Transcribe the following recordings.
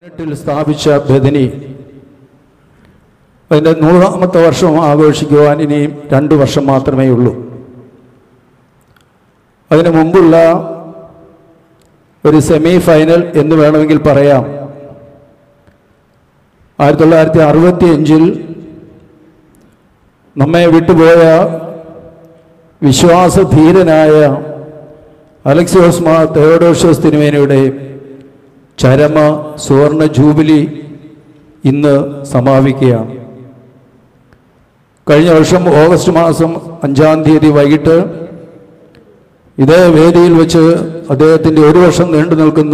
ിൽ സ്ഥാപിച്ച ബദനി അതിൻ്റെ നൂറാമത്തെ വർഷം ആഘോഷിക്കുവാൻ ഇനിയും രണ്ട് വർഷം മാത്രമേ ഉള്ളൂ അതിനു മുമ്പുള്ള ഒരു സെമി ഫൈനൽ എന്ന് വേണമെങ്കിൽ പറയാം ആയിരത്തി തൊള്ളായിരത്തി അറുപത്തി അഞ്ചിൽ നമ്മെ വിട്ടുപോയ വിശ്വാസധീരനായ അലക്സിയോസ് മാ തെയോഡോഷ്യസ് തിരുമേനയുടെ ചരമ സുവർണ ജൂബിലി ഇന്ന് സമാപിക്കുകയാണ് കഴിഞ്ഞ വർഷം ഓഗസ്റ്റ് മാസം അഞ്ചാം തീയതി വൈകിട്ട് ഇതേ വേദിയിൽ വെച്ച് അദ്ദേഹത്തിൻ്റെ ഒരു വർഷം നീണ്ടു നിൽക്കുന്ന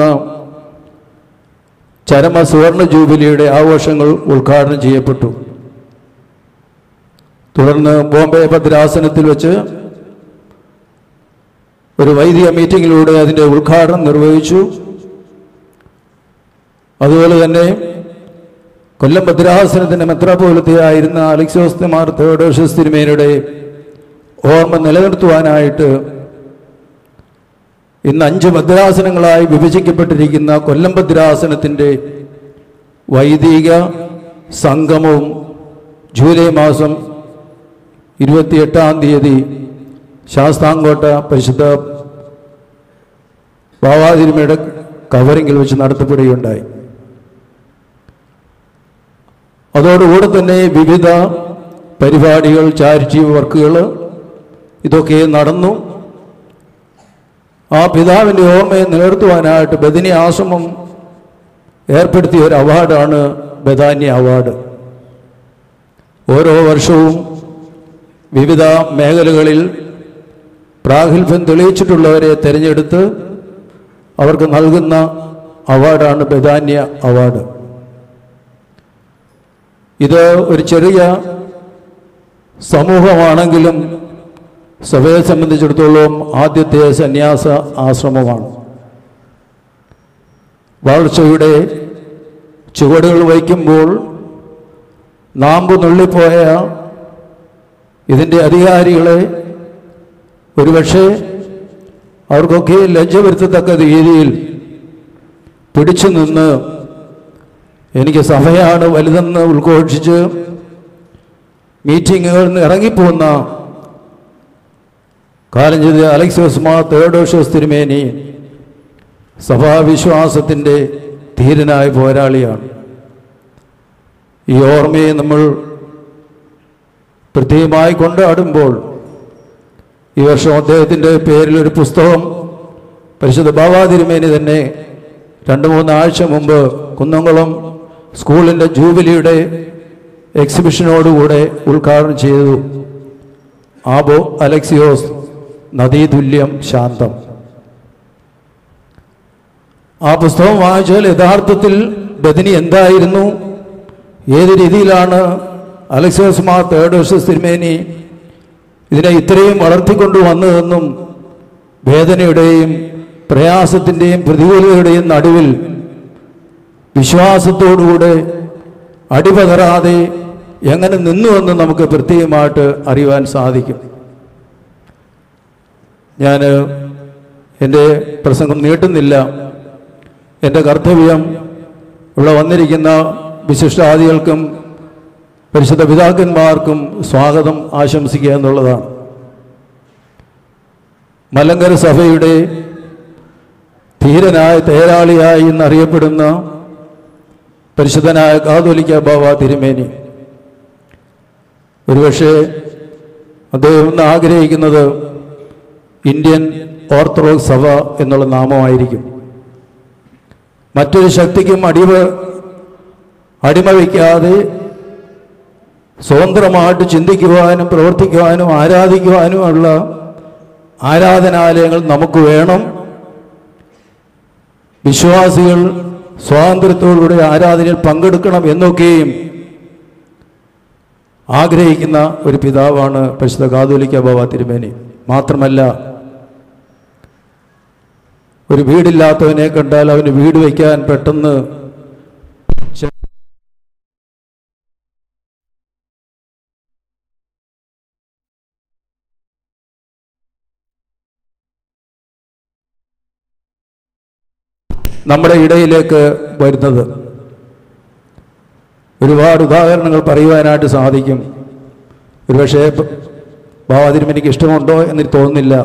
ചരമ സുവർണ ജൂബിലിയുടെ ആഘോഷങ്ങൾ ഉദ്ഘാടനം ചെയ്യപ്പെട്ടു തുടർന്ന് ബോംബെ ഭദ്രാസനത്തിൽ വെച്ച് ഒരു വൈദിക മീറ്റിങ്ങിലൂടെ അതിൻ്റെ ഉദ്ഘാടനം നിർവഹിച്ചു അതുപോലെ തന്നെ കൊല്ലം ഭദ്രാസനത്തിൻ്റെ മെത്രാപോലത്തെയായിരുന്ന അലക്സോസ് മാർ തെയോഡോഷ്യസ് തിരുമേനയുടെ ഓർമ്മ നിലനിർത്തുവാനായിട്ട് ഇന്ന് അഞ്ച് ഭദ്രാസനങ്ങളായി വിഭജിക്കപ്പെട്ടിരിക്കുന്ന കൊല്ലം ഭദ്രാസനത്തിൻ്റെ വൈദിക സംഗമവും ജൂലൈ മാസം ഇരുപത്തിയെട്ടാം തീയതി ശാസ്താംകോട്ട പരിശുദ്ധ ബാവാതിരുമയുടെ കവറിങ്ങിൽ വെച്ച് നടത്തപ്പെടുകയുണ്ടായി അതോടുകൂടെ തന്നെ വിവിധ പരിപാടികൾ ചാരിറ്റി വർക്കുകൾ ഇതൊക്കെ നടന്നു ആ പിതാവിൻ്റെ ഓർമ്മയെ നിലനിർത്തുവാനായിട്ട് ബദിനി ആശ്രമം ഏർപ്പെടുത്തിയ ഒരു അവാർഡാണ് ബദാന്യ അവാർഡ് ഓരോ വർഷവും വിവിധ മേഖലകളിൽ പ്രാഗൽഭ്യം തെളിയിച്ചിട്ടുള്ളവരെ തിരഞ്ഞെടുത്ത് അവർക്ക് നൽകുന്ന അവാർഡാണ് ബദാന്യ അവാർഡ് ഇത് ഒരു ചെറിയ സമൂഹമാണെങ്കിലും സഭയെ സംബന്ധിച്ചിടത്തോളം ആദ്യത്തെ സന്യാസ ആശ്രമമാണ് വളർച്ചയുടെ ചുവടുകൾ വയ്ക്കുമ്പോൾ നാമ്പ് നുള്ളിപ്പോയ ഇതിൻ്റെ അധികാരികളെ ഒരുപക്ഷെ അവർക്കൊക്കെ ലജ്ജ വരുത്തത്തക്ക രീതിയിൽ പിടിച്ചു നിന്ന് എനിക്ക് സഭയാണ് വലുതെന്ന് ഉദ്ഘോഷിച്ച് മീറ്റിങ്ങുകളിൽ നിന്ന് ഇറങ്ങിപ്പോകുന്ന കാലം ചെയ്ത അലക്സിയോസ് മാ തേർഡോഷ്യസ് തിരുമേനി സഭാവിശ്വാസത്തിൻ്റെ ധീരനായ പോരാളിയാണ് ഈ ഓർമ്മയെ നമ്മൾ പ്രത്യേകമായി കൊണ്ടാടുമ്പോൾ ഈ വർഷം അദ്ദേഹത്തിൻ്റെ പേരിൽ ഒരു പുസ്തകം പരിശുദ്ധ ബാബാ തിരുമേനി തന്നെ രണ്ട് മൂന്ന് ആഴ്ച മുമ്പ് കുന്നംകുളം സ്കൂളിൻ്റെ ജൂബിലിയുടെ എക്സിബിഷനോടുകൂടെ ഉദ്ഘാടനം ചെയ്തു ആബോ അലക്സിയോസ് നദീതുല്യം ശാന്തം ആ പുസ്തകം വായിച്ചാൽ യഥാർത്ഥത്തിൽ ബദിനി എന്തായിരുന്നു ഏത് രീതിയിലാണ് അലക്സിയോസ് മാർ തേർഡോഷസ് തിരുമേനി ഇതിനെ ഇത്രയും വളർത്തിക്കൊണ്ടു വന്നതെന്നും വേദനയുടെയും പ്രയാസത്തിൻ്റെയും പ്രതികൂലതയുടെയും നടുവിൽ വിശ്വാസത്തോടുകൂടെ അടിപതറാതെ എങ്ങനെ നിന്നുവെന്ന് നമുക്ക് പ്രത്യേകമായിട്ട് അറിയുവാൻ സാധിക്കും ഞാൻ എൻ്റെ പ്രസംഗം നീട്ടുന്നില്ല എൻ്റെ കർത്തവ്യം ഇവിടെ വന്നിരിക്കുന്ന വിശിഷ്ടാദികൾക്കും പരിശുദ്ധ പിതാക്കന്മാർക്കും സ്വാഗതം ആശംസിക്കുക എന്നുള്ളതാണ് മലങ്കര സഭയുടെ ധീരനായ തേരാളിയായി എന്നറിയപ്പെടുന്ന പരിശുദ്ധനായ കാതോലിക്ക ബാബ തിരുമേനി ഒരുപക്ഷെ അദ്ദേഹം ഇന്ന് ആഗ്രഹിക്കുന്നത് ഇന്ത്യൻ ഓർത്തഡോക്സ് സഭ എന്നുള്ള നാമമായിരിക്കും മറ്റൊരു ശക്തിക്കും അടിമ അടിമ വയ്ക്കാതെ സ്വതന്ത്രമായിട്ട് ചിന്തിക്കുവാനും പ്രവർത്തിക്കുവാനും ആരാധിക്കുവാനുമുള്ള ആരാധനാലയങ്ങൾ നമുക്ക് വേണം വിശ്വാസികൾ സ്വാതന്ത്ര്യത്തോടുകൂടി ആരാധനയിൽ പങ്കെടുക്കണം എന്നൊക്കെയും ആഗ്രഹിക്കുന്ന ഒരു പിതാവാണ് പരിശുദ്ധ കാതോലിക്ക ബാബ തിരുമേനി മാത്രമല്ല ഒരു വീടില്ലാത്തവനെ കണ്ടാൽ അവന് വീട് വയ്ക്കാൻ പെട്ടെന്ന് നമ്മുടെ ഇടയിലേക്ക് വരുന്നത് ഒരുപാട് ഉദാഹരണങ്ങൾ പറയുവാനായിട്ട് സാധിക്കും ഒരുപക്ഷേ ഭാവാതിരും എനിക്ക് ഇഷ്ടമുണ്ടോ എന്ന് തോന്നുന്നില്ല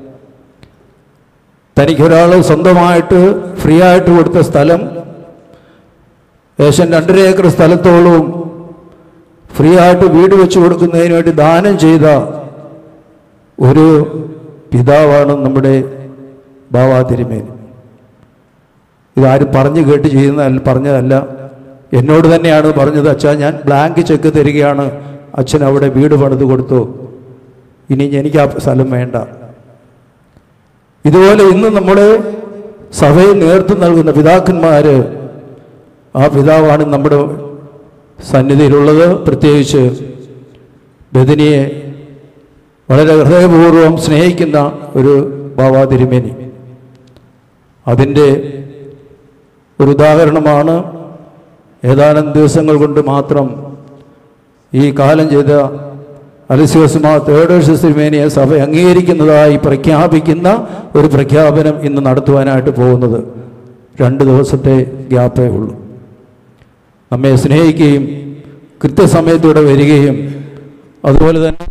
തനിക്കൊരാൾ സ്വന്തമായിട്ട് ഫ്രീ ആയിട്ട് കൊടുത്ത സ്ഥലം ഏകദേശം രണ്ടര ഏക്കർ സ്ഥലത്തോളവും ഫ്രീ ആയിട്ട് വീട് വെച്ച് കൊടുക്കുന്നതിന് വേണ്ടി ദാനം ചെയ്ത ഒരു പിതാവാണ് നമ്മുടെ ബാബാ തിരുമേനി ഇതാരും പറഞ്ഞു കേട്ട് ചെയ്യുന്ന പറഞ്ഞതല്ല എന്നോട് തന്നെയാണ് പറഞ്ഞത് അച്ഛാ ഞാൻ ബ്ലാങ്ക് ചെക്ക് തരികയാണ് അച്ഛൻ അവിടെ വീട് പണിത് കൊടുത്തു ഇനി എനിക്ക് ആ സ്ഥലം വേണ്ട ഇതുപോലെ ഇന്ന് നമ്മുടെ സഭയിൽ നേതൃത്വം നൽകുന്ന പിതാക്കന്മാർ ആ പിതാവാണ് നമ്മുടെ സന്നിധിയിലുള്ളത് പ്രത്യേകിച്ച് ബദനിയെ വളരെ ഹൃദയപൂർവ്വം സ്നേഹിക്കുന്ന ഒരു ബാബാ തിരുമേനി അതിൻ്റെ ഒരു ഉദാഹരണമാണ് ഏതാനും ദിവസങ്ങൾ കൊണ്ട് മാത്രം ഈ കാലം ചെയ്ത അലിസിയോസ്മാ തേർഡേഴ്സ് തിരുമേനിയെ സഭ അംഗീകരിക്കുന്നതായി പ്രഖ്യാപിക്കുന്ന ഒരു പ്രഖ്യാപനം ഇന്ന് നടത്തുവാനായിട്ട് പോകുന്നത് രണ്ട് ദിവസത്തെ ഗ്യാപ്പേ ഉള്ളൂ നമ്മെ സ്നേഹിക്കുകയും കൃത്യസമയത്തൂടെ വരികയും അതുപോലെ തന്നെ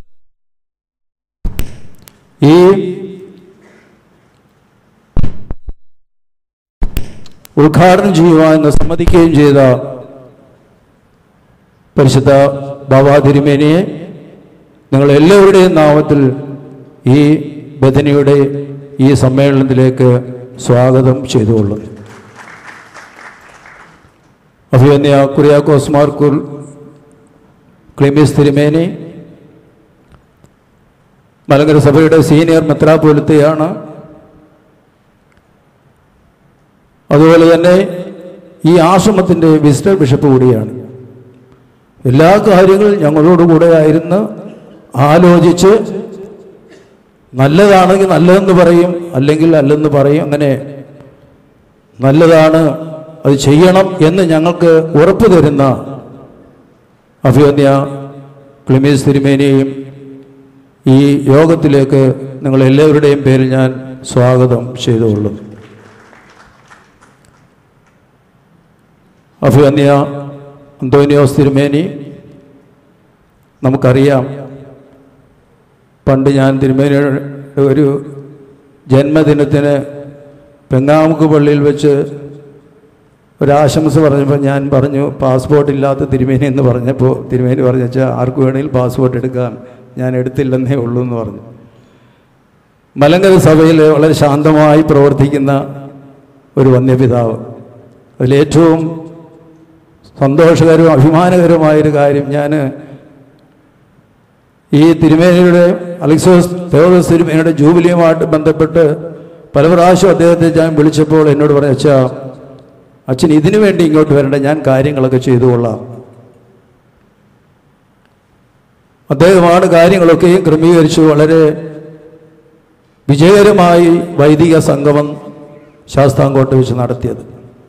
ഈ ഉദ്ഘാടനം ചെയ്യുവാൻ സമ്മതിക്കുകയും ചെയ്ത പരിശുദ്ധ ബാബാ തിരുമേനിയെ നിങ്ങൾ എല്ലാവരുടെയും നാമത്തിൽ ഈ ബദനിയുടെ ഈ സമ്മേളനത്തിലേക്ക് സ്വാഗതം ചെയ്തുകൊള്ളുന്നു അഭിവന്യ കുര്യാക്കോസ് മാർക്കുൽ ക്ലിമിസ് തിരുമേനി മലങ്കര സഭയുടെ സീനിയർ മെത്രാപോലിത്തയാണ് അതുപോലെ തന്നെ ഈ ആശ്രമത്തിൻ്റെ വിസിറ്റർ ബിഷപ്പ് കൂടിയാണ് എല്ലാ കാര്യങ്ങളും ഞങ്ങളോട് കൂടെ ആയിരുന്ന് ആലോചിച്ച് നല്ലതാണെങ്കിൽ നല്ലതെന്ന് പറയും അല്ലെങ്കിൽ അല്ലെന്ന് പറയും അങ്ങനെ നല്ലതാണ് അത് ചെയ്യണം എന്ന് ഞങ്ങൾക്ക് ഉറപ്പ് തരുന്ന അഭിവന്യ ക്ലിമീസ് തിരുമേനിയെയും ഈ യോഗത്തിലേക്ക് നിങ്ങൾ എല്ലാവരുടെയും പേരിൽ ഞാൻ സ്വാഗതം ചെയ്തുകൊള്ളുന്നു അഭിവന്യ അന്തോനിയോസ് തിരുമേനി നമുക്കറിയാം പണ്ട് ഞാൻ തിരുമേനിയുടെ ഒരു ജന്മദിനത്തിന് പെങ്ങാമുക്ക് പള്ളിയിൽ വെച്ച് ഒരാശംസ പറഞ്ഞപ്പോൾ ഞാൻ പറഞ്ഞു പാസ്പോർട്ട് ഇല്ലാത്ത തിരുമേനി എന്ന് പറഞ്ഞപ്പോൾ തിരുമേനി പറഞ്ഞു വെച്ചാൽ ആർക്ക് വേണമെങ്കിൽ പാസ്പോർട്ട് എടുക്കാം ഞാൻ എടുത്തില്ലെന്നേ ഉള്ളൂ എന്ന് പറഞ്ഞു മലങ്കര സഭയിൽ വളരെ ശാന്തമായി പ്രവർത്തിക്കുന്ന ഒരു വന്യപിതാവ് അതിലേറ്റവും സന്തോഷകരവും അഭിമാനകരമായൊരു കാര്യം ഞാൻ ഈ തിരുമേനിയുടെ അലക്സോസ് തേവദോസ് തിരുമേനിയുടെ ജൂബിലിയുമായിട്ട് ബന്ധപ്പെട്ട് പല പ്രാവശ്യം അദ്ദേഹത്തെ ഞാൻ വിളിച്ചപ്പോൾ എന്നോട് പറഞ്ഞു അച്ഛാ അച്ഛൻ ഇതിനു വേണ്ടി ഇങ്ങോട്ട് വരണ്ട ഞാൻ കാര്യങ്ങളൊക്കെ ചെയ്തു കൊള്ളാം അദ്ദേഹമാണ് കാര്യങ്ങളൊക്കെയും ക്രമീകരിച്ച് വളരെ വിജയകരമായി വൈദിക സംഗമം ശാസ്താംകോട്ട വെച്ച് നടത്തിയത്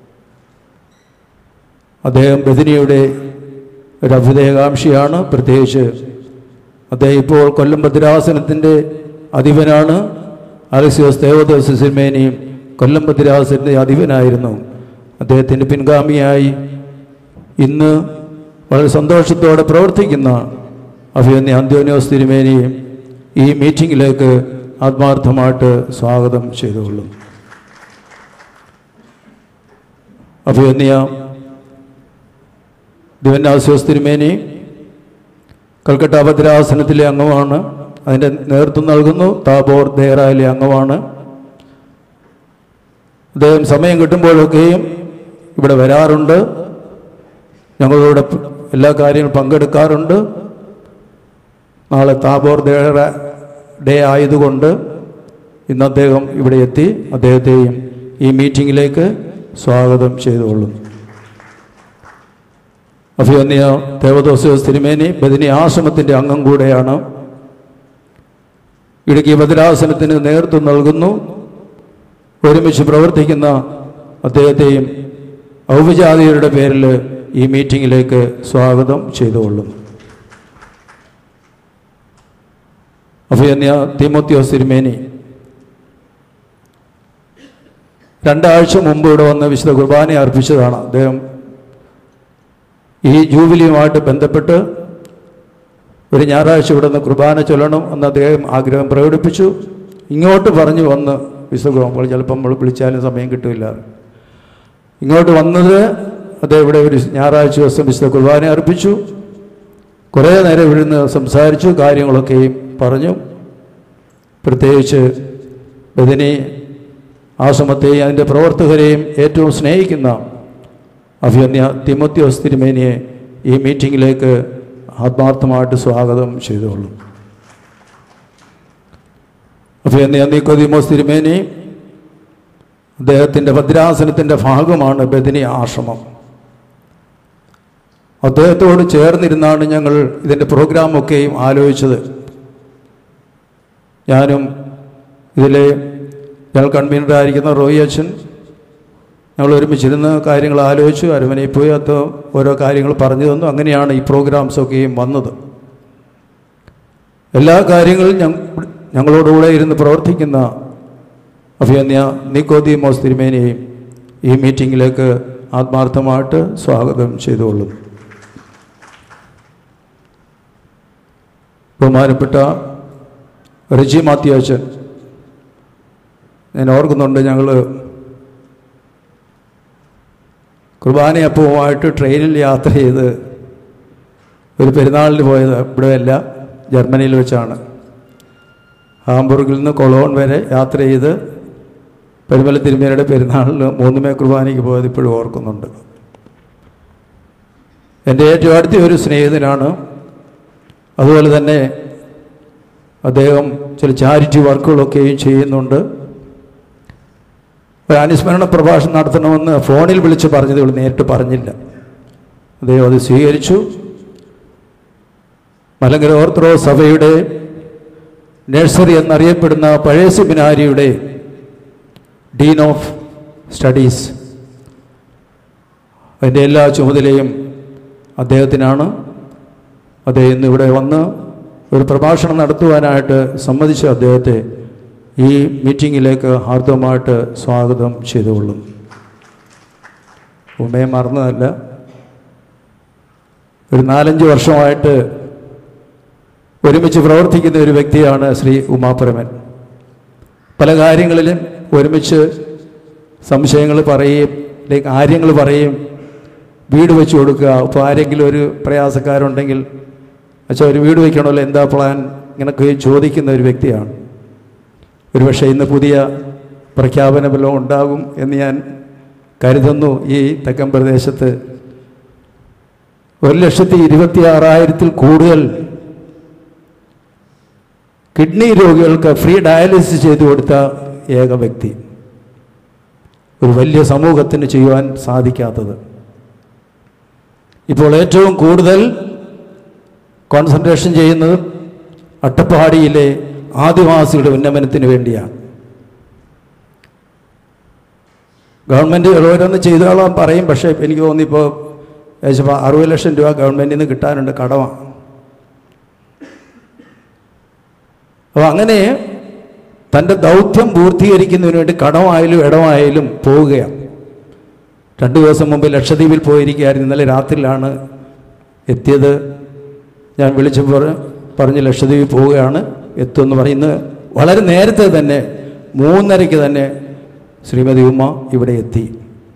അദ്ദേഹം ബദിനിയുടെ ഒരു അഭ്യുദയകാംക്ഷിയാണ് പ്രത്യേകിച്ച് അദ്ദേഹം ഇപ്പോൾ കൊല്ലം ഭദ്രാസനത്തിൻ്റെ അധിപനാണ് അലക്സിയോസ് ദേവദോസ് സിമേനിയും കൊല്ലം ഭദ്രാസനത്തിൻ്റെ അധിപനായിരുന്നു അദ്ദേഹത്തിൻ്റെ പിൻഗാമിയായി ഇന്ന് വളരെ സന്തോഷത്തോടെ പ്രവർത്തിക്കുന്ന അഭിയന്യ അന്ത്യോനിയോസ് തിരുമേനിയും ഈ മീറ്റിങ്ങിലേക്ക് ആത്മാർത്ഥമായിട്ട് സ്വാഗതം ചെയ്തുകൊള്ളും അഭിയന്യ ദിവനാസ്യോസ് തിരുമേനി കൽക്കട്ട ഭദ്രാസനത്തിലെ അംഗമാണ് അതിൻ്റെ നേതൃത്വം നൽകുന്നു താബോർ ദേറായിലെ അംഗമാണ് അദ്ദേഹം സമയം കിട്ടുമ്പോഴൊക്കെയും ഇവിടെ വരാറുണ്ട് ഞങ്ങളോട് എല്ലാ കാര്യങ്ങളും പങ്കെടുക്കാറുണ്ട് നാളെ താബോർ ദേറ ഡേ ആയതുകൊണ്ട് ഇന്ന് അദ്ദേഹം ഇവിടെ എത്തി അദ്ദേഹത്തെയും ഈ മീറ്റിങ്ങിലേക്ക് സ്വാഗതം ചെയ്തുകൊള്ളുന്നു അഭിവന്യ ദേവദോസോസ് തിരുമേനി ബദിനി ആശ്രമത്തിൻ്റെ അംഗം കൂടെയാണ് ഇടുക്കി ഭദ്രാസനത്തിന് നേതൃത്വം നൽകുന്നു ഒരുമിച്ച് പ്രവർത്തിക്കുന്ന അദ്ദേഹത്തെയും ഔപചാരികരുടെ പേരിൽ ഈ മീറ്റിങ്ങിലേക്ക് സ്വാഗതം ചെയ്തുകൊള്ളും അഭിയന്യ തിമോത്യോസ് തിരുമേനി രണ്ടാഴ്ച മുമ്പ് ഇവിടെ വന്ന് വിശുദ്ധ കുർബാന അർപ്പിച്ചതാണ് അദ്ദേഹം ഈ ജൂബിലിയുമായിട്ട് ബന്ധപ്പെട്ട് ഒരു ഞായറാഴ്ച ഇവിടെ നിന്ന് കുർബാന ചൊല്ലണം എന്ന് അദ്ദേഹം ആഗ്രഹം പ്രകടിപ്പിച്ചു ഇങ്ങോട്ട് പറഞ്ഞു വന്ന് വിശുഖം അപ്പോൾ ചിലപ്പം നമ്മൾ വിളിച്ചാലും സമയം കിട്ടില്ല ഇങ്ങോട്ട് വന്നത് അദ്ദേഹം ഇവിടെ ഒരു ഞായറാഴ്ച ദിവസം വിശുദ്ധ കുർബാന അർപ്പിച്ചു കുറേ നേരം ഇവിടുന്ന് സംസാരിച്ചു കാര്യങ്ങളൊക്കെയും പറഞ്ഞു പ്രത്യേകിച്ച് ബദിനി ആശ്രമത്തെയും അതിൻ്റെ പ്രവർത്തകരെയും ഏറ്റവും സ്നേഹിക്കുന്ന അഭിയന്യ തിമോത്യോസ് തിരുമേനിയെ ഈ മീറ്റിങ്ങിലേക്ക് ആത്മാർത്ഥമായിട്ട് സ്വാഗതം ചെയ്തുകൊള്ളും അഭിയന്യ നിക്കോദിമോസ് തിരുമേനി അദ്ദേഹത്തിൻ്റെ ഭദ്രാസനത്തിൻ്റെ ഭാഗമാണ് ബദിനി ആശ്രമം അദ്ദേഹത്തോട് ചേർന്നിരുന്നാണ് ഞങ്ങൾ ഇതിൻ്റെ പ്രോഗ്രാമൊക്കെയും ആലോചിച്ചത് ഞാനും ഇതിലെ ഞങ്ങൾ കൺവീനറായിരിക്കുന്ന റോയി അച്ഛൻ ഞങ്ങൾ ഒരുമിച്ചിരുന്ന് കാര്യങ്ങൾ ആലോചിച്ചു അരമനയിൽ പോയി അത് ഓരോ കാര്യങ്ങൾ പറഞ്ഞു തന്നു അങ്ങനെയാണ് ഈ പ്രോഗ്രാംസൊക്കെയും വന്നത് എല്ലാ കാര്യങ്ങളും ഞങ്ങൾ ഞങ്ങളോടുകൂടെ ഇരുന്ന് പ്രവർത്തിക്കുന്ന അഭിയന്യ നിക്കോദിമോസ് തിരുമേനിയെയും ഈ മീറ്റിങ്ങിലേക്ക് ആത്മാർത്ഥമായിട്ട് സ്വാഗതം ചെയ്തുകൊള്ളും ബഹുമാനപ്പെട്ട റിജി മാത്യാച്ചൻ ഞാൻ ഓർക്കുന്നുണ്ട് ഞങ്ങൾ കുർബാനയപ്പവുമായിട്ട് ട്രെയിനിൽ യാത്ര ചെയ്ത് ഒരു പെരുന്നാളിന് പോയത് ഇവിടെയല്ല ജർമ്മനിയിൽ വെച്ചാണ് ഹാംബുർഗിൽ നിന്ന് കൊളോൺ വരെ യാത്ര ചെയ്ത് പെരുമല തിരുമേനയുടെ പെരുന്നാളിന് മൂന്നുമേ കുർബാനയ്ക്ക് പോയത് ഇപ്പോഴും ഓർക്കുന്നുണ്ട് എൻ്റെ ഏറ്റവും അടുത്ത ഒരു സ്നേഹിതനാണ് അതുപോലെ തന്നെ അദ്ദേഹം ചില ചാരിറ്റി വർക്കുകളൊക്കെയും ചെയ്യുന്നുണ്ട് ഒരു അനുസ്മരണ പ്രഭാഷണം നടത്തണമെന്ന് ഫോണിൽ വിളിച്ച് പറഞ്ഞത് ഇവൾ നേരിട്ട് പറഞ്ഞില്ല അദ്ദേഹം അത് സ്വീകരിച്ചു മലങ്കര ഓർത്തഡോക്സ് സഭയുടെ നഴ്സറി എന്നറിയപ്പെടുന്ന പഴയ സെമിനാരിയുടെ ഡീൻ ഓഫ് സ്റ്റഡീസ് അതിൻ്റെ എല്ലാ ചുമതലയും അദ്ദേഹത്തിനാണ് അദ്ദേഹം ഇന്ന് ഇവിടെ വന്ന് ഒരു പ്രഭാഷണം നടത്തുവാനായിട്ട് സമ്മതിച്ച അദ്ദേഹത്തെ ഈ മീറ്റിങ്ങിലേക്ക് ഹാർദവമായിട്ട് സ്വാഗതം ചെയ്തുകൊള്ളും ഉമ്മയെ മറന്നതല്ല ഒരു നാലഞ്ച് വർഷമായിട്ട് ഒരുമിച്ച് പ്രവർത്തിക്കുന്ന ഒരു വ്യക്തിയാണ് ശ്രീ ഉമാപരമൻ പല കാര്യങ്ങളിലും ഒരുമിച്ച് സംശയങ്ങൾ പറയുകയും അല്ലെങ്കിൽ കാര്യങ്ങൾ പറയും വീട് വെച്ച് കൊടുക്കുക ഇപ്പോൾ ആരെങ്കിലും ഒരു പ്രയാസക്കാരുണ്ടെങ്കിൽ അച്ഛാ ഒരു വീട് വയ്ക്കണമല്ലോ എന്താ പ്ലാൻ ഇങ്ങനൊക്കെ ചോദിക്കുന്ന ഒരു വ്യക്തിയാണ് ഒരുപക്ഷെ ഇന്ന് പുതിയ പ്രഖ്യാപന ബലം ഉണ്ടാകും എന്ന് ഞാൻ കരുതുന്നു ഈ തെക്കൻ പ്രദേശത്ത് ഒരു ലക്ഷത്തി ഇരുപത്തി ആറായിരത്തിൽ കൂടുതൽ കിഡ്നി രോഗികൾക്ക് ഫ്രീ ഡയാലിസിസ് ചെയ്തു കൊടുത്ത ഏക വ്യക്തി ഒരു വലിയ സമൂഹത്തിന് ചെയ്യുവാൻ സാധിക്കാത്തത് ഇപ്പോൾ ഏറ്റവും കൂടുതൽ കോൺസെൻട്രേഷൻ ചെയ്യുന്നത് അട്ടപ്പാടിയിലെ ആദിവാസികളുടെ ഉന്നമനത്തിന് വേണ്ടിയാണ് ഗവൺമെൻറ് ഓരോന്ന് ചെയ്തോളാൻ പറയും പക്ഷേ എനിക്ക് തോന്നിപ്പോൾ ഏകദേശം അറുപത് ലക്ഷം രൂപ ഗവൺമെൻറ്റിൽ നിന്ന് കിട്ടാനുണ്ട് കടമാണ് അപ്പോൾ അങ്ങനെ തൻ്റെ ദൗത്യം പൂർത്തീകരിക്കുന്നതിന് വേണ്ടി കടമായാലും ഇടമായാലും പോവുകയാണ് രണ്ട് ദിവസം മുമ്പ് ലക്ഷദ്വീപിൽ പോയിരിക്കുകയായിരുന്നു ഇന്നലെ രാത്രിയിലാണ് എത്തിയത് ഞാൻ വിളിച്ച് പറഞ്ഞ് ലക്ഷദ്വീപിൽ പോവുകയാണ് എത്തുമെന്ന് പറയുന്നത് വളരെ നേരത്തെ തന്നെ മൂന്നരയ്ക്ക് തന്നെ ശ്രീമതി ഉമ്മ ഇവിടെ എത്തി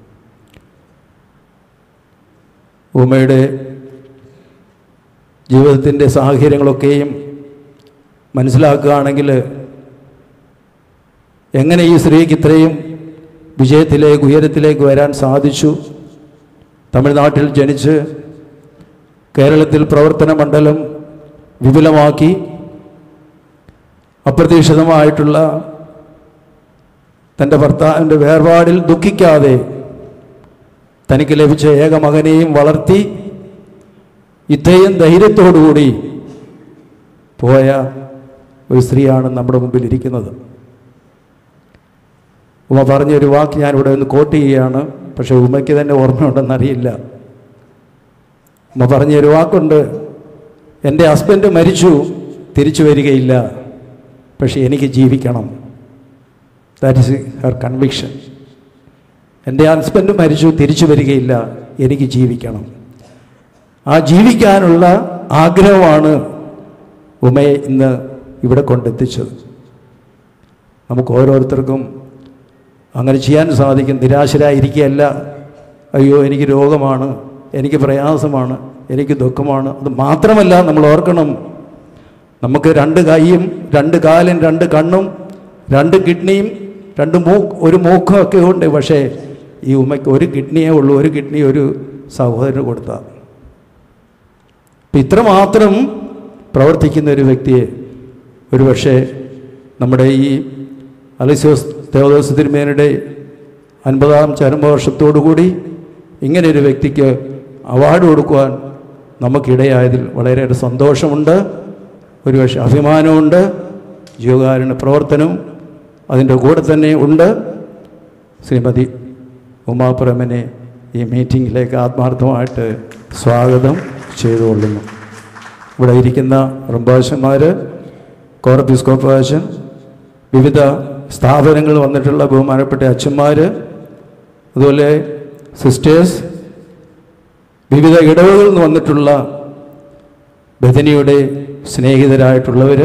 ഉമ്മയുടെ ജീവിതത്തിൻ്റെ സാഹചര്യങ്ങളൊക്കെയും മനസ്സിലാക്കുകയാണെങ്കിൽ എങ്ങനെ ഈ സ്ത്രീക്ക് ഇത്രയും വിജയത്തിലേക്ക് ഉയരത്തിലേക്ക് വരാൻ സാധിച്ചു തമിഴ്നാട്ടിൽ ജനിച്ച് കേരളത്തിൽ പ്രവർത്തന മണ്ഡലം വിപുലമാക്കി അപ്രതീക്ഷിതമായിട്ടുള്ള തൻ്റെ ഭർത്താവിൻ്റെ വേർപാടിൽ ദുഃഖിക്കാതെ തനിക്ക് ലഭിച്ച ഏക മകനെയും വളർത്തി ഇത്രയും ധൈര്യത്തോടുകൂടി പോയ ഒരു സ്ത്രീയാണ് നമ്മുടെ മുമ്പിൽ ഇരിക്കുന്നത് ഉമ്മ പറഞ്ഞൊരു വാക്ക് ഞാനിവിടെ ഒന്ന് കോട്ട് ചെയ്യുകയാണ് പക്ഷെ ഉമ്മയ്ക്ക് തന്നെ ഓർമ്മയുണ്ടെന്നറിയില്ല ഉമ്മ പറഞ്ഞൊരു വാക്കുണ്ട് എൻ്റെ ഹസ്ബൻഡ് മരിച്ചു തിരിച്ചു വരികയില്ല പക്ഷെ എനിക്ക് ജീവിക്കണം ദാറ്റ് ഇസ് ഹർ കൺവിക്ഷൻ എൻ്റെ ഹസ്ബൻഡ് മരിച്ചു തിരിച്ചു വരികയില്ല എനിക്ക് ജീവിക്കണം ആ ജീവിക്കാനുള്ള ആഗ്രഹമാണ് ഉമയെ ഇന്ന് ഇവിടെ കൊണ്ടെത്തിച്ചത് നമുക്ക് ഓരോരുത്തർക്കും അങ്ങനെ ചെയ്യാൻ സാധിക്കും നിരാശരായിരിക്കുകയല്ല അയ്യോ എനിക്ക് രോഗമാണ് എനിക്ക് പ്രയാസമാണ് എനിക്ക് ദുഃഖമാണ് അത് മാത്രമല്ല നമ്മൾ ഓർക്കണം നമുക്ക് രണ്ട് കൈയും രണ്ട് കാലും രണ്ട് കണ്ണും രണ്ട് കിഡ്നിയും രണ്ട് മൂ ഒരു മൂക്കും ഒക്കെ ഉണ്ട് പക്ഷേ ഈ ഉമ്മയ്ക്ക് ഒരു കിഡ്നിയേ ഉള്ളൂ ഒരു കിഡ്നി ഒരു സഹോദരന് കൊടുത്താൽ അപ്പം ഇത്രമാത്രം പ്രവർത്തിക്കുന്ന ഒരു വ്യക്തിയെ ഒരു പക്ഷേ നമ്മുടെ ഈ അലസ്യോസ് ദേവദോസ് തിരുമേനയുടെ അൻപതാം ചരമവർഷത്തോടുകൂടി ഇങ്ങനെ ഒരു വ്യക്തിക്ക് അവാർഡ് കൊടുക്കുവാൻ നമുക്കിടയായതിൽ വളരെയേറെ സന്തോഷമുണ്ട് ഒരുപക്ഷെ അഭിമാനമുണ്ട് ജീവകാരുണ്യ പ്രവർത്തനവും അതിൻ്റെ കൂടെ തന്നെ ഉണ്ട് ശ്രീമതി ഉമാപുരമനെ ഈ മീറ്റിങ്ങിലേക്ക് ആത്മാർത്ഥമായിട്ട് സ്വാഗതം ചെയ്തുകൊള്ളുന്നു ഇവിടെ ഇരിക്കുന്ന റംബാശന്മാർ കോറപ്പിസ്കോപ്പാശൻ വിവിധ സ്ഥാപനങ്ങൾ വന്നിട്ടുള്ള ബഹുമാനപ്പെട്ട അച്ഛന്മാർ അതുപോലെ സിസ്റ്റേഴ്സ് വിവിധ ഇടവുകളിൽ നിന്ന് വന്നിട്ടുള്ള ബദനിയുടെ സ്നേഹിതരായിട്ടുള്ളവർ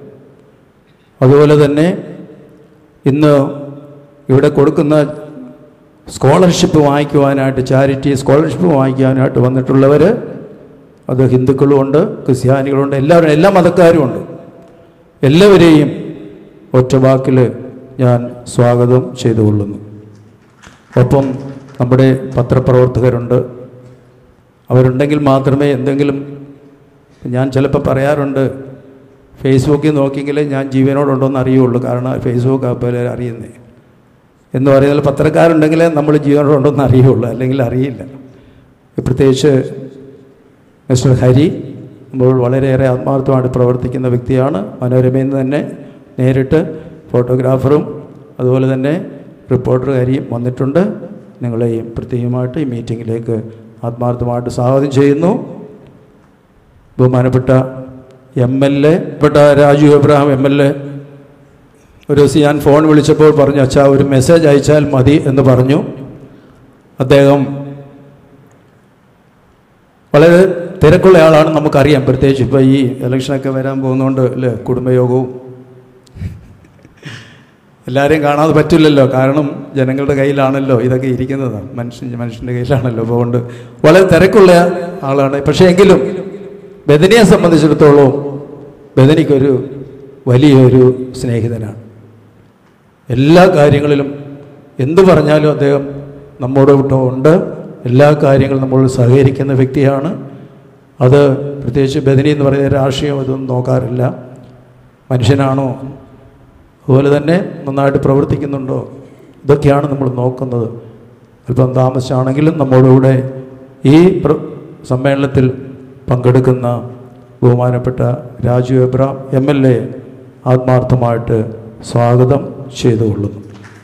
അതുപോലെ തന്നെ ഇന്ന് ഇവിടെ കൊടുക്കുന്ന സ്കോളർഷിപ്പ് വാങ്ങിക്കുവാനായിട്ട് ചാരിറ്റി സ്കോളർഷിപ്പ് വാങ്ങിക്കാനായിട്ട് വന്നിട്ടുള്ളവർ അത് ഹിന്ദുക്കളുമുണ്ട് ക്രിസ്ത്യാനികളുണ്ട് എല്ലാവരും എല്ലാ മതക്കാരുമുണ്ട് എല്ലാവരെയും ഒറ്റ വാക്കിൽ ഞാൻ സ്വാഗതം ചെയ്തുകൊള്ളുന്നു ഒപ്പം നമ്മുടെ പത്രപ്രവർത്തകരുണ്ട് അവരുണ്ടെങ്കിൽ മാത്രമേ എന്തെങ്കിലും ഞാൻ ചിലപ്പോൾ പറയാറുണ്ട് ഫേസ്ബുക്കിൽ നോക്കിയെങ്കിലേ ഞാൻ ജീവനോടുണ്ടോ എന്ന് അറിയുള്ളൂ കാരണം ഫേസ്ബുക്ക് അപ്പോൾ അറിയുന്നേ എന്ന് പറയുന്നത് പത്രക്കാരുണ്ടെങ്കിലേ നമ്മൾ ജീവനോടുണ്ടോ എന്ന് അറിയുള്ളൂ അല്ലെങ്കിൽ അറിയില്ല പ്രത്യേകിച്ച് മിസ്റ്റർ ഹരി നമ്മൾ വളരെയേറെ ആത്മാർത്ഥമായിട്ട് പ്രവർത്തിക്കുന്ന വ്യക്തിയാണ് മനോരമയിൽ നിന്ന് തന്നെ നേരിട്ട് ഫോട്ടോഗ്രാഫറും അതുപോലെ തന്നെ റിപ്പോർട്ടർ ഹരിയും വന്നിട്ടുണ്ട് നിങ്ങളെയും പ്രത്യേകമായിട്ട് ഈ മീറ്റിങ്ങിലേക്ക് ആത്മാർത്ഥമായിട്ട് സ്വാഗതം ചെയ്യുന്നു ബഹുമാനപ്പെട്ട എം എൽ എ പെട്ട Raju Abraham M L A ഒരു ദിവസം ഞാൻ ഫോൺ വിളിച്ചപ്പോൾ പറഞ്ഞു അച്ഛാ ഒരു മെസ്സേജ് അയച്ചാൽ മതി എന്ന് പറഞ്ഞു അദ്ദേഹം വളരെ തിരക്കുള്ള ആളാണ് നമുക്കറിയാം പ്രത്യേകിച്ച് ഇപ്പോൾ ഈ ഇലക്ഷനൊക്കെ വരാൻ പോകുന്നതുകൊണ്ട് അല്ലേ കുടുംബയോഗവും എല്ലാവരെയും കാണാതെ പറ്റില്ലല്ലോ കാരണം ജനങ്ങളുടെ കയ്യിലാണല്ലോ ഇതൊക്കെ ഇരിക്കുന്നത് മനുഷ്യൻ മനുഷ്യൻ്റെ കയ്യിലാണല്ലോ അതുകൊണ്ട് വളരെ തിരക്കുള്ള ആളാണ് പക്ഷേ എങ്കിലും ബദനിയെ സംബന്ധിച്ചിടത്തോളം ബദനിക്കൊരു വലിയൊരു സ്നേഹിതനാണ് എല്ലാ കാര്യങ്ങളിലും എന്ത് പറഞ്ഞാലും അദ്ദേഹം നമ്മോട് ഉണ്ട് എല്ലാ കാര്യങ്ങളും നമ്മൾ സഹകരിക്കുന്ന വ്യക്തിയാണ് അത് പ്രത്യേകിച്ച് ബദനി എന്ന് പറയുന്ന രാഷ്ട്രീയം ഇതൊന്നും നോക്കാറില്ല മനുഷ്യനാണോ അതുപോലെ തന്നെ നന്നായിട്ട് പ്രവർത്തിക്കുന്നുണ്ടോ ഇതൊക്കെയാണ് നമ്മൾ നോക്കുന്നത് അല്പം താമസിച്ചാണെങ്കിലും നമ്മളുടെ ഈ പ്ര സമ്മേളനത്തിൽ പങ്കെടുക്കുന്ന ബഹുമാനപ്പെട്ട Raju Abraham M L A ആത്മാർത്ഥമായിട്ട് സ്വാഗതം ചെയ്തുകൊള്ളുന്നു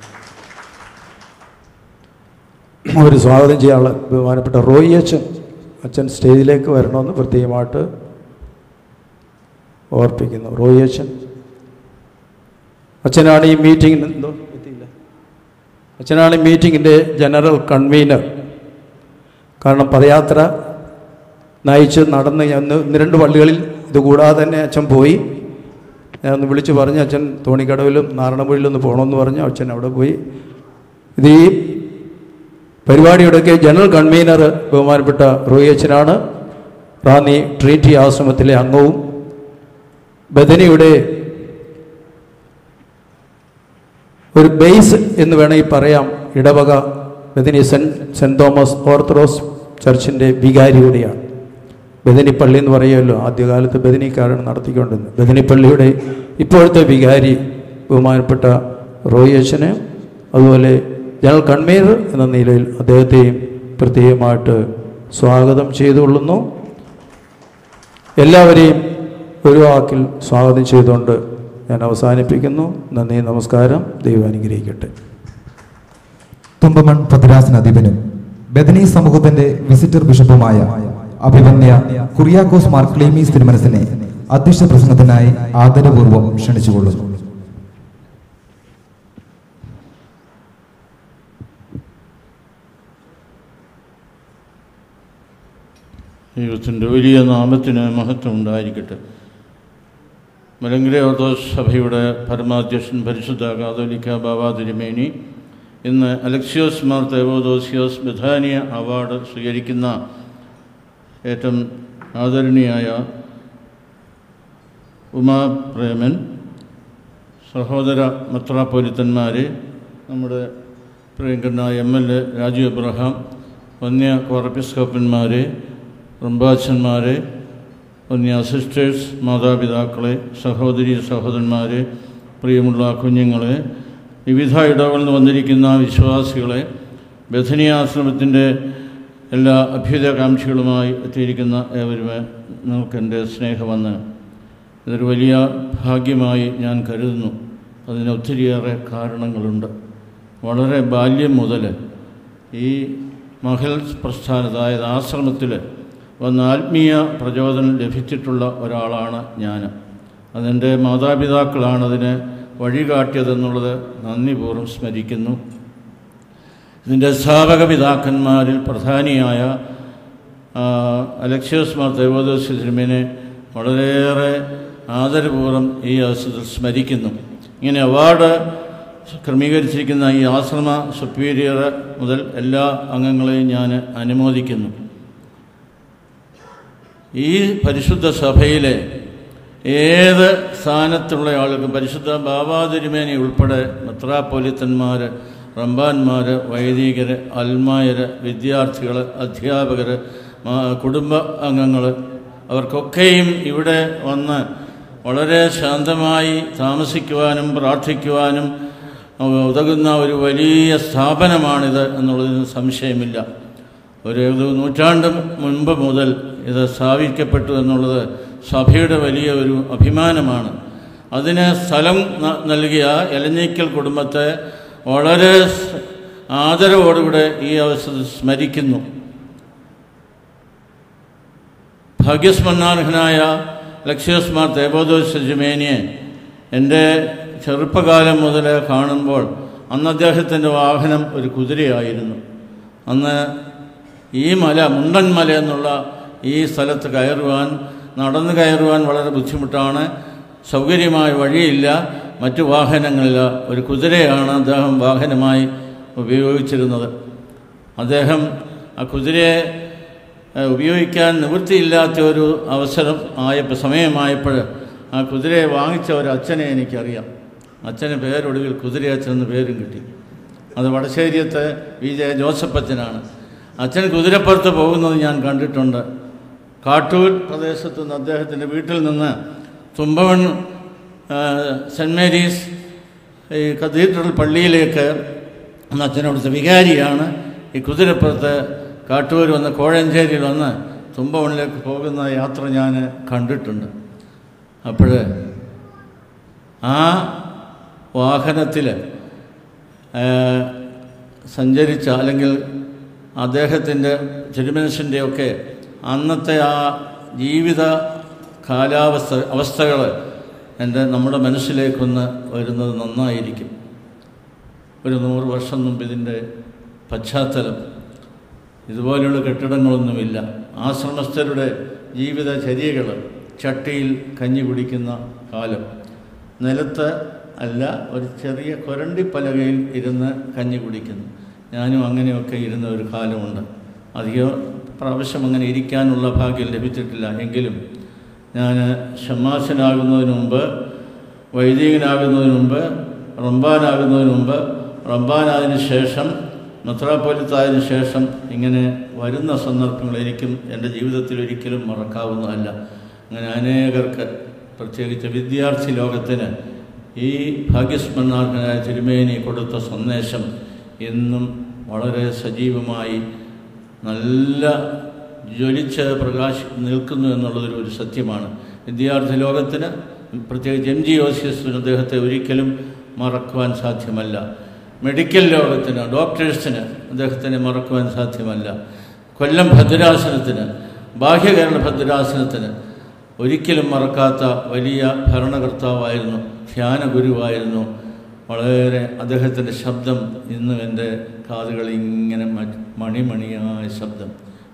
ഒരു സ്വാഗതം ചെയ്യാനുള്ള ബഹുമാനപ്പെട്ട റോയി അച്ഛൻ അച്ഛൻ സ്റ്റേജിലേക്ക് വരണമെന്ന് പ്രത്യേകമായിട്ട് ഓർപ്പിക്കുന്നു റോയി അച്ഛൻ അച്ഛനാണ് ഈ മീറ്റിംഗിന് എന്തോ എത്തിയില്ല അച്ഛനാണ് ഈ മീറ്റിങ്ങിൻ്റെ ജനറൽ കൺവീനർ കാരണം പദയാത്ര നയിച്ച് നടന്ന് ഞാൻ ഒന്ന് ഒന്ന് രണ്ട് പള്ളികളിൽ ഇത് കൂടാതെ തന്നെ അച്ഛൻ പോയി ഞാൻ ഒന്ന് വിളിച്ച് പറഞ്ഞു അച്ഛൻ തോണിക്കടവിലും നാരണപുഴയിലും ഒന്ന് പോകണമെന്ന് പറഞ്ഞു അച്ഛൻ അവിടെ പോയി ഇത് ഈ പരിപാടിയുടെയൊക്കെ ജനറൽ കൺവീനർ ബഹുമാനപ്പെട്ട റോയി അച്ഛനാണ് റാന്നി ട്രീറ്റി ആശ്രമത്തിലെ അംഗവും ബദനിയുടെ ഒരു ബേസ് എന്ന് വേണമെങ്കിൽ പറയാം ഇടവക Bethany saint saint Thomas orthodox ചർച്ചിൻ്റെ വികാരി കൂടിയാണ് ബദനിപ്പള്ളി എന്ന് പറയുമല്ലോ ആദ്യകാലത്ത് ബദനിക്കാരാണ് നടത്തിക്കൊണ്ടിരുന്നത് ബദനിപ്പള്ളിയുടെ ഇപ്പോഴത്തെ വികാരി ബഹുമാനപ്പെട്ട റോയി അച്ഛന് അതുപോലെ ജനറൽ കൺവീനർ എന്ന നിലയിൽ അദ്ദേഹത്തെയും പ്രത്യേകമായിട്ട് സ്വാഗതം ചെയ്തുകൊള്ളുന്നു എല്ലാവരെയും ഒരു വാക്കിൽ സ്വാഗതം ചെയ്തുകൊണ്ട് ഞാൻ അവസാനിപ്പിക്കുന്നു നന്ദി നമസ്കാരം ദൈവം അനുഗ്രഹിക്കട്ടെ തുമ്പമൺ ഭദ്രാസനാധിപനും ബദനി സമൂഹത്തിന്റെ വിസിറ്റർ ബിഷപ്പുമായ അഭിവന്യ കുറിയാക്കോസ് മാർ ക്ലീമീസ് തിരുമനസിനെ അധ്യക്ഷ പ്രസംഗത്തിനായി ആദരപൂർവ്വം ക്ഷണിച്ചുകൊള്ളുന്നു ദൈവത്തിൻ്റെ വലിയ നാമത്തിന് മഹത്വം ഉണ്ടായിരിക്കട്ടെ മലങ്കര ഓർത്തോസ് സഭയുടെ പരമാധ്യക്ഷൻ പരിശുദ്ധ കാതോലിക്ക ബാബാ തിരുമേനി ഇന്ന് Alexios Mar Theodosius Bethany award സ്വീകരിക്കുന്ന ഏറ്റവും ആദരണീയായ ഉമാ പ്രേമൻ സഹോദര മെത്രാപ്പൊലിത്തന്മാർ നമ്മുടെ പ്രിയങ്കരനായ M L A Raju Abraham വന്യ കോറപ്പിസ്കോപ്പന്മാർ റംബാച്ചന്മാർ വന്യ സിസ്റ്റേഴ്സ് മാതാപിതാക്കളെ സഹോദരി സഹോദരന്മാർ പ്രിയമുള്ള കുഞ്ഞുങ്ങളെ വിവിധ ഇടങ്ങളിൽ നിന്ന് വന്നിരിക്കുന്ന വിശ്വാസികളെ ബഥനിയാശ്രമത്തിൻ്റെ എല്ലാ അഭ്യുതകാംക്ഷികളുമായി എത്തിയിരിക്കുന്ന ഏവരുമേ നിങ്ങൾക്ക് എൻ്റെ സ്നേഹമെന്ന് ഇതൊരു വലിയ ഭാഗ്യമായി ഞാൻ കരുതുന്നു അതിന് ഒത്തിരിയേറെ കാരണങ്ങളുണ്ട് വളരെ ബാല്യം മുതൽ ഈ മഹൽ പ്രസ്ഥാനത്ത് അതായത് ആശ്രമത്തിൽ വന്ന് ആത്മീയ പ്രചോദനം ലഭിച്ചിട്ടുള്ള ഒരാളാണ് ഞാൻ അതെൻ്റെ മാതാപിതാക്കളാണ് അതിന് വഴികാട്ടിയതെന്നുള്ളത് നന്ദിപൂർവ്വം സ്മരിക്കുന്നു ഇതിൻ്റെ സ്ഥാപക പിതാക്കന്മാരിൽ പ്രധാനിയായ ആ, അലക്ഷ്യോസ് മാർ ദേവോദോസ് തിരുമേനെ വളരെയേറെ ആദരപൂർവ്വം ഈ അവസരത്തിൽ സ്മരിക്കുന്നു ഇങ്ങനെ അവാർഡ് ക്രമീകരിച്ചിരിക്കുന്ന ഈ ആശ്രമ സുപ്പീരിയർ മുതൽ എല്ലാ അംഗങ്ങളെയും ഞാൻ അനുമോദിക്കുന്നു ഈ പരിശുദ്ധ സഭയിലെ ഏത് സ്ഥാനത്തുള്ള ആളുകൾക്കും പരിശുദ്ധ ബാബാതിരുമേനി ഉൾപ്പെടെ മെത്രാപ്പൊലിത്തന്മാർ റംബാന്മാർ വൈദികർ അൽമായർ വിദ്യാർത്ഥികൾ അധ്യാപകർ കുടുംബ അംഗങ്ങൾ അവർക്കൊക്കെയും ഇവിടെ വന്ന് വളരെ ശാന്തമായി താമസിക്കുവാനും പ്രാർത്ഥിക്കുവാനും ഉതകുന്ന ഒരു വലിയ സ്ഥാപനമാണിത് എന്നുള്ളതിന് സംശയമില്ല ഒരു നൂറ്റാണ്ട് മുൻപ് മുതൽ ഇത് സ്ഥാപിക്കപ്പെട്ടു എന്നുള്ളത് സഭയുടെ വലിയ ഒരു അഭിമാനമാണ് അതിന് സ്ഥലം ന- നൽകിയ എലഞ്ഞിക്കൽ കുടുംബത്തെ വളരെ സ്- ആദരവോടുകൂടെ ഈ അവസരത്തിൽ സ്മരിക്കുന്നു ഭാഗ്യസ്മരണാർഹനായ ലക്ഷ്യസ്മാർ ദേവോദോസ് ജുമേനിയെ എൻ്റെ ചെറുപ്പകാലം മുതൽ കാണുമ്പോൾ അന്ന് അദ്ദേഹത്തിൻ്റെ വാഹനം ഒരു കുതിരയായിരുന്നു അന്ന് ഈ മല മുണ്ടൻ മല എന്നുള്ള ഈ സ്ഥലത്ത് കയറുവാൻ നടന്നു കയറുവാൻ വളരെ ബുദ്ധിമുട്ടാണ് സൗകര്യമായ വഴിയില്ല മറ്റു വാഹനങ്ങളില്ല ഒരു കുതിരയാണ് അദ്ദേഹം വാഹനമായി ഉപയോഗിച്ചിരുന്നത് അദ്ദേഹം ആ കുതിരയെ ഏഹ്, ഉപയോഗിക്കാൻ നിവൃത്തിയില്ലാത്ത ഒരു അവസരം ആയപ്പോൾ സമയമായപ്പോൾ ആ കുതിരയെ വാങ്ങിച്ച ഒരു അച്ഛനെ എനിക്കറിയാം അച്ഛന് പേരൊടുവിൽ കുതിരയച്ഛൻ എന്ന് പേരും കിട്ടി അത് വടശ്ശേരിയത്തെ വി ജെ ജോസഫ് അച്ഛനാണ് അച്ഛൻ കുതിരപ്പുറത്ത് പോകുന്നത് ഞാൻ കണ്ടിട്ടുണ്ട് കാട്ടൂർ പ്രദേശത്ത് നിന്ന് അദ്ദേഹത്തിൻ്റെ വീട്ടിൽ നിന്ന് തുമ്പവൺ ആ, സെൻറ് മേരീസ് ഈ കത്തീഡ്രൽ പള്ളിയിലേക്ക് അന്ന് അച്ഛനവിടുത്തെ വികാരിയാണ് ഈ കുതിരപ്പുറത്ത് കാട്ടൂർ വന്ന് കോഴഞ്ചേരിയിൽ വന്ന് തുമ്പവണിലേക്ക് പോകുന്ന യാത്ര ഞാൻ കണ്ടിട്ടുണ്ട് അപ്പോൾ ആ വാഹനത്തിൽ സഞ്ചരിച്ച അല്ലെങ്കിൽ അദ്ദേഹത്തിൻ്റെ തിരുമനസിൻ്റെയൊക്കെ അന്നത്തെ ആ ജീവിത കാലാവസ്ഥ അവസ്ഥകൾ എൻ്റെ നമ്മുടെ മനസ്സിലേക്കൊന്ന് വരുന്നത് നന്നായിരിക്കും ഒരു നൂറ് വർഷം മുമ്പ് ഇതിൻ്റെ പശ്ചാത്തലം ഇതുപോലെയുള്ള കെട്ടിടങ്ങളൊന്നുമില്ല ആശ്രമസ്ഥരുടെ ജീവിതചര്യകൾ ചട്ടിയിൽ കഞ്ഞി കുടിക്കുന്ന കാലം നിലത്ത് അല്ല ഒരു ചെറിയ കൊരണ്ടി പലകയിൽ ഇരുന്ന് കഞ്ഞി കുടിക്കുന്നു ഞാനും അങ്ങനെയൊക്കെ ഇരുന്ന ഒരു കാലമുണ്ട് അധികം പ്രാവശ്യം അങ്ങനെ ഇരിക്കാനുള്ള ഭാഗ്യം ലഭിച്ചിട്ടില്ല എങ്കിലും ഞാൻ ഷമ്മാശനാകുന്നതിന് മുമ്പ് വൈദികനാകുന്നതിന് മുമ്പ് റംബാനാകുന്നതിന് മുമ്പ് റംബാനായതിനു ശേഷം മെത്രാപ്പൊലിത്തായതിനു ശേഷം ഇങ്ങനെ വരുന്ന സന്ദർഭങ്ങൾ എനിക്കും എൻ്റെ ജീവിതത്തിൽ ഒരിക്കലും മറക്കാവുന്നതല്ല അങ്ങനെ അനേകർക്ക് പ്രത്യേകിച്ച് വിദ്യാർത്ഥി ലോകത്തിന് ഈ ഭാഗ്യസ്മരണാർഹനായ തിരുമേനി കൊടുത്ത സന്ദേശം ഇന്നും വളരെ സജീവമായി നല്ല ജ്വലിച്ച് പ്രകാശി നിൽക്കുന്നു എന്നുള്ളതൊരു ഒരു സത്യമാണ് വിദ്യാർത്ഥി ലോകത്തിന് പ്രത്യേകിച്ച് എം ജി ഓസിയസിന് അദ്ദേഹത്തെ ഒരിക്കലും മറക്കുവാൻ സാധ്യമല്ല മെഡിക്കൽ ലോകത്തിന് ഡോക്ടേഴ്സിന് അദ്ദേഹത്തിനെ മറക്കുവാൻ സാധ്യമല്ല കൊല്ലം ഭദ്രാസനത്തിന് ബാഹ്യകേരള ഭദ്രാസനത്തിന് ഒരിക്കലും മറക്കാത്ത വലിയ ഭരണകർത്താവായിരുന്നു ധ്യാന ഗുരുവായിരുന്നു വളരെ അദ്ദേഹത്തിൻ്റെ ശബ്ദം ഇന്നും എൻ്റെ കാതുകളിൽ ഇങ്ങനെ മ- മണിമണിയായ ശബ്ദം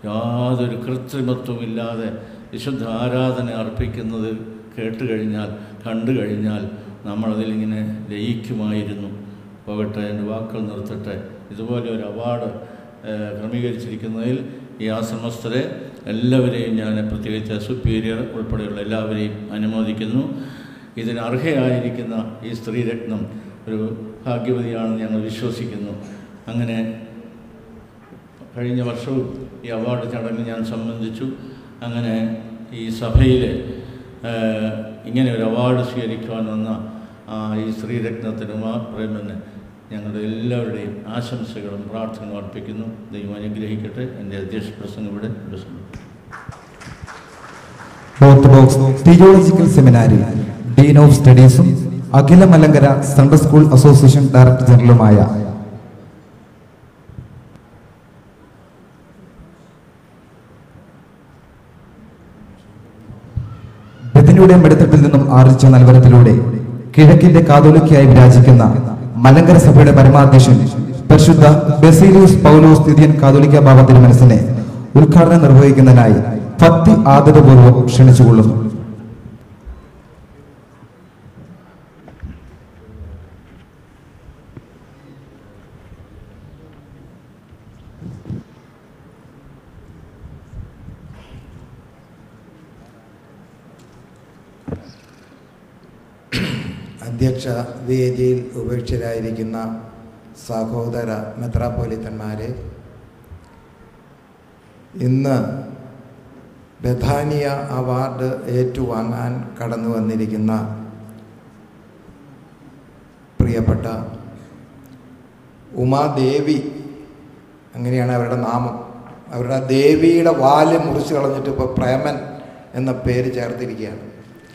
യാതൊരു കൃത്രിമത്വമില്ലാതെ വിശുദ്ധ ആരാധന അർപ്പിക്കുന്നത് കേട്ട് കഴിഞ്ഞാൽ കണ്ടു കഴിഞ്ഞാൽ നമ്മളതിലിങ്ങനെ ലയിക്കുമായിരുന്നു പോകട്ടെ എൻ്റെ വാക്കുകൾ നിർത്തട്ടെ ഇതുപോലെ ഒരു അവാർഡ് ഏഹ്, ക്രമീകരിച്ചിരിക്കുന്നതിൽ ഈ ആശ്രമസ്ഥരെ എല്ലാവരെയും ഞാൻ പ്രത്യേകിച്ച് സുപ്പീരിയർ ഉൾപ്പെടെയുള്ള എല്ലാവരെയും അനുമോദിക്കുന്നു ഇതിന് അർഹയായിരിക്കുന്ന ഈ സ്ത്രീരത്നം ഒരു ഭാഗ്യവതിയാണെന്ന് ഞങ്ങൾ വിശ്വസിക്കുന്നു അങ്ങനെ കഴിഞ്ഞ വർഷവും ഈ അവാർഡ് ചടങ്ങ് ഞാൻ സംബന്ധിച്ചു അങ്ങനെ ഈ സഭയിൽ ഇങ്ങനെ ഒരു അവാർഡ് സ്വീകരിക്കുവാൻ വന്ന ആ ഈ ശ്രീരത്നത്തിന് ഉമാ പ്രേമന് ഞങ്ങളുടെ എല്ലാവരുടെയും ആശംസകളും പ്രാർത്ഥനകളും അർപ്പിക്കുന്നു ദൈവം അനുഗ്രഹിക്കട്ടെ എൻ്റെ അധ്യക്ഷ പ്രസംഗം ഇവിടെ പ്രസംഗം ഓർത്തഡോക്സ് തിയോളജിക്കൽ സെമിനാരിൽ ഡീൻ ഓഫ് സ്റ്റഡീസും അഖില Malankara Sunday school association director ജനറലുമായ ബഥനിയുടെ മെടുത്തട്ടിൽ നിന്നും ആർജിച്ച നൽവരത്തിലൂടെ കിഴക്കിന്റെ കാതോലിക്കായി വിരാജിക്കുന്ന മലങ്കര സഭയുടെ പരമാധ്യക്ഷൻ പരിശുദ്ധ ബെസീലിയൂസ് പൗലോസ് തിരിയൻ കാതോലിക്ക ബാബ തിരുമനസിനെ ഉദ്ഘാടനം നിർവഹിക്കുന്നതിനായി ഭക്തി ആദരപൂർവ്വം ക്ഷണിച്ചുകൊള്ളുന്നു അധ്യക്ഷ വേദിയിൽ ഉപേക്ഷിതരായിരിക്കുന്ന സഹോദര മെത്രാപ്പോലിത്തന്മാരെ ഇന്ന് ബഥാനിയ അവാർഡ് ഏറ്റുവാങ്ങാൻ കടന്നു വന്നിരിക്കുന്ന പ്രിയപ്പെട്ട ഉമാദേവി അങ്ങനെയാണ് അവരുടെ നാമം അവരുടെ ദേവിയുടെ വാല് മുറിച്ച് കളഞ്ഞിട്ട് ഇപ്പോൾ പ്രേമൻ എന്ന പേര് ചേർത്തിരിക്കുകയാണ്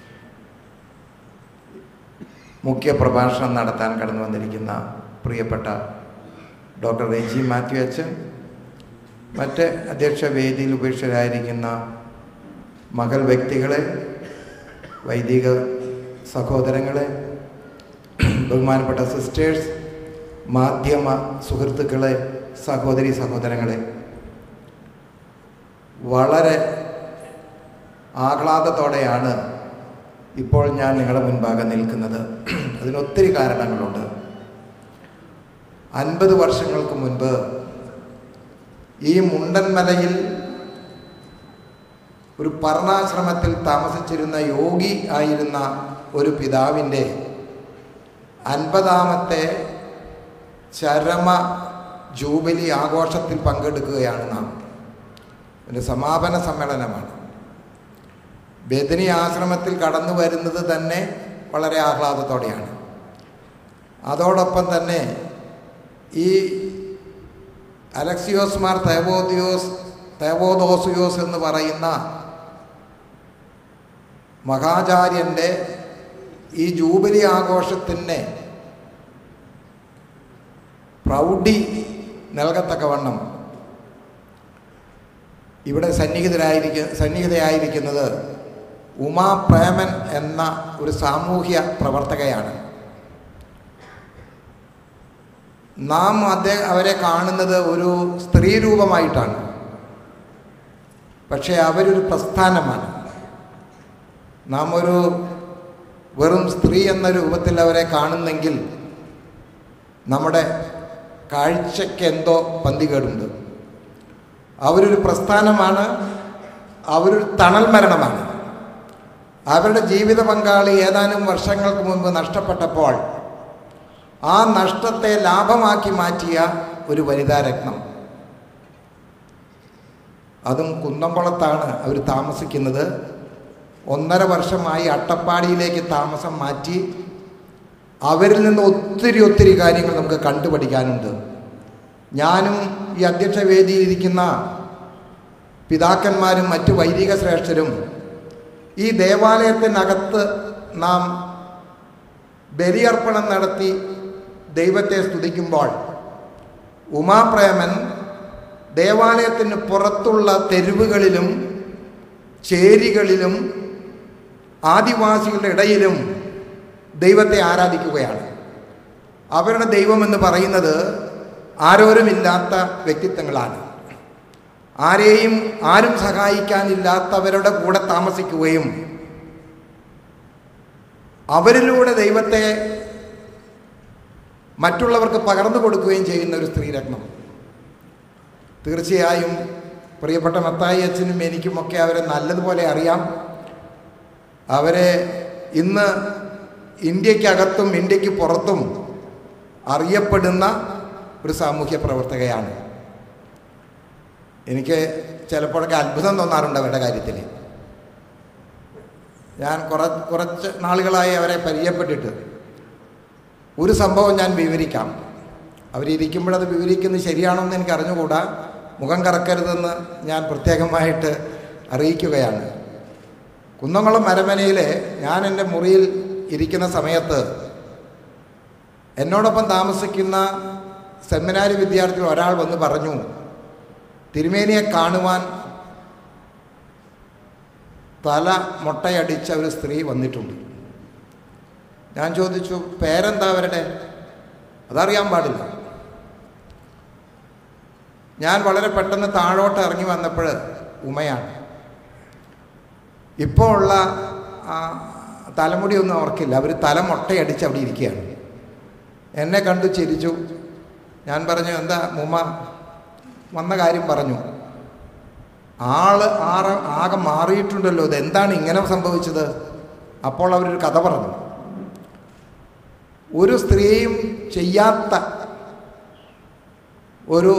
മുഖ്യ പ്രഭാഷണം നടത്താൻ കടന്നു വന്നിരിക്കുന്ന പ്രിയപ്പെട്ട ഡോക്ടർ റെജി മാത്യു അച്ഛൻ മറ്റ് അധ്യക്ഷ വേദിയിൽ ഉപേക്ഷിതരായിരിക്കുന്ന മകൾ വ്യക്തികളെ വൈദിക സഹോദരങ്ങളെ ബഹുമാനപ്പെട്ട സിസ്റ്റേഴ്സ് മാധ്യമ സുഹൃത്തുക്കളെ സഹോദരി സഹോദരങ്ങളെ വളരെ ആഹ്ലാദത്തോടെയാണ് ഇപ്പോൾ ഞാൻ നിങ്ങളുടെ മുൻപാകെ നിൽക്കുന്നത് അതിനൊത്തിരി കാരണങ്ങളുണ്ട് അൻപത് വർഷങ്ങൾക്ക് മുൻപ് ഈ മുണ്ടൻമലയിൽ ഒരു പർണാശ്രമത്തിൽ താമസിച്ചിരുന്ന യോഗി ആയിരുന്ന ഒരു പിതാവിൻ്റെ അൻപതാമത്തെ ചരമ ജൂബിലി ആഘോഷത്തിൽ പങ്കെടുക്കുകയാണ് നാം ഒരു സമാപന സമ്മേളനമാണ് ബദനി ആശ്രമത്തിൽ കടന്നു വരുന്നത് തന്നെ വളരെ ആഹ്ലാദത്തോടെയാണ് അതോടൊപ്പം തന്നെ ഈ അലക്സിയോസ് മാർ തേവോദിയോസ് തേവോദോസിയോസ് എന്ന് പറയുന്ന മഹാചാര്യൻ്റെ ഈ ജൂബിലി ആഘോഷത്തിന് പ്രൗഢി നൽകത്തക്കവണ്ണം ഇവിടെ സന്നിഹിതരായിരിക്ക സന്നിഹിതയായിരിക്കുന്നത് ഉമാ പ്രേമൻ എന്ന ഒരു സാമൂഹ്യ പ്രവർത്തകയാണ് നാം അദ്ദേഹം അവരെ കാണുന്നത് ഒരു സ്ത്രീ രൂപമായിട്ടാണ് പക്ഷേ അവരൊരു പ്രസ്ഥാനമാണ് നാം ഒരു വെറും സ്ത്രീ എന്ന രൂപത്തിൽ അവരെ കാണുന്നെങ്കിൽ നമ്മുടെ കാഴ്ചയ്ക്ക് എന്തോ പന്തികേടുണ്ട് അവരൊരു പ്രസ്ഥാനമാണ് അവരൊരു തണൽ മരണമാണ് അവരുടെ ജീവിത പങ്കാളി ഏതാനും വർഷങ്ങൾക്ക് മുൻപ് നഷ്ടപ്പെട്ടപ്പോൾ ആ നഷ്ടത്തെ ലാഭമാക്കി മാറ്റിയ ഒരു വനിതാ രത്നം അതും കുന്നംകുളത്താണ് അവർ താമസിക്കുന്നത് ഒന്നര വർഷമായി അട്ടപ്പാടിയിലേക്ക് താമസം മാറ്റി അവരിൽ നിന്ന് ഒത്തിരി ഒത്തിരി കാര്യങ്ങൾ നമുക്ക് കണ്ടുപഠിക്കാനുണ്ട് ഞാനും ഈ അധ്യക്ഷ വേദിയിൽ ഇരിക്കുന്ന പിതാക്കന്മാരും മറ്റു വൈദിക ശ്രേഷ്ഠരും ഈ ദേവാലയത്തിനകത്ത് നാം ബലിയർപ്പണം നടത്തി ദൈവത്തെ സ്തുതിക്കുമ്പോൾ ഉമാപ്രേമൻ ദേവാലയത്തിന് പുറത്തുള്ള തെരുവുകളിലും ചേരികളിലും ആദിവാസികളുടെ ഇടയിലും ദൈവത്തെ ആരാധിക്കുകയാണ് അവരുടെ ദൈവമെന്ന് പറയുന്നത് ആരോരുമില്ലാത്ത വ്യക്തിത്വങ്ങളാണ് ആരെയും ആരും സഹായിക്കാനില്ലാത്തവരുടെ കൂടെ താമസിക്കുകയും അവരിലൂടെ ദൈവത്തെ മറ്റുള്ളവർക്ക് പകർന്നു കൊടുക്കുകയും ചെയ്യുന്ന ഒരു സ്ത്രീരത്നം തീർച്ചയായും പ്രിയപ്പെട്ട മത്തായി അച്ഛനും എനിക്കുമൊക്കെ അവരെ നല്ലതുപോലെ അറിയാം അവരെ ഇന്ന് ഇന്ത്യക്കകത്തും ഇന്ത്യക്ക് പുറത്തും അറിയപ്പെടുന്ന ഒരു സാമൂഹ്യ പ്രവർത്തകയാണ് എനിക്ക് ചിലപ്പോഴൊക്കെ അത്ഭുതം തോന്നാറുണ്ട് അവരുടെ കാര്യത്തിൽ ഞാൻ കുറ കുറച്ച് നാളുകളായി അവരെ പരിചയപ്പെട്ടിട്ട് ഒരു സംഭവം ഞാൻ വിവരിക്കാം അവരിയ്ക്കുമ്പോഴത് വിവരിക്കുന്നത് ശരിയാണോന്ന് എനിക്ക് അറിഞ്ഞുകൂടാ മുഖം കറക്കരുതെന്ന് ഞാൻ പ്രത്യേകമായിട്ട് അറിയിക്കുകയാണ് കുന്നംകുളം മരമനയിലെ ഞാൻ എൻ്റെ മുറിയിൽ ഇരിക്കുന്ന സമയത്ത് എന്നോടൊപ്പം താമസിക്കുന്ന സെമിനാരി വിദ്യാർത്ഥികൾ ഒരാൾ വന്ന് പറഞ്ഞു തിരുമേനിയെ കാണുവാൻ തല മുട്ടയടിച്ച ഒരു സ്ത്രീ വന്നിട്ടുണ്ട് ഞാൻ ചോദിച്ചു പേരെന്താ അവരുടെ അതറിയാൻ പാടില്ല ഞാൻ വളരെ പെട്ടെന്ന് താഴോട്ട് ഇറങ്ങി വന്നപ്പോൾ ഉമയാണ് ഇപ്പോൾ ഉള്ള ആ, തലമുടിയൊന്നും അവർക്കില്ല അവർ തല മുട്ടയടിച്ച് അവിടെ ഇരിക്കുകയാണ് എന്നെ കണ്ടു ചിരിച്ചു ഞാൻ പറഞ്ഞു എന്താ മുമ്മ വന്ന കാര്യം പറഞ്ഞു ആള് ആറ ആകെ മാറിയിട്ടുണ്ടല്ലോ ഇത് എന്താണ് ഇങ്ങനെ സംഭവിച്ചത് അപ്പോൾ അവരൊരു കഥ പറഞ്ഞു ഒരു സ്ത്രീയും ചെയ്യാത്ത ഒരു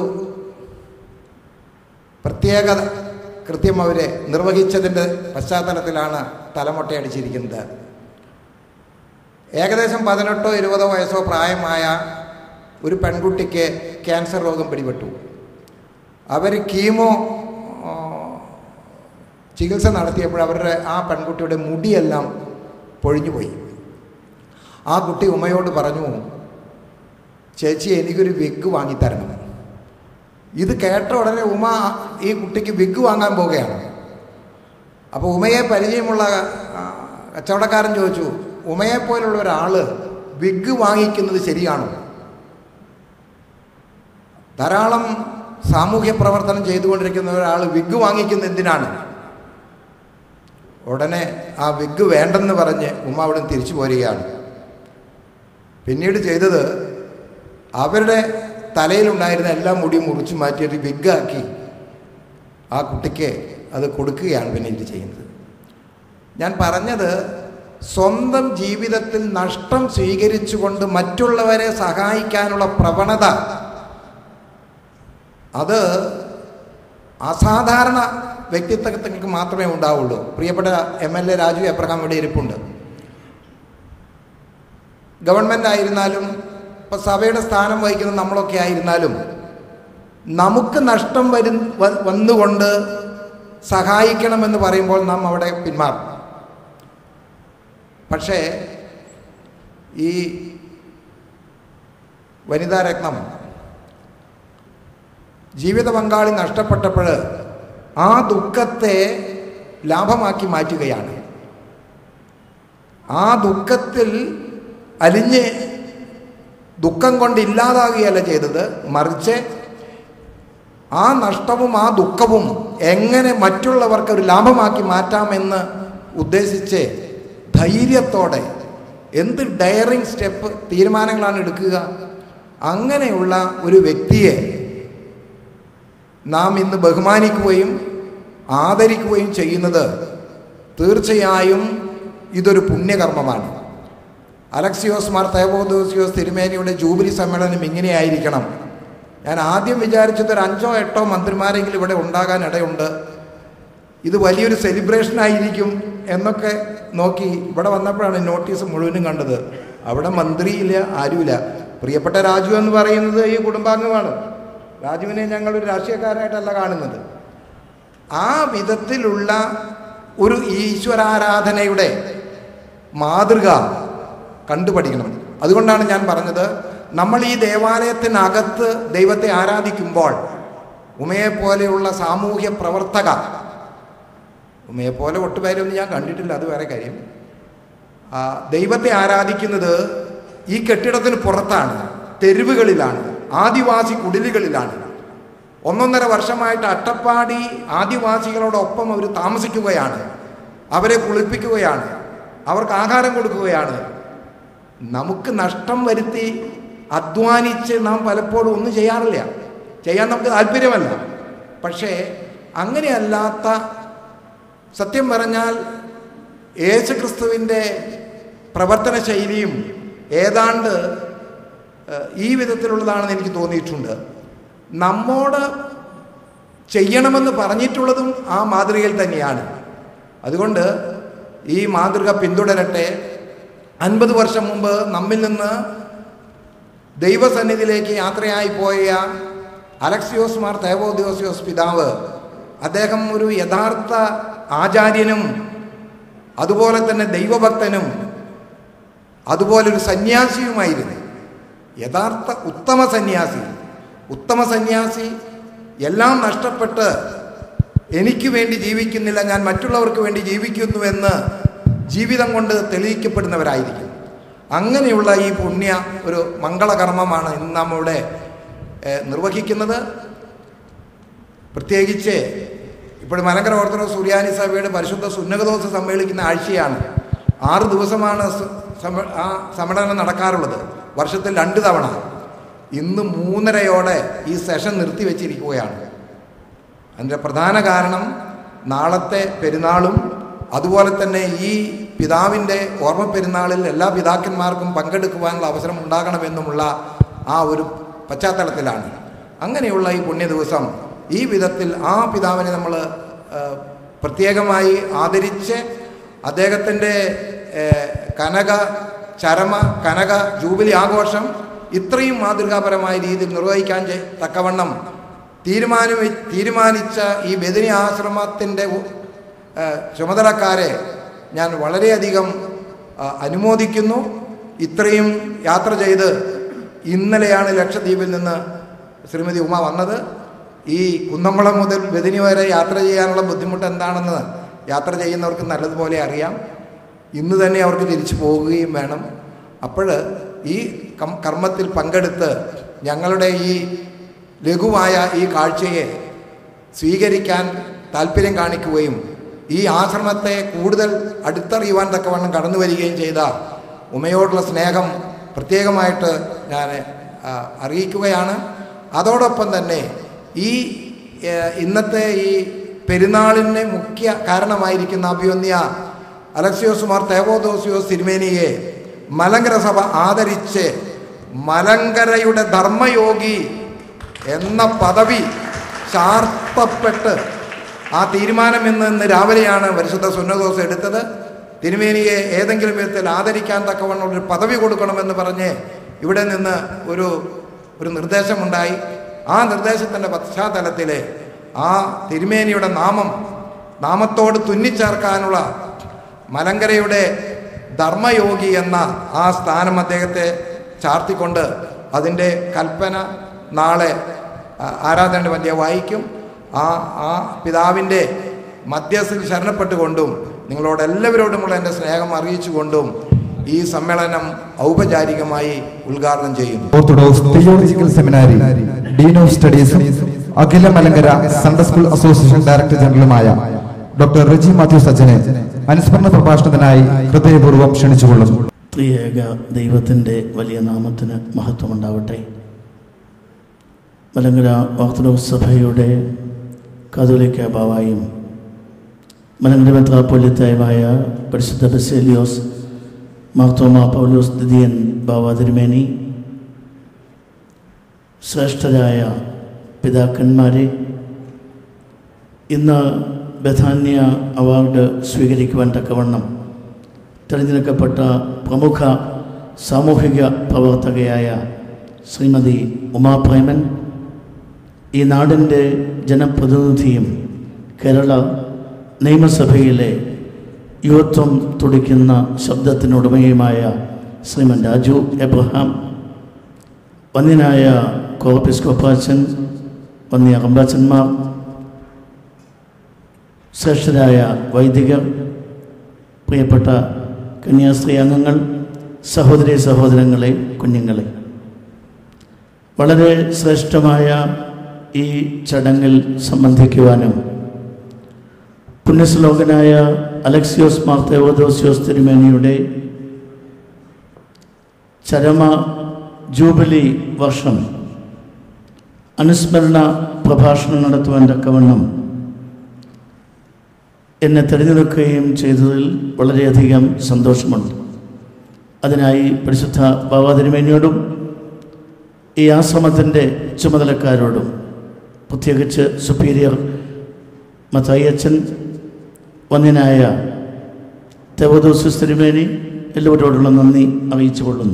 പ്രത്യേകത കൃത്യം അവരെ നിർവഹിച്ചതിൻ്റെ പശ്ചാത്തലത്തിലാണ് തലമുട്ടയടിച്ചിരിക്കുന്നത് ഏകദേശം പതിനെട്ടോ ഇരുപതോ വയസ്സോ പ്രായമായ ഒരു പെൺകുട്ടിക്ക് ക്യാൻസർ രോഗം പിടിപെട്ടു അവർ കീമോ ആ, ചികിത്സ നടത്തിയപ്പോൾ അവരുടെ ആ പെൺകുട്ടിയുടെ മുടിയെല്ലാം പൊഴിഞ്ഞുപോയി ആ കുട്ടി ഉമ്മയോട് പറഞ്ഞു ചേച്ചി എനിക്കൊരു വിഗ് വാങ്ങിത്തരണം ഇത് കേട്ട ഉടനെ ഉമ ഈ കുട്ടിക്ക് വിഗ് വാങ്ങാൻ പോവുകയാണ് അപ്പോൾ ഉമയെ പരിചയമുള്ള ആ, കച്ചവടക്കാരൻ ചോദിച്ചു ഉമയെ പോലുള്ള ഒരാൾ വിഗ് വാങ്ങിക്കുന്നത് ശരിയാണോ ധാരാളം സാമൂഹ്യ പ്രവർത്തനം ചെയ്തുകൊണ്ടിരിക്കുന്ന ഒരാൾ വിഗ് വാങ്ങിക്കുന്ന എന്തിനാണ് ഉടനെ ആ വിഗ് വേണ്ടെന്ന് പറഞ്ഞ് ഉമ്മ അവിടെ തിരിച്ചു പോരുകയാണ് പിന്നീട് ചെയ്തത് അവരുടെ തലയിലുണ്ടായിരുന്ന എല്ലാ മുടിയും മുറിച്ച് മാറ്റിയിട്ട് വിഗാക്കി ആ കുട്ടിക്ക് അത് കൊടുക്കുകയാണ് പിന്നീട് ചെയ്യുന്നത് ഞാൻ പറഞ്ഞത് സ്വന്തം ജീവിതത്തിൽ നഷ്ടം സ്വീകരിച്ചുകൊണ്ട് മറ്റുള്ളവരെ സഹായിക്കാനുള്ള പ്രവണത അത് അസാധാരണ വ്യക്തിത്വങ്ങൾക്ക് മാത്രമേ ഉണ്ടാവുള്ളൂ പ്രിയപ്പെട്ട M L A Raju Abraham ഇവിടെ ഇരിപ്പുണ്ട് ഗവൺമെൻറ് ആയിരുന്നാലും ഇപ്പോൾ സഭയുടെ സ്ഥാനം വഹിക്കുന്ന നമ്മളൊക്കെ ആയിരുന്നാലും നമുക്ക് നഷ്ടം വരും വ- വന്നുകൊണ്ട് സഹായിക്കണമെന്ന് പറയുമ്പോൾ നാം അവിടെ പിന്മാറും പക്ഷേ ഈ വനിതാ രത്നം ജീവിത പങ്കാളി നഷ്ടപ്പെട്ടപ്പോൾ ആ ദുഃഖത്തെ ലാഭമാക്കി മാറ്റുകയാണ് ആ ദുഃഖത്തിൽ അലിഞ്ഞ് ദുഃഖം കൊണ്ട് ഇല്ലാതാകുകയല്ല ചെയ്തത് മറിച്ച് ആ നഷ്ടവും ആ ദുഃഖവും എങ്ങനെ മറ്റുള്ളവർക്ക് ഒരു ലാഭമാക്കി മാറ്റാമെന്ന് ഉദ്ദേശിച്ച് ധൈര്യത്തോടെ എന്ത് ഡയറിങ് സ്റ്റെപ്പ് തീരുമാനങ്ങളാണ് എടുക്കുക അങ്ങനെയുള്ള ഒരു വ്യക്തിയെ നാം ഇന്ന് ബഹുമാനിക്കുകയും ആദരിക്കുകയും ചെയ്യുന്നത് തീർച്ചയായും ഇതൊരു പുണ്യകർമ്മമാണ് അലക്സിയോസ് മാർ തേവോദോസിയോസ് തിരുമേനിയുടെ ജൂബിലി സമ്മേളനം ഇങ്ങനെയായിരിക്കണം ഞാൻ ആദ്യം വിചാരിച്ചത് ഒരു അഞ്ചോ എട്ടോ മന്ത്രിമാരെങ്കിലും ഇവിടെ ഉണ്ടാകാൻ ഇടയുണ്ട് ഇത് വലിയൊരു സെലിബ്രേഷൻ ആയിരിക്കും എന്നൊക്കെ നോക്കി ഇവിടെ വന്നപ്പോഴാണ് നോട്ടീസ് മുഴുവനും കണ്ടത് അവിടെ മന്ത്രിയില്ല ആരുമില്ല പ്രിയപ്പെട്ട രാജു എന്ന് പറയുന്നത് ഈ കുടുംബാംഗമാണ് രാജുവിനെ ഞങ്ങളൊരു രാഷ്ട്രീയക്കാരായിട്ടല്ല കാണുന്നത് ആ വിധത്തിലുള്ള ഒരു ഈശ്വരാരാധനയുടെ മാതൃക കണ്ടുപഠിക്കണം അതുകൊണ്ടാണ് ഞാൻ പറഞ്ഞത് നമ്മൾ ഈ ദേവാലയത്തിനകത്ത് ദൈവത്തെ ആരാധിക്കുമ്പോൾ ഉമയെ പോലെയുള്ള സാമൂഹ്യ പ്രവർത്തക ഉമയെ പോലെ ഒട്ടുപേരൊന്നും ഞാൻ കണ്ടിട്ടില്ല അത് വേറെ കാര്യം ആ, ദൈവത്തെ ആരാധിക്കുന്നത് ഈ കെട്ടിടത്തിന് പുറത്താണ് തെരുവുകളിലാണ് ആദിവാസി കുടിലുകളിലാണ് ഒന്നൊന്നര വർഷമായിട്ട് അട്ടപ്പാടി ആദിവാസികളോടൊപ്പം അവർ താമസിക്കുകയാണ് അവരെ കുളിപ്പിക്കുകയാണ് അവർക്ക് ആഹാരം കൊടുക്കുകയാണ് നമുക്ക് നഷ്ടം വരുത്തി അധ്വാനിച്ച് നാം പലപ്പോഴും ഒന്നും ചെയ്യാറില്ല ചെയ്യാൻ നമുക്ക് താല്പര്യമല്ല പക്ഷേ അങ്ങനെയല്ലാത്ത സത്യം പറഞ്ഞാൽ യേശുക്രിസ്തുവിൻ്റെ പ്രവർത്തന ശൈലിയും ഏതാണ്ട് ഏഹ്, ഈ വിധത്തിലുള്ളതാണെന്ന് എനിക്ക് തോന്നിയിട്ടുണ്ട് നമ്മോട് ചെയ്യണമെന്ന് പറഞ്ഞിട്ടുള്ളതും ആ മാതൃകയിൽ തന്നെയാണ് അതുകൊണ്ട് ഈ മാതൃക പിന്തുടരട്ടെ അൻപത് വർഷം മുമ്പ് നമ്മിൽ നിന്ന് ദൈവസന്നിധിയിലേക്ക് യാത്രയായി പോയ അലക്സിയോസ് മാർ തേവോദ്യോസിയോസ് പിതാവ് അദ്ദേഹം ഒരു യഥാർത്ഥ ആചാര്യനും അതുപോലെ തന്നെ ദൈവഭക്തനും അതുപോലെ ഒരു സന്യാസിയുമായിരുന്നു യഥാർത്ഥ ഉത്തമ സന്യാസി ഉത്തമ സന്യാസി എല്ലാം നഷ്ടപ്പെട്ട് എനിക്ക് വേണ്ടി ജീവിക്കുന്നില്ല ഞാൻ മറ്റുള്ളവർക്ക് വേണ്ടി ജീവിക്കുന്നുവെന്ന് ജീവിതം കൊണ്ട് തെളിയിക്കപ്പെടുന്നവരായിരിക്കും അങ്ങനെയുള്ള ഈ പുണ്യ ഒരു മംഗളകർമ്മമാണ് ഇന്ന് നമ്മളിവിടെ ഏഹ്, നിർവഹിക്കുന്നത് പ്രത്യേകിച്ച് ഇപ്പോൾ മലങ്കര ഓർത്തഡോക്സ് സുറിയാനി സഭയുടെ പരിശുദ്ധ സുന്നകദോസ് സമ്മേളിക്കുന്ന ആഴ്ചയാണ് ആറ് ദിവസമാണ് സ- സമ്മേ- ആ സമ്മേളനം നടക്കാറുള്ളത് വർഷത്തിൽ രണ്ട് തവണ ഇന്ന് മൂന്നരയോടെ ഈ സെഷൻ നിർത്തിവെച്ചിരിക്കുകയാണ് അതിൻ്റെ പ്രധാന കാരണം നാളത്തെ പെരുന്നാളും അതുപോലെ തന്നെ ഈ പിതാവിൻ്റെ ഓർമ്മ പെരുന്നാളിൽ എല്ലാ പിതാക്കന്മാർക്കും പങ്കെടുക്കുവാനുള്ള അവസരം ഉണ്ടാകണമെന്നുമുള്ള ആ ഒരു പശ്ചാത്തലത്തിലാണ് അങ്ങനെയുള്ള ഈ പുണ്യ ദിവസം ഈ വിധത്തിൽ ആ പിതാവിനെ നമ്മൾ പ്രത്യേകമായി ആദരിച്ച് അദ്ദേഹത്തിൻ്റെ ഏഹ്, കനക ചരമ കനക ജൂബിലി ആഘോഷം ഇത്രയും മാതൃകാപരമായ രീതിയിൽ നിർവഹിക്കാൻ ചെ- തക്കവണ്ണം തീരുമാനം തീരുമാനിച്ച ഈ ബദിനി ആശ്രമത്തിൻ്റെ ഉ- ഏഹ്, ചുമതലക്കാരെ ഞാൻ വളരെയധികം ആ, അനുമോദിക്കുന്നു ഇത്രയും യാത്ര ചെയ്ത് ഇന്നലെയാണ് ലക്ഷദ്വീപിൽ നിന്ന് ശ്രീമതി ഉമ വന്നത് ഈ കുന്നംകുളം മുതൽ ബദിനി വരെ യാത്ര ചെയ്യാനുള്ള ബുദ്ധിമുട്ട് എന്താണെന്ന് യാത്ര ചെയ്യുന്നവർക്ക് നല്ലതുപോലെ അറിയാം ഇന്ന് തന്നെ അവർക്ക് തിരിച്ചു പോകുകയും വേണം അപ്പോൾ ഈ കം- കർമ്മത്തിൽ പങ്കെടുത്ത് ഞങ്ങളുടെ ഈ ലഘുവായ ഈ കാഴ്ചയെ സ്വീകരിക്കാൻ താല്പര്യം കാണിക്കുകയും ഈ ആശ്രമത്തെ കൂടുതൽ അടുത്തറിയുവാൻ തക്കവണ്ണം കടന്നു വരികയും ചെയ്ത ഉമയോടുള്ള സ്നേഹം പ്രത്യേകമായിട്ട് ഞാൻ ആ, അറിയിക്കുകയാണ് അതോടൊപ്പം തന്നെ ഈ ഏ, ഇന്നത്തെ ഈ പെരുന്നാളിന് മുഖ്യ കാരണമായിരിക്കുന്ന അഭിയൊന്യ അലക്സിയോസ് മാർ തേവോദോസിയോസ് തിരുമേനിയെ മലങ്കര സഭ ആദരിച്ച് മലങ്കരയുടെ ധർമ്മയോഗി എന്ന പദവി ചാർത്തപ്പെട്ട് ആ തീരുമാനം ഇന്ന് ഇന്ന് രാവിലെയാണ് പരിശുദ്ധ സുന്നദോസ് എടുത്തത് തിരുമേനിയെ ഏതെങ്കിലും വിധത്തിൽ ആദരിക്കാൻ തക്കവണ്ണം ഒരു പദവി കൊടുക്കണമെന്ന് പറഞ്ഞ് ഇവിടെ നിന്ന് ഒരു ഒരു നിർദ്ദേശമുണ്ടായി ആ നിർദ്ദേശത്തിൻ്റെ പശ്ചാത്തലത്തിൽ ആ തിരുമേനിയുടെ നാമം നാമത്തോട് തുന്നിച്ചേർക്കാനുള്ള മലങ്കരയുടെ ധർമ്മയോഗി എന്ന ആ സ്ഥാനം അദ്ദേഹത്തെ ചാർത്തിക്കൊണ്ട് അതിൻ്റെ കൽപ്പന നാളെ ആ, ആരാധന മധ്യ വായിക്കും ആ ആ പിതാവിൻ്റെ മധ്യസ്ഥിൽ ശരണപ്പെട്ടുകൊണ്ടും നിങ്ങളോട് എല്ലാവരോടുമുള്ള എൻ്റെ സ്നേഹം അറിയിച്ചുകൊണ്ടും ഈ സമ്മേളനം ഔപചാരികമായി ഉദ്ഘാടനം ചെയ്യുന്നു orthodox theological seminary dean of സ്റ്റഡീസും അഖില Malankara Sunday school association director ജനറലുമായ ഡോക്ടർ റെജി മാത്യു സജ്ജനെ അനുസ്മരണ പ്രഭാഷണത്തിനായി ഹൃദയപൂർവ്വം ക്ഷണിച്ചുകൊള്ളുന്നു ത്രിയേക ദൈവത്തിൻ്റെ വലിയ നാമത്തിന് മഹത്വമുണ്ടാവട്ടെ മലങ്കര ഓർത്തഡോക്സ് സഭയുടെ കാതോലിക്ക ബാവായും മലങ്കര മെത്രാപ്പൊലിത്തായുമായ പരിശുദ്ധ ബസേലിയോസ് മാർത്തോമ പൗലോസ് ദിദിയൻ ബാവ തിരുമേനി ശ്രേഷ്ഠരായ പിതാക്കന്മാരെ ഇന്ന് ബഥാന്യ അവാർഡ് സ്വീകരിക്കുവാൻ തക്കവണ്ണം തിരഞ്ഞെടുക്കപ്പെട്ട പ്രമുഖ സാമൂഹിക പ്രവർത്തകയായ ശ്രീമതി ഉമാപ്രേമൻ ഈ നാടിൻ്റെ ജനപ്രതിനിധിയും കേരള നിയമസഭയിലെ യുവത്വം തുടിക്കുന്ന ശബ്ദത്തിനുടമയുമായ ശ്രീമൻ രാജു എബ്രഹാം വന്യനായ കോർപ്പിസ്കോപ്പാച്ചൻ വന്യ അമ്പച്ചന്മാർ ശ്രേഷ്ഠരായ വൈദികർ പ്രിയപ്പെട്ട കന്യാസ്ത്രീ അംഗങ്ങൾ സഹോദരി സഹോദരങ്ങളെ കുഞ്ഞുങ്ങളെ വളരെ ശ്രേഷ്ഠമായ ഈ ചടങ്ങിൽ സംബന്ധിക്കുവാനും പുണ്യശ്ലോകനായ അലക്സിയോസ് മാർ തേവദോസിയോസ് തിരുമേനിയുടെ ചരമ ജൂബിലി വർഷം അനുസ്മരണ പ്രഭാഷണം നടത്തുവാൻ തക്കവണ്ണം എന്നെ തിരഞ്ഞെടുക്കുകയും ചെയ്തതിൽ വളരെയധികം സന്തോഷമുണ്ട് അതിനായി പരിശുദ്ധ ബാബാ തിരുമേനിയോടും ഈ ആശ്രമത്തിൻ്റെ ചുമതലക്കാരോടും പ്രത്യേകിച്ച് സുപ്പീരിയർ മത്തായിയച്ചൻ വന്യനായ തെവദോസിസ് തിരുമേനി എല്ലാവരോടുള്ള നന്ദി അറിയിച്ചു കൊള്ളുന്നു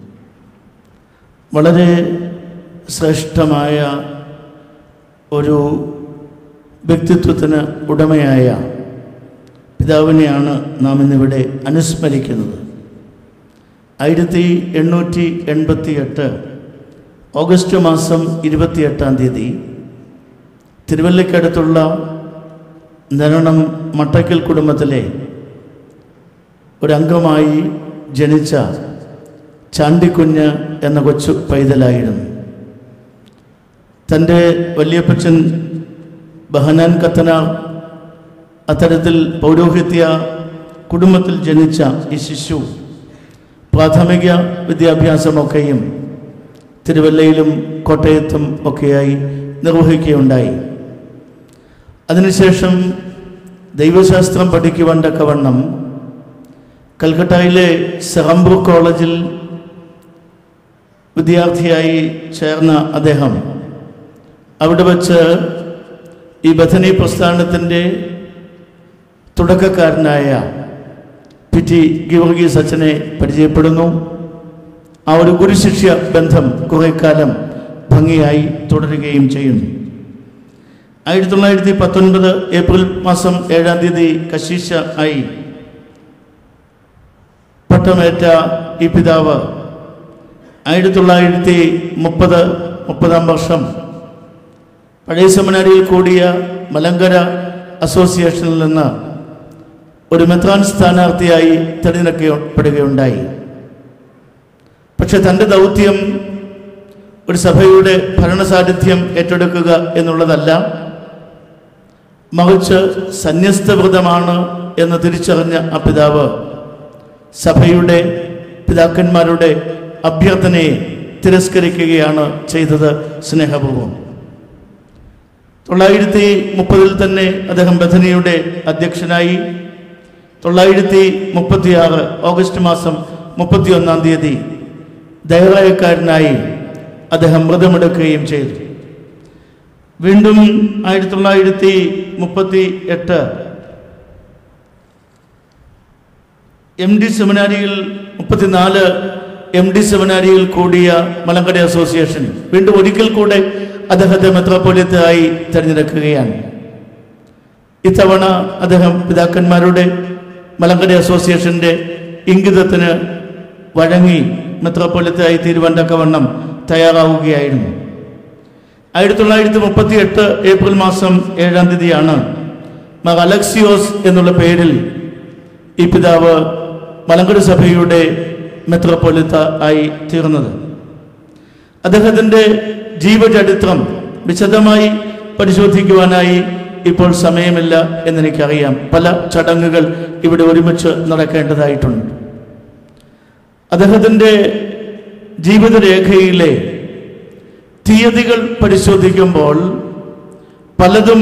വളരെ ശ്രേഷ്ഠമായ ഒരു വ്യക്തിത്വത്തിന് ഉടമയായ പിതാവിനെയാണ് നാം ഇന്നിവിടെ അനുസ്മരിക്കുന്നത് ആയിരത്തി എണ്ണൂറ്റി എൺപത്തി എട്ട് ഓഗസ്റ്റ് മാസം ഇരുപത്തിയെട്ടാം തീയതി തിരുവല്ലയ്ക്കടുത്തുള്ള നരണം മട്ടയ്ക്കൽ കുടുംബത്തിലെ ഒരംഗമായി ജനിച്ച ചാണ്ടിക്കുഞ്ഞ് എന്ന കൊച്ചു പൈതലായിരുന്നു തൻ്റെ വലിയപ്പച്ചൻ ബഹനാൻ കത്തനാർ അത്തരത്തിൽ പൗരോഹിത്യ കുടുംബത്തിൽ ജനിച്ച ഈ ശിശു പ്രാഥമിക വിദ്യാഭ്യാസമൊക്കെയും തിരുവല്ലയിലും കോട്ടയത്തും ഒക്കെയായി നിർവഹിക്കുകയുണ്ടായി അതിനുശേഷം ദൈവശാസ്ത്രം പഠിക്കുവാൻ തക്കവണ്ണം കൽക്കട്ടയിലെ സെറംബൂർ കോളേജിൽ വിദ്യാർത്ഥിയായി ചേർന്ന അദ്ദേഹം അവിടെ വച്ച് ഈ ബഥനി പ്രസ്ഥാനത്തിൻ്റെ തുടക്കക്കാരനായ പി ടി ഗീവർഗീസ് അച്ഛനെ പരിചയപ്പെടുന്നു ആ ഒരു ഗുരുശിഷ്യ ബന്ധം കുറെ കാലം ഭംഗിയായി തുടരുകയും ചെയ്യുന്നു ആയിരത്തി തൊള്ളായിരത്തി പത്തൊൻപത് ഏപ്രിൽ മാസം ഏഴാം തീയതി കശീശ ആയി പട്ടമേറ്റ ഈ പിതാവ് ആയിരത്തി തൊള്ളായിരത്തി മുപ്പത് മുപ്പതാം വർഷം പഴയ സെമിനാരിയിൽ കൂടിയ മലങ്കര അസോസിയേഷനിൽ നിന്ന് ഒരു മെത്രാൻ സ്ഥാനാർത്ഥിയായി തിരഞ്ഞെടുക്കപ്പെടുകയുണ്ടായി പക്ഷെ തൻ്റെ ദൗത്യം ഒരു സഭയുടെ ഭരണസാന്നിധ്യം ഏറ്റെടുക്കുക എന്നുള്ളതല്ല മറിച്ച് സന്യസ്തവ്രതമാണ് എന്ന് തിരിച്ചറിഞ്ഞ ആ പിതാവ് സഭയുടെ പിതാക്കന്മാരുടെ അഭ്യർത്ഥനയെ തിരസ്കരിക്കുകയാണ് ചെയ്തത് സ്നേഹപൂർവം തൊള്ളായിരത്തി മുപ്പതിൽ തന്നെ അദ്ദേഹം ബഥനിയുടെ അധ്യക്ഷനായി തൊള്ളായിരത്തി മുപ്പത്തിയാറ് ഓഗസ്റ്റ് മാസം മുപ്പത്തിയൊന്നാം തീയതി ദയറായക്കാരനായി അദ്ദേഹം വ്രതമെടുക്കുകയും ചെയ്തു വീണ്ടും ആയിരത്തി തൊള്ളായിരത്തി മുപ്പത്തി എട്ട് എം ഡി സെമിനാരിയിൽ മുപ്പത്തിനാല് എം ഡി സെമിനാരിയിൽ കൂടിയ മലങ്കര അസോസിയേഷൻ വീണ്ടും ഒരിക്കൽ കൂടെ അദ്ദേഹത്തെ മെത്രോപൊലിത്തായി തിരഞ്ഞെടുക്കുകയാണ് ഇത്തവണ അദ്ദേഹം പിതാക്കന്മാരുടെ മലങ്കര അസോസിയേഷന്റെ ഇംഗിതത്തിന് വഴങ്ങി മെത്രോപൊലിത്തായി തീരുവണ്ടക്കവണ്ണം തയ്യാറാവുകയായിരുന്നു ആയിരത്തി തൊള്ളായിരത്തി മുപ്പത്തി എട്ട് ഏപ്രിൽ മാസം ഏഴാം തീയതിയാണ് മക അലക്സിയോസ് എന്നുള്ള പേരിൽ ഈ പിതാവ് മലങ്കര സഭയുടെ മെത്രോപൊലിത്ത ആയി തീർന്നത് അദ്ദേഹത്തിൻ്റെ ജീവചരിത്രം വിശദമായി പരിശോധിക്കുവാനായി ഇപ്പോൾ സമയമില്ല എന്നെനിക്കറിയാം പല ചടങ്ങുകൾ ഇവിടെ ഒരുമിച്ച് നടക്കേണ്ടതായിട്ടുണ്ട് അദ്ദേഹത്തിൻ്റെ ജീവിതരേഖയിലെ തീയതികൾ പരിശോധിക്കുമ്പോൾ പലതും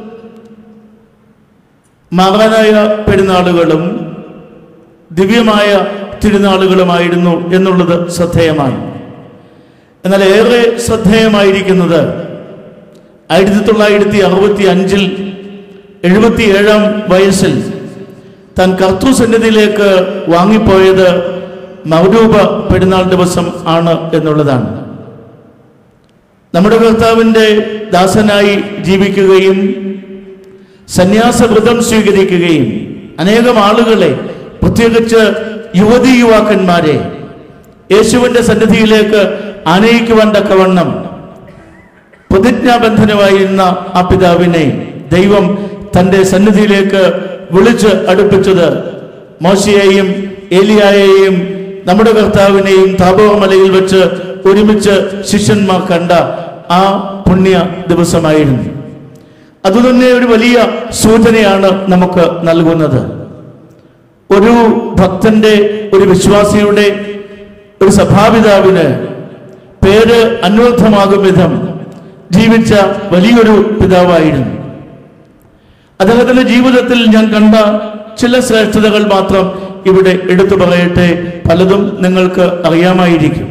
മഹാനായ പെരുന്നാളുകളും ദിവ്യമായ തിരുനാളുകളുമായിരുന്നു എന്നുള്ളത് ശ്രദ്ധേയമാണ് എന്നാൽ ഏറെ ശ്രദ്ധേയമായിരിക്കുന്നത് ആയിരത്തി തൊള്ളായിരത്തി അറുപത്തി അഞ്ചിൽ എഴുപത്തിയേഴാം വയസ്സിൽ താൻ കർത്തൃസന്നിധിയിലേക്ക് വാങ്ങിപ്പോയത് മൗരൂപ പെരുന്നാൾ ദിവസം ആണ് എന്നുള്ളതാണ് നമ്മുടെ കർത്താവിൻ്റെ ദാസനായി ജീവിക്കുകയും സന്യാസവ്രതം സ്വീകരിക്കുകയും അനേകം ആളുകളെ പ്രത്യേകിച്ച് യുവതി യുവാക്കന്മാരെ യേശുവിൻ്റെ സന്നിധിയിലേക്ക് ആനയിക്കുവാൻ തക്കവണ്ണം പ്രതിജ്ഞാബന്ധനമായിരുന്ന ആ പിതാവിനെ ദൈവം തൻ്റെ സന്നിധിയിലേക്ക് വിളിച്ച് അടുപ്പിച്ചത് മോശയെയും ഏലിയായെയും നമ്മുടെ കർത്താവിനെയും താപോമലയിൽ വെച്ച് ഒരുമിച്ച് ശിഷ്യന്മാർ കണ്ട ആ പുണ്യ ദിവസമായിരുന്നു അതുതന്നെ ഒരു വലിയ സൂചനയാണ് നമുക്ക് നൽകുന്നത് ഒരു ഭക്തന്റെ ഒരു വിശ്വാസിയുടെ ഒരു സഭാപിതാവിന് പേര് അന്വർത്ഥമാകും വിധം ജീവിച്ച വലിയൊരു പിതാവായിരുന്നു അദ്ദേഹത്തിന്റെ ജീവിതത്തിൽ ഞാൻ കണ്ട ചില ശ്രേഷ്ഠതകൾ മാത്രം ഇവിടെ എടുത്തു പറയട്ടെ പലതും നിങ്ങൾക്ക് അറിയാമായിരിക്കും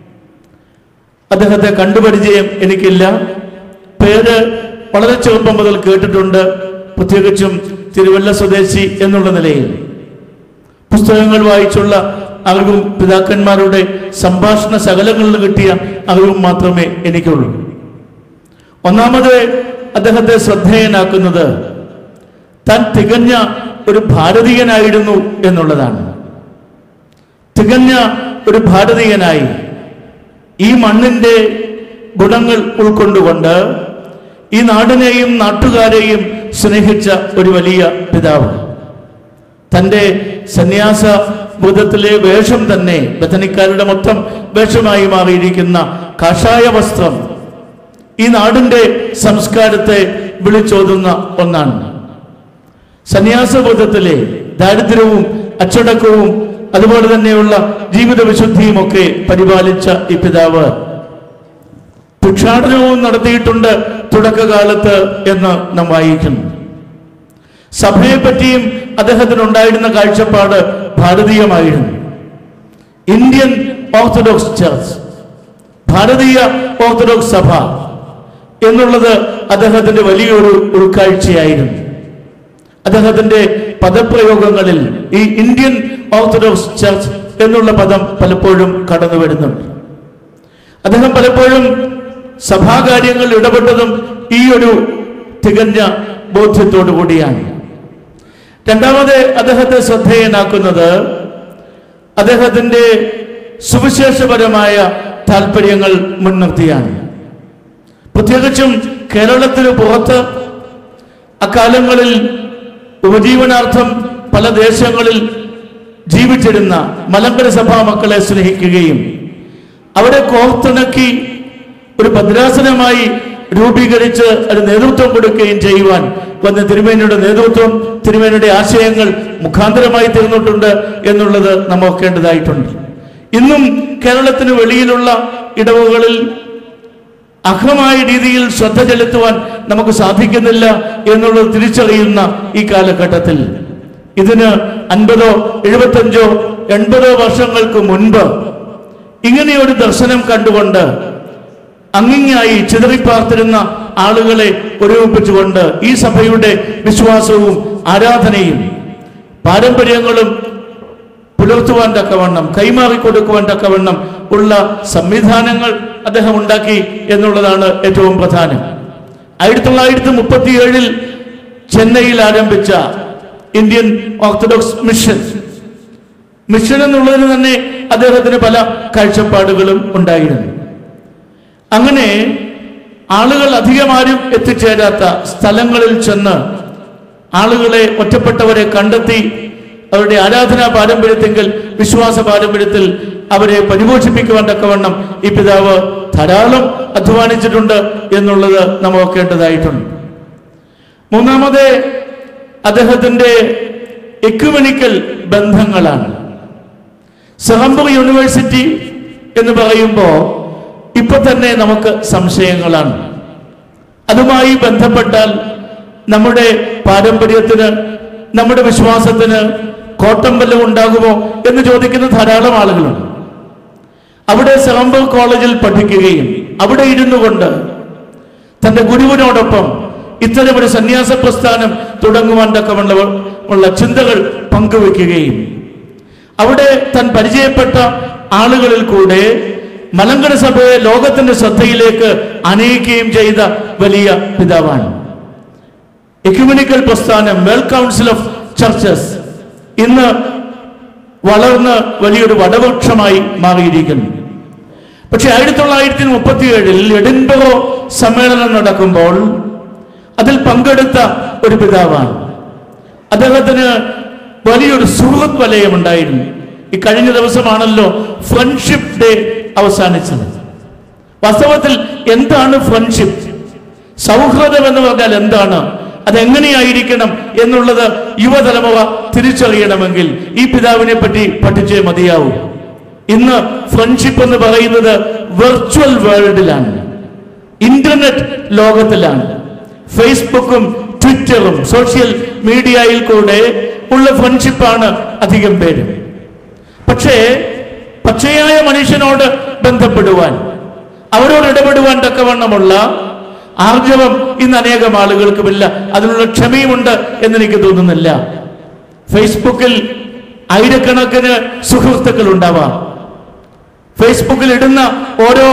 അദ്ദേഹത്തെ കണ്ടുപരിചയം എനിക്കില്ല പേര് വളരെ ചെറുപ്പം മുതൽ കേട്ടിട്ടുണ്ട് പ്രത്യേകിച്ചും തിരുവല്ല സ്വദേശി എന്നുള്ള നിലയിൽ പുസ്തകങ്ങൾ വായിച്ചുള്ള അറിവും പിതാക്കന്മാരുടെ സംഭാഷണ ശകലങ്ങളിൽ കിട്ടിയ അറിവും മാത്രമേ എനിക്കുള്ളൂ ഒന്നാമത് അദ്ദേഹത്തെ ശ്രദ്ധേയനാക്കുന്നത് താൻ തികഞ്ഞ ഒരു ഭാരതീയനായിരുന്നു എന്നുള്ളതാണ് തികഞ്ഞ ഒരു ഭാരതീയനായി ഈ മണ്ണിന്റെ ഗുണങ്ങൾ ഉൾക്കൊണ്ടുകൊണ്ട് ഈ നാടിനെയും നാട്ടുകാരെയും സ്നേഹിച്ച ഒരു വലിയ പിതാവ് തന്റെ സന്യാസ ബോധത്തിലെ വേഷം തന്നെ ബഥനിക്കാരുടെ മൊത്തം വേഷമായി മാറിയിരിക്കുന്ന കാഷായ വസ്ത്രം ഈ നാടിന്റെ സംസ്കാരത്തെ വിളിച്ചോതുന്ന ഒന്നാണ് സന്യാസബോധത്തിലെ ദാരിദ്ര്യവും അച്ചടക്കവും അതുപോലെ തന്നെയുള്ള ജീവിത വിശുദ്ധിയും ഒക്കെ പരിപാലിച്ച ഈ പിതാവ് ഭിക്ഷാടനവും നടത്തിയിട്ടുണ്ട് തുടക്കകാലത്ത് എന്ന് നാം വായിക്കുന്നു സഭയെ പറ്റിയും അദ്ദേഹത്തിനുണ്ടായിരുന്ന കാഴ്ചപ്പാട് ഭാരതീയമായിരുന്നു ഇന്ത്യൻ ഓർത്തഡോക്സ് ചർച്ച് ഭാരതീയ ഓർത്തഡോക്സ് സഭ എന്നുള്ളത് അദ്ദേഹത്തിന്റെ വലിയൊരു ഉൾക്കാഴ്ചയായിരുന്നു അദ്ദേഹത്തിന്റെ പദപ്രയോഗങ്ങളിൽ ഈ ഇന്ത്യൻ ഓർത്തഡോക്സ് ചർച്ച് എന്നുള്ള പദം പലപ്പോഴും കടന്നു വരുന്നുണ്ട് അദ്ദേഹം പലപ്പോഴും സഭാകാര്യങ്ങളിൽ ഇടപെട്ടതും ഈ ഒരു തികഞ്ഞ ബോധ്യത്തോടു കൂടിയാണ് രണ്ടാമത് അദ്ദേഹത്തെ ശ്രദ്ധേയനാക്കുന്നത് അദ്ദേഹത്തിന്റെ സുവിശേഷപരമായ താല്പര്യങ്ങൾ മുൻനിർത്തിയാണ് പ്രത്യേകിച്ചും കേരളത്തിന് പുറത്ത് അക്കാലങ്ങളിൽ ഉപജീവനാർത്ഥം പല ദേശങ്ങളിൽ ജീവിച്ചിരുന്ന മലങ്കര സഭാ മക്കളെ സ്നേഹിക്കുകയും അവരെ കോർത്തിണക്കി ഒരു ഭദ്രാസനമായി രൂപീകരിച്ച് ഒരു നേതൃത്വം കൊടുക്കുകയും ചെയ്യുവാൻ വന്ന തിരുമേനിയുടെ നേതൃത്വം തിരുമേനിയുടെ ആശയങ്ങൾ മുഖാന്തരമായി തീർന്നിട്ടുണ്ട് എന്നുള്ളത് നാം ഓർക്കേണ്ടതായിട്ടുണ്ട് ഇന്നും കേരളത്തിന് വെളിയിലുള്ള ഇടവുകളിൽ അർഹമായ രീതിയിൽ ശ്രദ്ധ ചെലുത്തുവാൻ നമുക്ക് സാധിക്കുന്നില്ല എന്നുള്ളത് തിരിച്ചറിയുന്ന ഈ കാലഘട്ടത്തിൽ ഇതിന് അൻപതോ എഴുപത്തഞ്ചോ എൺപതോ വർഷങ്ങൾക്ക് മുൻപ് ഇങ്ങനെയൊരു ദർശനം കണ്ടുകൊണ്ട് അങ്ങിങ്ങായി ചിതറിപ്പാർത്തിരുന്ന ആളുകളെ ഒരുമിപ്പിച്ചുകൊണ്ട് ഈ സഭയുടെ വിശ്വാസവും ആരാധനയും പാരമ്പര്യങ്ങളും പുലർത്തുവാൻ തക്കവണ്ണം കൈമാറി കൊടുക്കുവാൻ തക്കവണ്ണം ഉള്ള സംവിധാനങ്ങൾ അദ്ദേഹം ഉണ്ടാക്കി എന്നുള്ളതാണ് ഏറ്റവും പ്രധാനം ആയിരത്തി തൊള്ളായിരത്തി മുപ്പത്തി ഏഴിൽ ചെന്നൈയിൽ ആരംഭിച്ച ഇന്ത്യൻ ഓർത്തഡോക്സ് മിഷൻ മിഷൻ എന്നുള്ളതിന് തന്നെ അദ്ദേഹത്തിന് പല കാഴ്ചപ്പാടുകളും ഉണ്ടായിരുന്നു അങ്ങനെ ആളുകൾ അധികം ആരും എത്തിച്ചേരാത്ത സ്ഥലങ്ങളിൽ ചെന്ന് ആളുകളെ ഒറ്റപ്പെട്ടവരെ കണ്ടെത്തി അവരുടെ ആരാധനാ പാരമ്പര്യത്തെങ്കിൽ വിശ്വാസ പാരമ്പര്യത്തിൽ അവരെ പരിപോഷിപ്പിക്കുവാൻ തക്കവണ്ണം ഈ പിതാവ് ധാരാളം അധ്വാനിച്ചിട്ടുണ്ട് എന്നുള്ളത് നാം ഓർക്കേണ്ടതായിട്ടുണ്ട് മൂന്നാമത് അദ്ദേഹത്തിന്റെ എക്യുമെനിക്കൽ ബന്ധങ്ങളാണ് സെഹംബർ യൂണിവേഴ്സിറ്റി എന്ന് പറയുമ്പോൾ ഇപ്പൊ തന്നെ നമുക്ക് സംശയങ്ങളാണ് അതുമായി ബന്ധപ്പെട്ടാൽ നമ്മുടെ പാരമ്പര്യത്തിന് നമ്മുടെ വിശ്വാസത്തിന് കോട്ടം വല്ലതും ഉണ്ടാകുമോ എന്ന് ചോദിക്കുന്ന ധാരാളം ആളുകളുണ്ട് അവിടെ സെഹംബർ കോളേജിൽ പഠിക്കുകയും അവിടെ ഇരുന്നു കൊണ്ട് തന്റെ ഗുരുവിനോടൊപ്പം ഇത്തരം ഒരു സന്യാസ പ്രസ്ഥാനം തുടങ്ങുവാൻ തക്കവണ്ണ ഉള്ള ചിന്തകൾ പങ്കുവെക്കുകയും അവിടെ താൻ പരിചയപ്പെട്ട ആളുകളിൽ കൂടെ മലങ്കര സഭയെ ലോകത്തിന്റെ ശ്രദ്ധയിലേക്ക് അനയിക്കുകയും ചെയ്ത വലിയ പിതാവാണ് എക്യുമെനിക്കൽ പ്രസ്ഥാനം വെൽ കൗൺസിൽ ഓഫ് ചർച്ചസ് ഇന്ന് വളർന്ന് വലിയൊരു വടവൃക്ഷമായി മാറിയിരിക്കുന്നു പക്ഷെ ആയിരത്തി തൊള്ളായിരത്തി മുപ്പത്തി ഏഴിൽ എഡിൻബറോ സമ്മേളനം നടക്കുമ്പോൾ അതിൽ പങ്കെടുത്ത ഒരു പിതാവാണ് അദ്ദേഹത്തിന് വലിയൊരു സുഹൃത്ത് വലയമുണ്ടായിരുന്നു ഈ കഴിഞ്ഞ ദിവസമാണല്ലോ ഫ്രണ്ട്ഷിപ്പ് ഡേ അവസാനിച്ചത് വാസ്തവത്തിൽ എന്താണ് ഫ്രണ്ട്ഷിപ്പ് സൗഹൃദം എന്ന് പറഞ്ഞാൽ എന്താണ് അതെങ്ങനെയായിരിക്കണം എന്നുള്ളത് യുവതലമുറ തിരിച്ചറിയണമെങ്കിൽ ഈ പിതാവിനെ പറ്റി പഠിച്ചേ മതിയാവൂ ഇന്ന് ഫ്രണ്ട്ഷിപ്പ് എന്ന് പറയുന്നത് വെർച്വൽ വേൾഡിലാണ് ഇന്റർനെറ്റ് ലോകത്തിലാണ് ഫേസ്ബുക്കും ട്വിറ്ററും സോഷ്യൽ മീഡിയയിൽ കൂടെ ഉള്ള ഫ്രണ്ട്ഷിപ്പാണ് അധികം പേര് പക്ഷേ പച്ചയായ മനുഷ്യനോട് ബന്ധപ്പെടുവാൻ അവരോട് ഇടപെടുവാൻ തക്കവണ്ണമുള്ള ആർജവം ഇന്ന് അനേകം ആളുകൾക്കുമില്ല അതിനുള്ള ക്ഷമയുമുണ്ട് എന്നെനിക്ക് തോന്നുന്നില്ല ഫേസ്ബുക്കിൽ ആയിരക്കണക്കിന് സുഹൃത്തുക്കൾ ഉണ്ടാവാം ഫേസ്ബുക്കിൽ ഇടുന്ന ഓരോ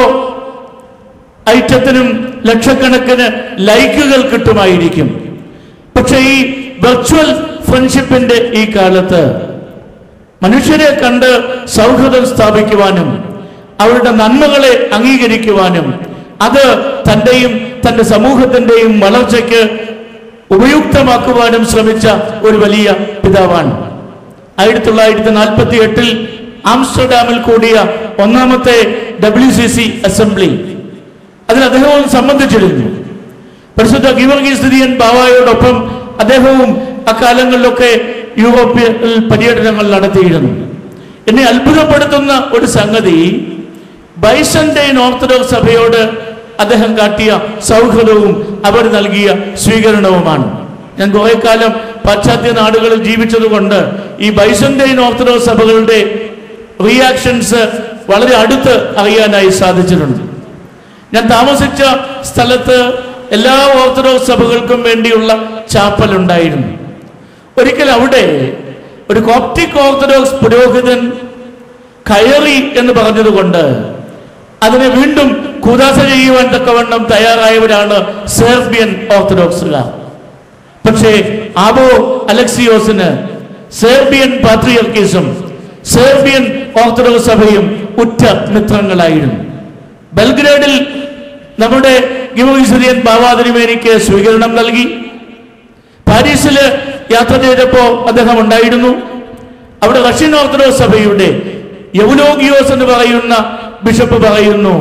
ഐറ്റത്തിനും ലക്ഷക്കണക്കിന് ലൈക്കുകൾ കിട്ടുമായിരിക്കും പക്ഷെ ഈ വെർച്വൽ ഫ്രണ്ട്ഷിപ്പിന്റെ ഈ കാലത്ത് മനുഷ്യരെ കണ്ട് സൗഹൃദം സ്ഥാപിക്കുവാനും അവരുടെ നന്മകളെ അംഗീകരിക്കുവാനും അത് തന്റെയും തന്റെ സമൂഹത്തിന്റെയും വളർച്ചയ്ക്ക് ഉപയുക്തമാക്കുവാനും ശ്രമിച്ച ഒരു വലിയ പിതാവാണ് ആയിരത്തി തൊള്ളായിരത്തി നാൽപ്പത്തി എട്ടിൽ ആംസ്റ്റർഡാമിൽ കൂടിയ ഒന്നാമത്തെ ഡബ്ല്യു സി സി അസംബ്ലി അതിൽ അദ്ദേഹവും സംബന്ധിച്ചിരുന്നു പരിശുദ്ധ ഗീവർഗീസ് സ്ഥിതിയൻ ബാവായോടൊപ്പം അദ്ദേഹവും അക്കാലങ്ങളിലൊക്കെ യൂറോപ്യൻ പര്യടനങ്ങൾ നടത്തിയിരുന്നു എന്നെ അത്ഭുതപ്പെടുത്തുന്ന ഒരു സംഗതി ബൈസന്റൈൻ ഓർത്തഡോക്സ് സഭയോട് അദ്ദേഹം കാട്ടിയ സൗഹൃദവും അവർ നൽകിയ സ്വീകരണവുമാണ് ഞാൻ കുറെ കാലം പാശ്ചാത്യ നാടുകളിൽ ജീവിച്ചതുകൊണ്ട് ഈ ബൈസന്റൈൻ ഓർത്തഡോക്സ് സഭകളുടെ റിയാക്ഷൻസ് വളരെ അടുത്ത് അറിയാനായി സാധിച്ചിട്ടുണ്ട് ഞാൻ താമസിച്ച സ്ഥലത്ത് എല്ലാ ഓർത്തഡോക്സ് സഭകൾക്കും വേണ്ടിയുള്ള ചാപ്പൽ ഉണ്ടായിരുന്നു ഒരിക്കൽ അവിടെ ഒരു കോപ്റ്റിക് ഓർത്തഡോക്സ് പുരോഹിതൻ കയറി എന്ന് പറഞ്ഞതുകൊണ്ട് അതിനെ വീണ്ടും കുദാസ ചെയ്യുവാൻ തക്കവണ്ണം തയ്യാറായവരാണ് സെർബിയൻ ഓർത്തഡോക്സുകാർ പക്ഷേ ആബോ അലക്സിയോസിന് സെർബിയൻ പാത്രിയർക്കീസും സെർബിയൻ ഓർത്തഡോക്സ് സഭയും ഉറ്റ മിത്രങ്ങളായിരുന്നു ബെൽഗ്രേഡിൽ നമ്മുടെ ഗിമോയിസുരിയൻ ബാവാതിരിമേനിക്ക് സ്വീകരണം നൽകി പാരീസിൽ യാത്ര ചെയ്തപ്പോ അദ്ദേഹം ഉണ്ടായിരുന്നു അവിടെ റഷ്യൻ ഓർത്തഡോക്സ് സഭയുടെ യൗലോഗിയോസ് എന്ന് പറയുന്ന ബിഷപ്പ് പറയുന്നു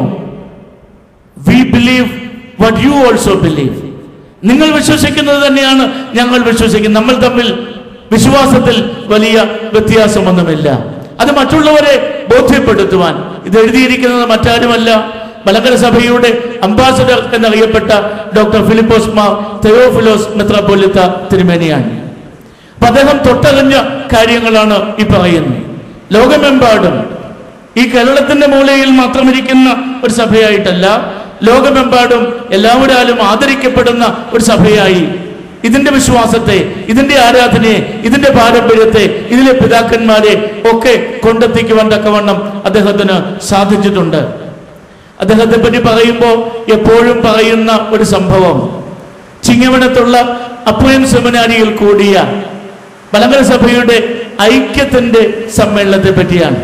we believe what you also believe നിങ്ങൾ വിശ്വസിക്കുന്നത് തന്നെയാണ് ഞങ്ങൾ വിശ്വസിക്കുന്നത് നമ്മൾ തമ്മിൽ വിശ്വാസത്തിൽ വലിയ വ്യത്യാസമൊന്നുമില്ല അത് മറ്റുള്ളവരെ ബോധ്യപ്പെടുത്തുവാൻ ഇത് എഴുതിയിരിക്കുന്നത് മറ്റാരുമല്ല മലങ്കര സഭയുടെ അംബാസഡർ എന്നറിയപ്പെട്ട ഡോക്ടർ ഫിലിപ്പോസ് മാർ തെയോഫിലോസ് മെത്രാപോലിത്ത തിരുമേനിയാണ് അപ്പൊ അദ്ദേഹം തൊട്ടറിഞ്ഞ കാര്യങ്ങളാണ് ഈ പറയുന്നത് ലോകമെമ്പാടും ഈ കേരളത്തിന്റെ മൂലയിൽ മാത്രം ഇരിക്കുന്ന ഒരു സഭയായിട്ടല്ല ലോകമെമ്പാടും എല്ലാവരാലും ആദരിക്കപ്പെടുന്ന ഒരു സഭയായി ഇതിന്റെ വിശ്വാസത്തെ ഇതിന്റെ ആരാധനയെ ഇതിന്റെ പാരമ്പര്യത്തെ ഇതിലെ പിതാക്കന്മാരെ ഒക്കെ കൊണ്ടെത്തിക്കുവാൻ തക്കവണ്ണം അദ്ദേഹത്തിന് സാധിച്ചിട്ടുണ്ട് അദ്ദേഹത്തെ പറ്റി പറയുമ്പോൾ എപ്പോഴും പറയുന്ന ഒരു സംഭവം ചിങ്ങവനത്തുള്ള അപ്പുയൻ സെമിനാരിയിൽ കൂടിയ മലങ്കര സഭയുടെ ഐക്യത്തിന്റെ സമ്മേളനത്തെ പറ്റിയാണ്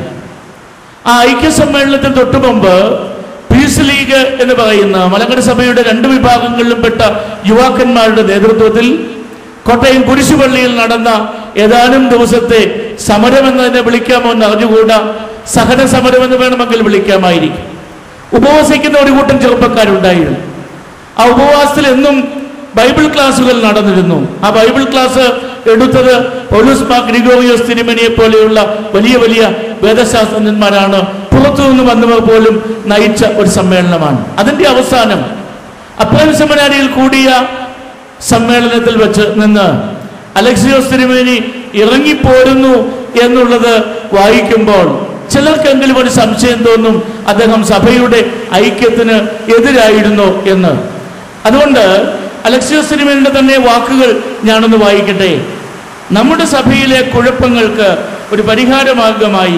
ആ ഐക്യ സമ്മേളനത്തിൽ തൊട്ടു മുമ്പ് പീസ് ലീഗ് എന്ന് പറയുന്ന മലങ്കര സഭയുടെ രണ്ട് വിഭാഗങ്ങളിലും പെട്ട യുവാക്കന്മാരുടെ നേതൃത്വത്തിൽ കോട്ടയം കുരിശുപള്ളിയിൽ നടന്ന ഏതാനും ദിവസത്തെ സമരം എന്നതിനെ വിളിക്കാമോ എന്ന് അറിഞ്ഞുകൂടാ സഹന സമരം എന്ന് വേണമെങ്കിൽ വിളിക്കാമായിരിക്കും ഉപവസിക്കുന്ന ഒരു കൂട്ടം ചെറുപ്പക്കാരുണ്ടായിരുന്നു ആ ഉപവാസത്തിൽ എന്നും ബൈബിൾ ക്ലാസ്സുകൾ നടന്നിരുന്നു ആ ബൈബിൾ ക്ലാസ് എടുത്തത് പൗലൂസ് മാർ ഗ്രിഗോറിയോസ് തിരുമനിയെ പോലെയുള്ള വലിയ വലിയ വേദശാസ്ത്രജ്ഞന്മാരാണ് പുറത്തു നിന്ന് വന്നവർ പോലും നയിച്ച ഒരു സമ്മേളനമാണ് അതിന്റെ അവസാനം അപ്രേം സെമിനാരിയിൽ കൂടിയ സമ്മേളനത്തിൽ വെച്ച് നിന്ന് അലക്സിയോസ് തിരുമേനി ഇറങ്ങിപ്പോരുന്നു എന്നുള്ളത് വായിക്കുമ്പോൾ ചിലർക്കെങ്കിലും ഒരു സംശയം തോന്നും അദ്ദേഹം സഭയുടെ ഐക്യത്തിന് എതിരായിരുന്നോ എന്ന് അതുകൊണ്ട് അലക്സിയോസ് തിരുമേനിയുടെ തന്നെ വാക്കുകൾ ഞാനൊന്ന് വായിക്കട്ടെ നമ്മുടെ സഭയിലെ കുഴപ്പങ്ങൾക്ക് ഒരു പരിഹാരമാർഗമായി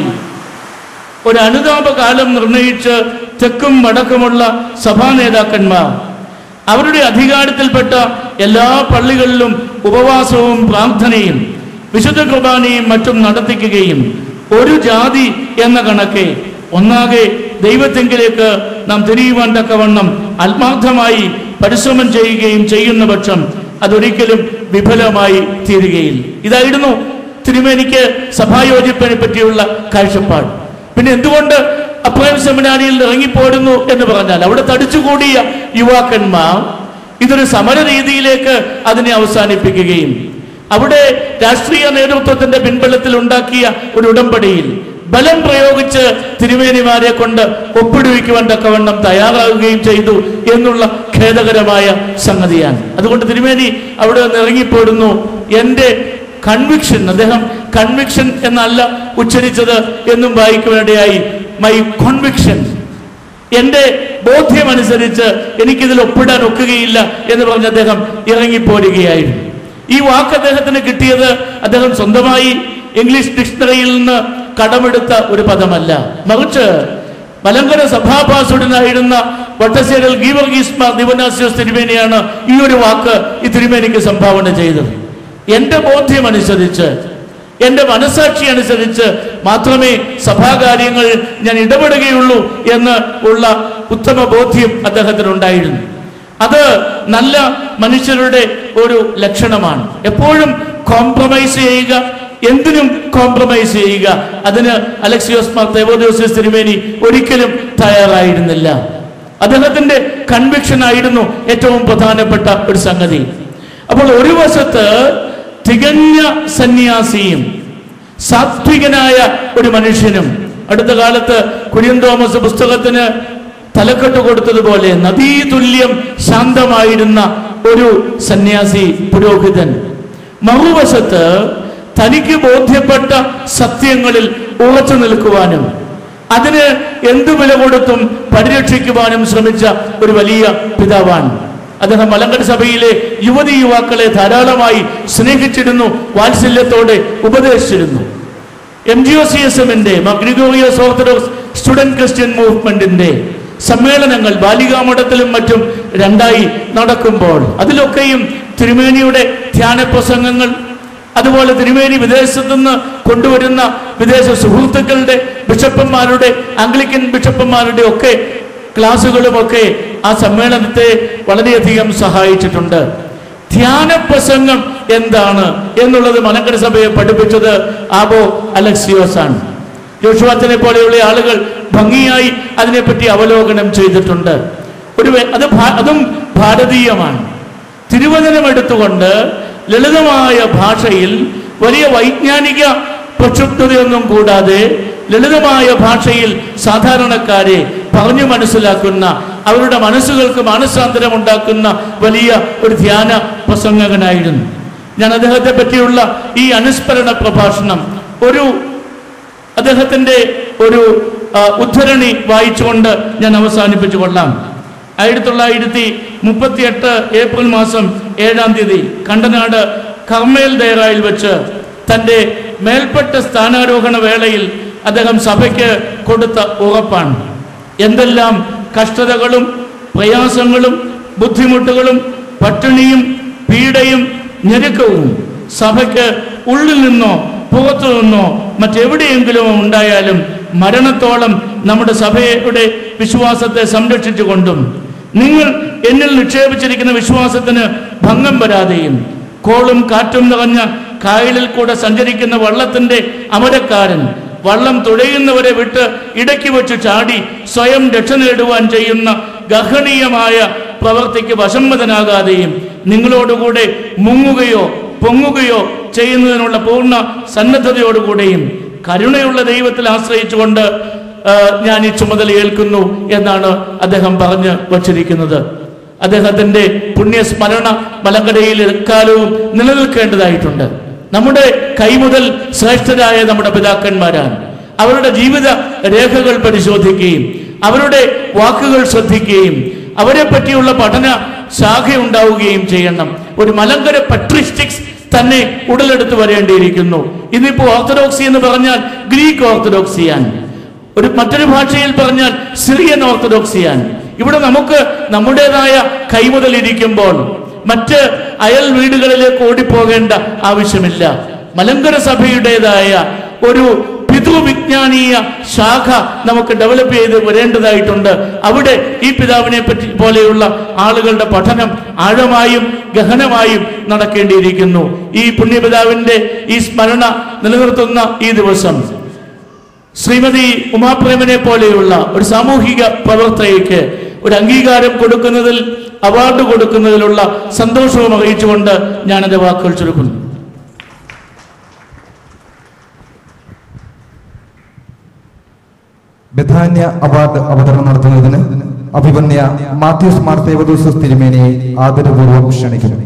ഒരു അനുതാപകാലം നിർണയിച്ച് തെക്കും വടക്കുമുള്ള സഭാ നേതാക്കന്മാർ അവരുടെ അധികാരത്തിൽപ്പെട്ട എല്ലാ പള്ളികളിലും ഉപവാസവും പ്രാർത്ഥനയും വിശുദ്ധ കുർബാനയും മറ്റും നടത്തിക്കുകയും ഒരു ജാതി എന്ന കണക്കെ ഒന്നാകെ ദൈവത്തെങ്കിലേക്ക് നാം തിരിയുവാൻ തക്കവണ്ണം ആത്മാർത്ഥമായി പരിശ്രമം ചെയ്യുകയും ചെയ്യുന്ന പക്ഷം അതൊരിക്കലും വിഫലമായി തീരുകയില്ല ഇതായിരുന്നു തിരുമേനിക്ക് സഭായോജിപ്പിനെ പറ്റിയുള്ള കാഴ്ചപ്പാട് പിന്നെ എന്തുകൊണ്ട് അപ്രൈം സെമിനാരിയിൽ ഇറങ്ങിപ്പോരുന്നു എന്ന് പറഞ്ഞാൽ അവിടെ തടിച്ചുകൂടിയ യുവാക്കന്മാർ ഇതൊരു സമര രീതിയിലേക്ക് അതിനെ അവസാനിപ്പിക്കുകയും അവിടെ രാഷ്ട്രീയ നേതൃത്വത്തിന്റെ പിൻബലത്തിൽ ഉണ്ടാക്കിയ ഒരു ഉടമ്പടിയിൽ ബലം പ്രയോഗിച്ച് തിരുമേനിമാരെ കൊണ്ട് ഒപ്പിടുവിക്കുവാൻ തക്കവണ്ണം തയ്യാറാവുകയും ചെയ്തു എന്നുള്ള ഖേദകരമായ സംഗതിയാണ് അതുകൊണ്ട് തിരുമേനി അവിടെ നിന്ന് ഇറങ്ങിപ്പോടുന്നു എൻ്റെ കൺവിക്ഷൻ അദ്ദേഹം കൺവിക്ഷൻ എന്നല്ല ഉച്ചരിച്ചത് എന്നും വായിക്കുവാനിടയായി മൈ കോൺവിക്ഷൻ എന്റെ ബോധ്യമനുസരിച്ച് എനിക്കിതിൽ ഒപ്പിടാൻ ഒക്കുകയില്ല എന്ന് പറഞ്ഞ് അദ്ദേഹം ഇറങ്ങിപ്പോരുകയായിരുന്നു ഈ വാക്ക് അദ്ദേഹത്തിന് കിട്ടിയത് അദ്ദേഹം സ്വന്തമായി ഇംഗ്ലീഷ് ഡിക്ഷണറിയിൽ നിന്ന് കടമെടുത്ത ഒരു പദമല്ല മറിച്ച് മലങ്കര സഭാപാസുടനായിരുന്ന വട്ടശ്ശേരിൽ ഗീവർഗീസ് മാർ ദിവനാസ്യോസ് തിരുമേനിയാണ് ഈ ഒരു വാക്ക് ഈ തിരുമേനിക്ക് സംഭാവന ചെയ്തത് എന്റെ ബോധ്യമനുസരിച്ച് എന്റെ മനസാക്ഷി അനുസരിച്ച് മാത്രമേ സഭാകാര്യങ്ങൾ ഞാൻ ഇടപെടുകയുള്ളൂ എന്ന് ഉള്ള ഉത്തമ ബോധ്യം അദ്ദേഹത്തിനുണ്ടായിരുന്നു അത് നല്ല മനുഷ്യരുടെ ഒരു ലക്ഷണമാണ് എപ്പോഴും കോംപ്രമൈസ് ചെയ്യുക എന്തിനും കോംപ്രമൈസ് ചെയ്യുക അതിന് അലക്സിയോസ് മാർ തേവോദോസിയസ് തിരുമേനി ഒരിക്കലും തയ്യാറായിരുന്നില്ല അദ്ദേഹത്തിന്റെ കൺവിക്ഷൻ ആയിരുന്നു ഏറ്റവും പ്രധാനപ്പെട്ട ഒരു സംഗതി അപ്പോൾ ഒരു വശത്ത് തികഞ്ഞ സന്യാസിയും സാത്വികനായ ഒരു മനുഷ്യനും അടുത്ത കാലത്ത് കുര്യൻ തോമസ് പുസ്തകത്തിന് തലക്കെട്ട് കൊടുത്തതുപോലെ നദീതുല്യം ശാന്തമായിരുന്ന ഒരു സന്യാസി പുരോഹിതൻ മറുവശത്ത് തനിക്ക് ബോധ്യപ്പെട്ട സത്യങ്ങളിൽ ഉറച്ചു നിൽക്കുവാനും അതിന് എന്തു വില കൊടുത്തും പരിരക്ഷിക്കുവാനും ശ്രമിച്ച ഒരു വലിയ പിതാവാണ് അദ്ദേഹം മലങ്കര സഭയിലെ യുവതി യുവാക്കളെ ധാരാളമായി സ്നേഹിച്ചിരുന്നു വാത്സല്യത്തോടെ ഉപദേശിച്ചിരുന്നു M G O C S എമ്മിന്റെ ഗ്രിഗോറിയസ് ഓർത്തഡോക്സ് സ്റ്റുഡന്റ് ക്രിസ്ത്യൻ മൂവ്മെന്റിന്റെ സമ്മേളനങ്ങൾ ബാലികാമഠത്തിലും മറ്റും രണ്ടായി നടക്കുമ്പോൾ അതിലൊക്കെയും തിരുമേനിയുടെ ധ്യാന പ്രസംഗങ്ങൾ അതുപോലെ തിരുമേനി വിദേശത്തു നിന്ന് കൊണ്ടുവരുന്ന വിദേശ സുഹൃത്തുക്കളുടെ ബിഷപ്പന്മാരുടെ ആംഗ്ലിക്കൻ ബിഷപ്പന്മാരുടെ ഒക്കെ ക്ലാസ്സുകളുമൊക്കെ ആ സമ്മേളനത്തെ വളരെയധികം സഹായിച്ചിട്ടുണ്ട് ധ്യാന പ്രസംഗം എന്താണ് എന്നുള്ളത് മലങ്കര സഭയെ പഠിപ്പിച്ചത് ആബോ അലക്സിയോസ് ആണ് ജോഷുവാച്ചനെ പോലെയുള്ള ആളുകൾ ഭംഗിയായി അതിനെപ്പറ്റി അവലോകനം ചെയ്തിട്ടുണ്ട് ഒരു വെ- അത് ഭാ- അതും ഭാരതീയമാണ് തിരുവചനം എടുത്തുകൊണ്ട് ലളിതമായ ഭാഷയിൽ വലിയ വൈജ്ഞാനിക പ്രക്ഷുബ്ധതയൊന്നും കൂടാതെ ലളിതമായ ഭാഷയിൽ സാധാരണക്കാരെ പറഞ്ഞു മനസ്സിലാക്കുന്ന അവരുടെ മനസ്സുകൾക്ക് മാനസാന്തരം ഉണ്ടാക്കുന്ന വലിയ ഒരു ധ്യാന പ്രസംഗകനായിരുന്നു ഞാൻ അദ്ദേഹത്തെ പറ്റിയുള്ള ഈ അനുസ്മരണ പ്രഭാഷണം ഒരു അദ്ദേഹത്തിന്റെ ഒരു ആ, ഉദ്ധരണി വായിച്ചുകൊണ്ട് ഞാൻ അവസാനിപ്പിച്ചു കൊള്ളാം ആയിരത്തി തൊള്ളായിരത്തി മുപ്പത്തി എട്ട് ഏപ്രിൽ മാസം ഏഴാം തീയതി കണ്ടനാട് കർമ്മേൽ ദേറായിൽ വെച്ച് തൻ്റെ മേൽപ്പെട്ട സ്ഥാനാരോഹണ വേളയിൽ അദ്ദേഹം സഭയ്ക്ക് കൊടുത്ത ഉറപ്പാണ് എന്തെല്ലാം കഷ്ടതകളും പ്രയാസങ്ങളും ബുദ്ധിമുട്ടുകളും പട്ടിണിയും പീഡയും ഞെരുക്കവും സഭയ്ക്ക് ഉള്ളിൽ നിന്നോ പുറത്തു നിന്നോ മറ്റെവിടെയെങ്കിലും ഉണ്ടായാലും മരണത്തോളം നമ്മുടെ സഭയുടെ വിശ്വാസത്തെ സംരക്ഷിച്ചുകൊണ്ടും നിങ്ങൾ എന്നിൽ നിക്ഷേപിച്ചിരിക്കുന്ന വിശ്വാസത്തിന് ഭംഗം വരാതെയും കോളും കാറ്റും നിറഞ്ഞ കായലിൽ കൂടെ സഞ്ചരിക്കുന്ന വള്ളത്തിന്റെ അമരക്കാരൻ വള്ളം തുഴയുന്നവരെ വിട്ട് ഇടയ്ക്ക് വെച്ച് ചാടി സ്വയം രക്ഷ നേടുവാൻ ചെയ്യുന്ന ഗഹനീയമായ പ്രവർത്തിക്ക് വശംവദനാകാതെയും നിങ്ങളോടുകൂടെ മുങ്ങുകയോ പൊങ്ങുകയോ ചെയ്യുന്നതിനുള്ള പൂർണ്ണ സന്നദ്ധതയോടുകൂടെയും കരുണയുള്ള ദൈവത്തിൽ ആശ്രയിച്ചുകൊണ്ട് ആ, ഞാൻ ഈ ചുമതല ഏൽക്കുന്നു എന്നാണ് അദ്ദേഹം പറഞ്ഞു വച്ചിരിക്കുന്നത് അദ്ദേഹത്തിന്റെ പുണ്യസ്മരണ മലങ്കരയിൽ എക്കാലവും നിലനിൽക്കേണ്ടതായിട്ടുണ്ട് നമ്മുടെ കൈമുതൽ ശ്രേഷ്ഠരായ നമ്മുടെ പിതാക്കന്മാരാണ് അവരുടെ ജീവിത രേഖകൾ പരിശോധിക്കുകയും അവരുടെ വാക്കുകൾ ശ്രദ്ധിക്കുകയും അവരെ പറ്റിയുള്ള പഠന ശാഖ ഉണ്ടാവുകയും ചെയ്യണം ഒരു മലങ്കര പട്രിസ്റ്റിക്സ് തന്നെ ഉടലെടുത്ത് വരേണ്ടിയിരിക്കുന്നു ഇന്നിപ്പോ ഓർത്തഡോക്സി എന്ന് പറഞ്ഞാൽ ഗ്രീക്ക് ഓർത്തഡോക്സിയാണ് ഒരു മറ്റൊരു ഭാഷയിൽ പറഞ്ഞാൽ സിറിയൻ ഓർത്തഡോക്സിയാണ് ഇവിടെ നമുക്ക് നമ്മുടേതായ കൈമുതൽ ഇരിക്കുമ്പോൾ മറ്റ് അയൽ വീടുകളിലേക്ക് ഓടിപ്പോകേണ്ട ആവശ്യമില്ല മലങ്കര സഭയുടേതായ ഒരു പിതൃവിജ്ഞാനീയ ശാഖ നമുക്ക് ഡെവലപ്പ് ചെയ്ത് വരേണ്ടതായിട്ടുണ്ട് അവിടെ ഈ പിതാവിനെ പറ്റി പോലെയുള്ള ആളുകളുടെ പഠനം ആഴമായും ഗഹനമായും നടക്കേണ്ടിയിരിക്കുന്നു ഈ പുണ്യപിതാവിന്റെ ഈ സ്മരണ നിലനിർത്തുന്ന ഈ ദിവസം ശ്രീമതി ഉമാപ്രേമനെ പോലെയുള്ള ഒരു സാമൂഹിക പ്രവർത്തകയ്ക്ക് ഒരു അംഗീകാരം കൊടുക്കുന്നതിൽ അവാർഡ് കൊടുക്കുന്നതിലുള്ള സന്തോഷവും അറിയിച്ചുകൊണ്ട് ഞാൻ എൻ്റെ വാക്കുകൾ ചുരുക്കുന്നു ബഥാന്യ അവാർഡ് അവതരണം നടത്തുന്നതിന് അഭിമന്യ മാത്യൂസ് മാർ ദേവദൂസസ് തിരുമേനിയെ ആദരപൂർവ്വം ക്ഷണിക്കുന്നു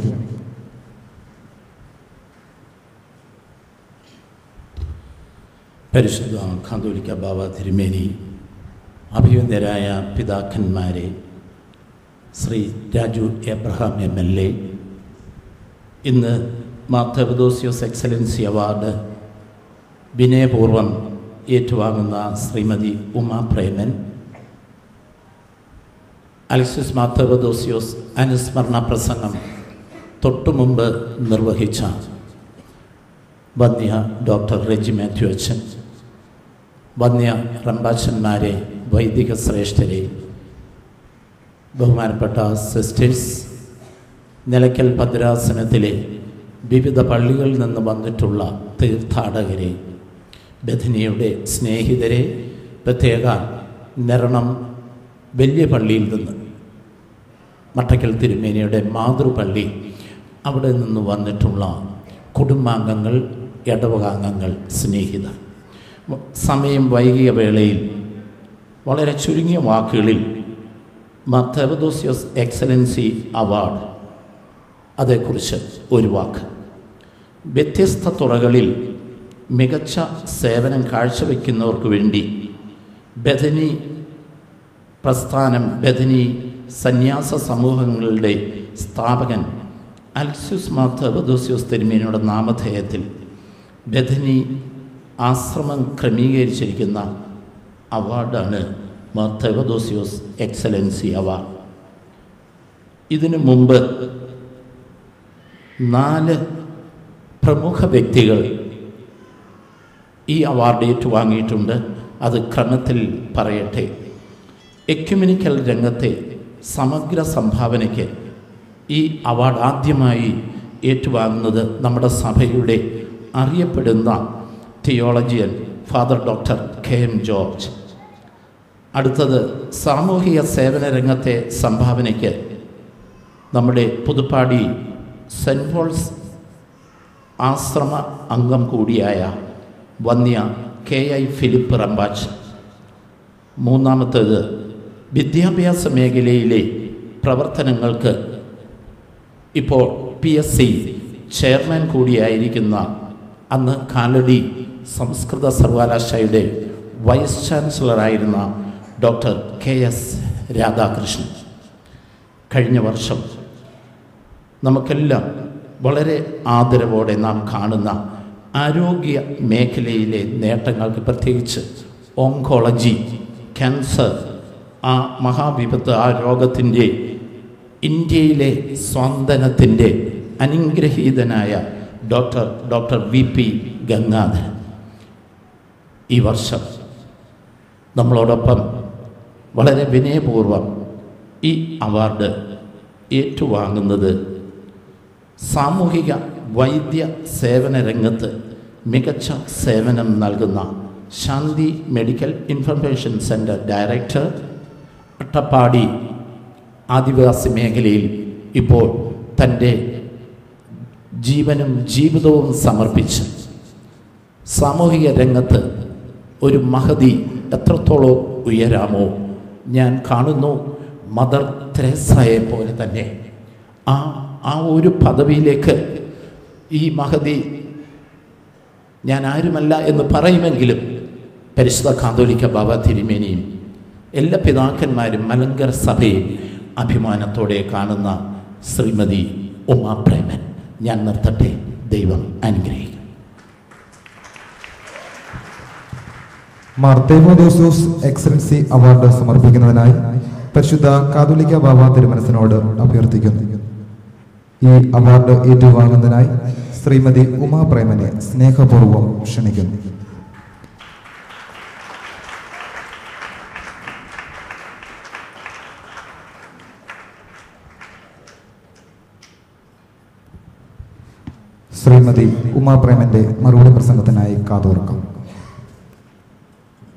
പരിശുദ്ധ കാന്തോലിക്ക ബാബ തിരുമേനി അഭിവന്ദ്യരായ പിതാക്കന്മാരെ Shri Raju Abraham M L A ഇന്ന് മാത്തവദോസിയോസ് എക്സലൻസി അവാർഡ് വിനയപൂർവം ഏറ്റുവാങ്ങുന്ന ശ്രീമതി ഉമാ പ്രേമൻ അലക്സിസ് മാത്തവദോസിയോസ് അനുസ്മരണ പ്രസംഗം തൊട്ടു മുമ്പ് നിർവഹിച്ച വന്യ ഡോക്ടർ റെജി മാത്യു അച്ഛൻ വന്യ റംബാച്ചന്മാരെ വൈദിക ശ്രേഷ്ഠരെ ബഹുമാനപ്പെട്ട സിസ്റ്റേഴ്സ് നിലയ്ക്കൽ ഭദ്രാസനത്തിലെ വിവിധ പള്ളികളിൽ നിന്ന് വന്നിട്ടുള്ള തീർത്ഥാടകരെ ബഥനിയുടെ സ്നേഹിതരെ പ്രത്യേക നിരണം വലിയ പള്ളിയിൽ നിന്ന് മട്ടക്കൽ തിരുമേനിയുടെ മാതൃപള്ളി അവിടെ നിന്ന് വന്നിട്ടുള്ള കുടുംബാംഗങ്ങൾ ഇടവകാംഗങ്ങൾ സ്നേഹിതർ സമയം വൈകിയ വേളയിൽ വളരെ ചുരുങ്ങിയ വാക്കുകളിൽ മത്തവദോസിയസ് എക്സലൻസി അവാർഡ് അതേക്കുറിച്ച് ഒരു വാക്ക് വ്യത്യസ്ത തുറകളിൽ മികച്ച സേവനം കാഴ്ചവെക്കുന്നവർക്ക് വേണ്ടി ബഥനി പ്രസ്ഥാനം ബഥനി സന്യാസ സമൂഹങ്ങളുടെ സ്ഥാപകൻ അൽസ്യൂസ് മാത്തവദോസ്യൂസ് തിരുമേനിയുടെ നാമധേയത്തിൽ ബഥനി ആശ്രമം ക്രമീകരിച്ചിരിക്കുന്ന അവാർഡാണ് മാത്തവദോസ്യൂസ് എക്സലൻസി അവാർഡ് ഇതിനു മുമ്പ് നാല് പ്രമുഖ വ്യക്തികൾ ഈ അവാർഡ് ഏറ്റുവാങ്ങിയിട്ടുണ്ട് അത് ക്രമത്തിൽ പറയട്ടെ എക്യുമിനിക്കൽ രംഗത്തെ സമഗ്ര സംഭാവനയ്ക്ക് ഈ അവാർഡ് ആദ്യമായി ഏറ്റുവാങ്ങുന്നത് നമ്മുടെ സഭയുടെ അറിയപ്പെടുന്ന theologian father doctor K M George അടുത്തത് സാമൂഹിക സേവന രംഗത്തെ സംഭാവനയ്ക്ക് നമ്മുടെ പുതുപ്പാടി സെൻറ്റ് പോൾസ് ആശ്രമ അംഗം കൂടിയായ വന്യ കെ ഐ ഫിലിപ്പ് റമ്പാച്ച് മൂന്നാമത്തേത് വിദ്യാഭ്യാസ മേഖലയിലെ പ്രവർത്തനങ്ങൾക്ക് ഇപ്പോൾ പി എസ് സി ചെയർമാൻ കൂടിയായിരിക്കുന്ന അന്ന് കാലടി സംസ്കൃത സർവകലാശാലയുടെ വൈസ് ചാൻസലറായിരുന്ന ഡോക്ടർ കെ എസ് രാധാകൃഷ്ണൻ കഴിഞ്ഞ വർഷം നമുക്കെല്ലാം വളരെ ആദരവോടെ നാം കാണുന്ന ആരോഗ്യ മേഖലയിലെ നേട്ടങ്ങൾക്ക് പ്രത്യേകിച്ച് ഓങ്കോളജി ക്യാൻസർ ആ മഹാവിപത്ത് ആ രോഗത്തിൻ്റെ ഇന്ത്യയിലെ സ്വാന്തനത്തിൻ്റെ അനുഗ്രഹീതനായ doctor doctor V P Gangadharan ഈ വർഷം നമ്മളോടൊപ്പം വളരെ വിനയപൂർവം ഈ അവാർഡ് ഏറ്റുവാങ്ങുന്നത് സാമൂഹിക വൈദ്യ സേവന രംഗത്ത് മികച്ച സേവനം നൽകുന്ന Shanti medical information centre director Attappadi adivasi മേഖലയിൽ ഇപ്പോൾ തൻ്റെ ജീവനും ജീവിതവും സമർപ്പിച്ച് സാമൂഹിക രംഗത്ത് ഒരു മഹതി എത്രത്തോളം ഉയരാമോ ഞാൻ കാണുന്നു മദർ തെരേസയെ പോലെ തന്നെ ആ ആ ഒരു പദവിയിലേക്ക് ഈ മഹതി ഞാൻ ആരുമല്ല എന്ന് പറയുമെങ്കിലും പരിശുദ്ധ കാതോലിക്ക ബാബ തിരുമേനിയും എല്ലാ പിതാക്കന്മാരും മലങ്കര സഭയും അഭിമാനത്തോടെ കാണുന്ന ശ്രീമതി ഉമാ പ്രേമൻ ഞാൻ നിർത്തട്ടെ ദൈവം അനുഗ്രഹിക്കും മാർ തേമോദോസൂസ് എക്സലൻസി അവാർഡ് സമർപ്പിക്കുന്നതിനായി പരിശുദ്ധ കാതോലിക്ക ബാബ തിരുമനസിനോട് അഭ്യർത്ഥിക്കുന്നു ഈ അവാർഡ് ഏറ്റുവാങ്ങുന്നതിനായി ശ്രീമതി ഉമാ പ്രേമനെ സ്നേഹപൂർവ്വം ക്ഷണിക്കുന്നു ശ്രീമതി ഉമാ പ്രേമന്റെ മറുപടി പ്രസംഗത്തിനായി കാതോർക്കാം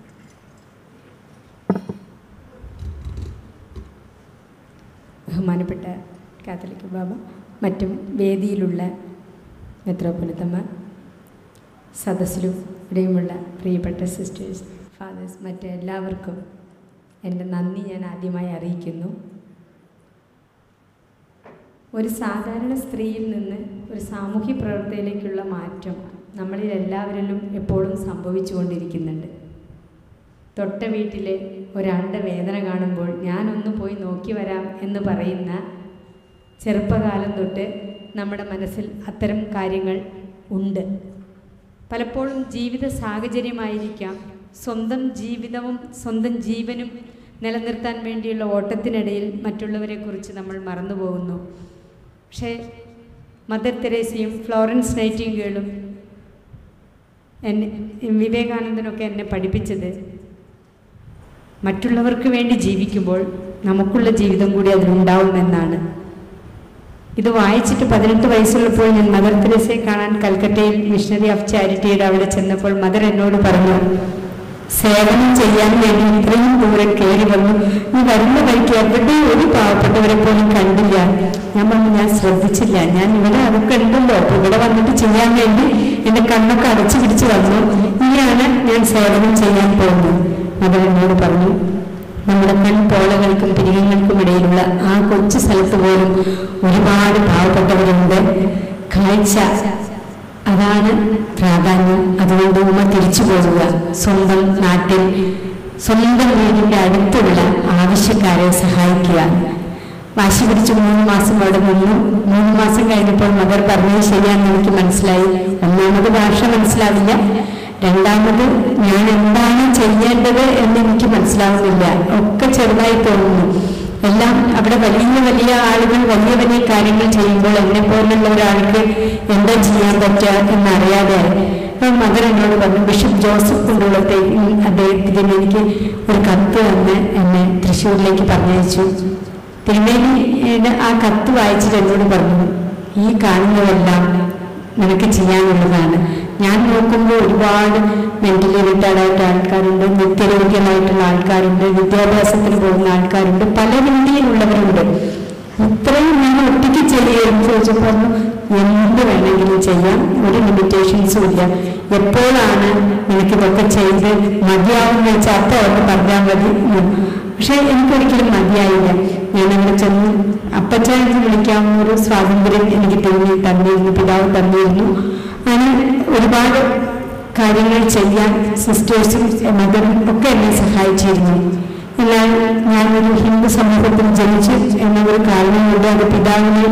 ബഹുമാനപ്പെട്ട കാത്തലിക് ബാബ മറ്റും വേദിയിലുള്ള മെത്രോപൊലിത്തമ്മ സദസ്സിലും ഇവിടെയുമുള്ള പ്രിയപ്പെട്ട സിസ്റ്റേഴ്സ് ഫാദേഴ്സ് മറ്റെല്ലാവർക്കും എൻ്റെ നന്ദി ഞാൻ ആദ്യമായി അറിയിക്കുന്നു ഒരു സാധാരണ സ്ത്രീയിൽ നിന്ന് ഒരു സാമൂഹ്യ പ്രവർത്തനയിലേക്കുള്ള മാറ്റം നമ്മളിൽ എല്ലാവരിലും എപ്പോഴും സംഭവിച്ചുകൊണ്ടിരിക്കുന്നുണ്ട് തൊട്ട വീട്ടിലെ ഒരാളുടെ വേദന കാണുമ്പോൾ ഞാനൊന്ന് പോയി നോക്കി വരാം എന്ന് പറയുന്ന ചെറുപ്പകാലം തൊട്ട് നമ്മുടെ മനസ്സിൽ അത്തരം കാര്യങ്ങൾ ഉണ്ട് പലപ്പോഴും ജീവിത സാഹചര്യമായിരിക്കാം സ്വന്തം ജീവിതവും സ്വന്തം ജീവനും നിലനിർത്താൻ വേണ്ടിയുള്ള ഓട്ടത്തിനിടയിൽ മറ്റുള്ളവരെക്കുറിച്ച് നമ്മൾ മറന്നു പോകുന്നു പക്ഷേ മദർ തെരേസയും ഫ്ലോറൻസ് നൈറ്റിംഗേളും എന്നെ വിവേകാനന്ദനൊക്കെ എന്നെ പഠിപ്പിച്ചത് മറ്റുള്ളവർക്ക് വേണ്ടി ജീവിക്കുമ്പോൾ നമുക്കുള്ള ജീവിതം കൂടി അതിലുണ്ടാവുമെന്നാണ് ഇത് വായിച്ചിട്ട് പതിനെട്ട് വയസ്സുള്ളപ്പോൾ ഞാൻ മദർ തെരേസയെ കാണാൻ കൽക്കട്ടയിൽ മിഷണറി ഓഫ് ചാരിറ്റിയുടെ അവിടെ ചെന്നപ്പോൾ മദർ എന്നോട് പറഞ്ഞു സേവനം ചെയ്യാൻ വേണ്ടി ഇത്രയും ദൂരം കയറി വന്നു നീ വരുന്ന വഴിക്ക് എവിടെ ഒരു പാവപ്പെട്ടവരെ പോലും കണ്ടില്ല ഞാൻ പറഞ്ഞു ഞാൻ ശ്രദ്ധിച്ചില്ല ഞാൻ ഇവിടെ അതൊക്കെ ഉണ്ടല്ലോ അപ്പൊ ഇവിടെ വന്നിട്ട് ചെയ്യാൻ വേണ്ടി എന്റെ കണ്ണൊക്കെ അടച്ചു പിടിച്ച് വന്നു ഇനിയാണ് ഞാൻ സേവനം ചെയ്യാൻ പോകുന്നത് മദർ എന്നോട് പറഞ്ഞു നമ്മുടെ കൺപോളകൾക്കും പിരികങ്ങൾക്കും ഇടയിലുള്ള ആ കൊച്ചു സ്ഥലത്ത് പോലും ഒരുപാട് പാവപ്പെട്ടവരുണ്ട് കാഴ്ച അതാണ് പ്രാധാന്യം അതുകൊണ്ട് ഉമ്മ തിരിച്ചു പോകുക സ്വന്തം നാട്ടിൽ സ്വന്തം വീടിന്റെ അടുത്തുള്ള ആവശ്യക്കാരെ സഹായിക്കുക വാശി പിടിച്ച് മൂന്ന് മാസം അവിടെ നിന്നു മൂന്ന് മാസം കഴിഞ്ഞപ്പോൾ മദർ പറഞ്ഞത് ശരിയാണെന്ന് എനിക്ക് മനസ്സിലായി ഒന്നാമത് ഭാഷ മനസ്സിലാവില്ല രണ്ടാമത് ഞാൻ എന്താണ് ചെയ്യേണ്ടത് എന്ന് എനിക്ക് മനസ്സിലാവുന്നില്ല ഒക്കെ ചെറുതായി തോന്നുന്നു എല്ലാം അവിടെ വലിയ വലിയ ആളുകൾ വലിയ വലിയ കാര്യങ്ങൾ ചെയ്യുമ്പോൾ എന്നെ പോലുള്ള ഒരാൾക്ക് എന്താ ചെയ്യാൻ പറ്റുക എന്നറിയാതെ അപ്പോൾ മദർ എന്നോട് പറഞ്ഞു ബിഷപ്പ് ജോസഫ് കൊണ്ടുള്ളത്തെ അദ്ദേഹത്തിന് എനിക്ക് ഒരു കത്ത് തന്ന് എന്നെ തൃശ്ശൂരിലേക്ക് പറഞ്ഞയച്ചു തിരുമേനിയുടെ ആ കത്ത് വായിച്ചിട്ട് എന്നോട് പറഞ്ഞു ഈ കാണുന്നതെല്ലാം നിനക്ക് ചെയ്യാനുള്ളതാണ് ഞാൻ നോക്കുമ്പോൾ ഒരുപാട് മെന്റലി റിട്ടയർഡായിട്ട് ആൾക്കാരുണ്ട് നിത്യരോഗ്യമായിട്ടുള്ള ആൾക്കാരുണ്ട് വിദ്യാഭ്യാസത്തിന് പോകുന്ന ആൾക്കാരുണ്ട് പല രീതിയിലുള്ളവരുണ്ട് ഇത്രയും ഞാൻ ഒറ്റയ്ക്ക് ചെയ്യുകയെന്ന് ചോദിച്ചപ്പോൾ പറഞ്ഞു, എന്ത് വേണമെങ്കിലും ചെയ്യാം ഒരു ലിമിറ്റേഷൻസും ഇല്ല എപ്പോഴാണ് എനിക്കിതൊക്കെ ചെയ്ത് മതിയാവുന്ന വെച്ചാൽ അപ്പോൾ അവർക്ക് പറഞ്ഞാൽ മതി എന്ന്. പക്ഷേ എനിക്കൊരിക്കലും മതിയായില്ല ഞാൻ അവിടെ ചെന്ന് അപ്പച്ച എന്ന് വിളിക്കാവുന്ന ഒരു സ്വാതന്ത്ര്യം എനിക്ക് തോന്നി തന്നിരുന്നു പിതാവ് തന്നിരുന്നു അങ്ങനെ ഒരുപാട് കാര്യങ്ങൾ ചെയ്യാൻ സിസ്റ്റേഴ്സും മദറും ഒക്കെ എന്നെ സഹായിച്ചിരുന്നു എന്നാൽ ഞാനൊരു ഹിന്ദു സമൂഹത്തിൽ ജനിച്ചു എന്ന ഒരു കാരണം കൊണ്ട് അത് പിതാവിനെ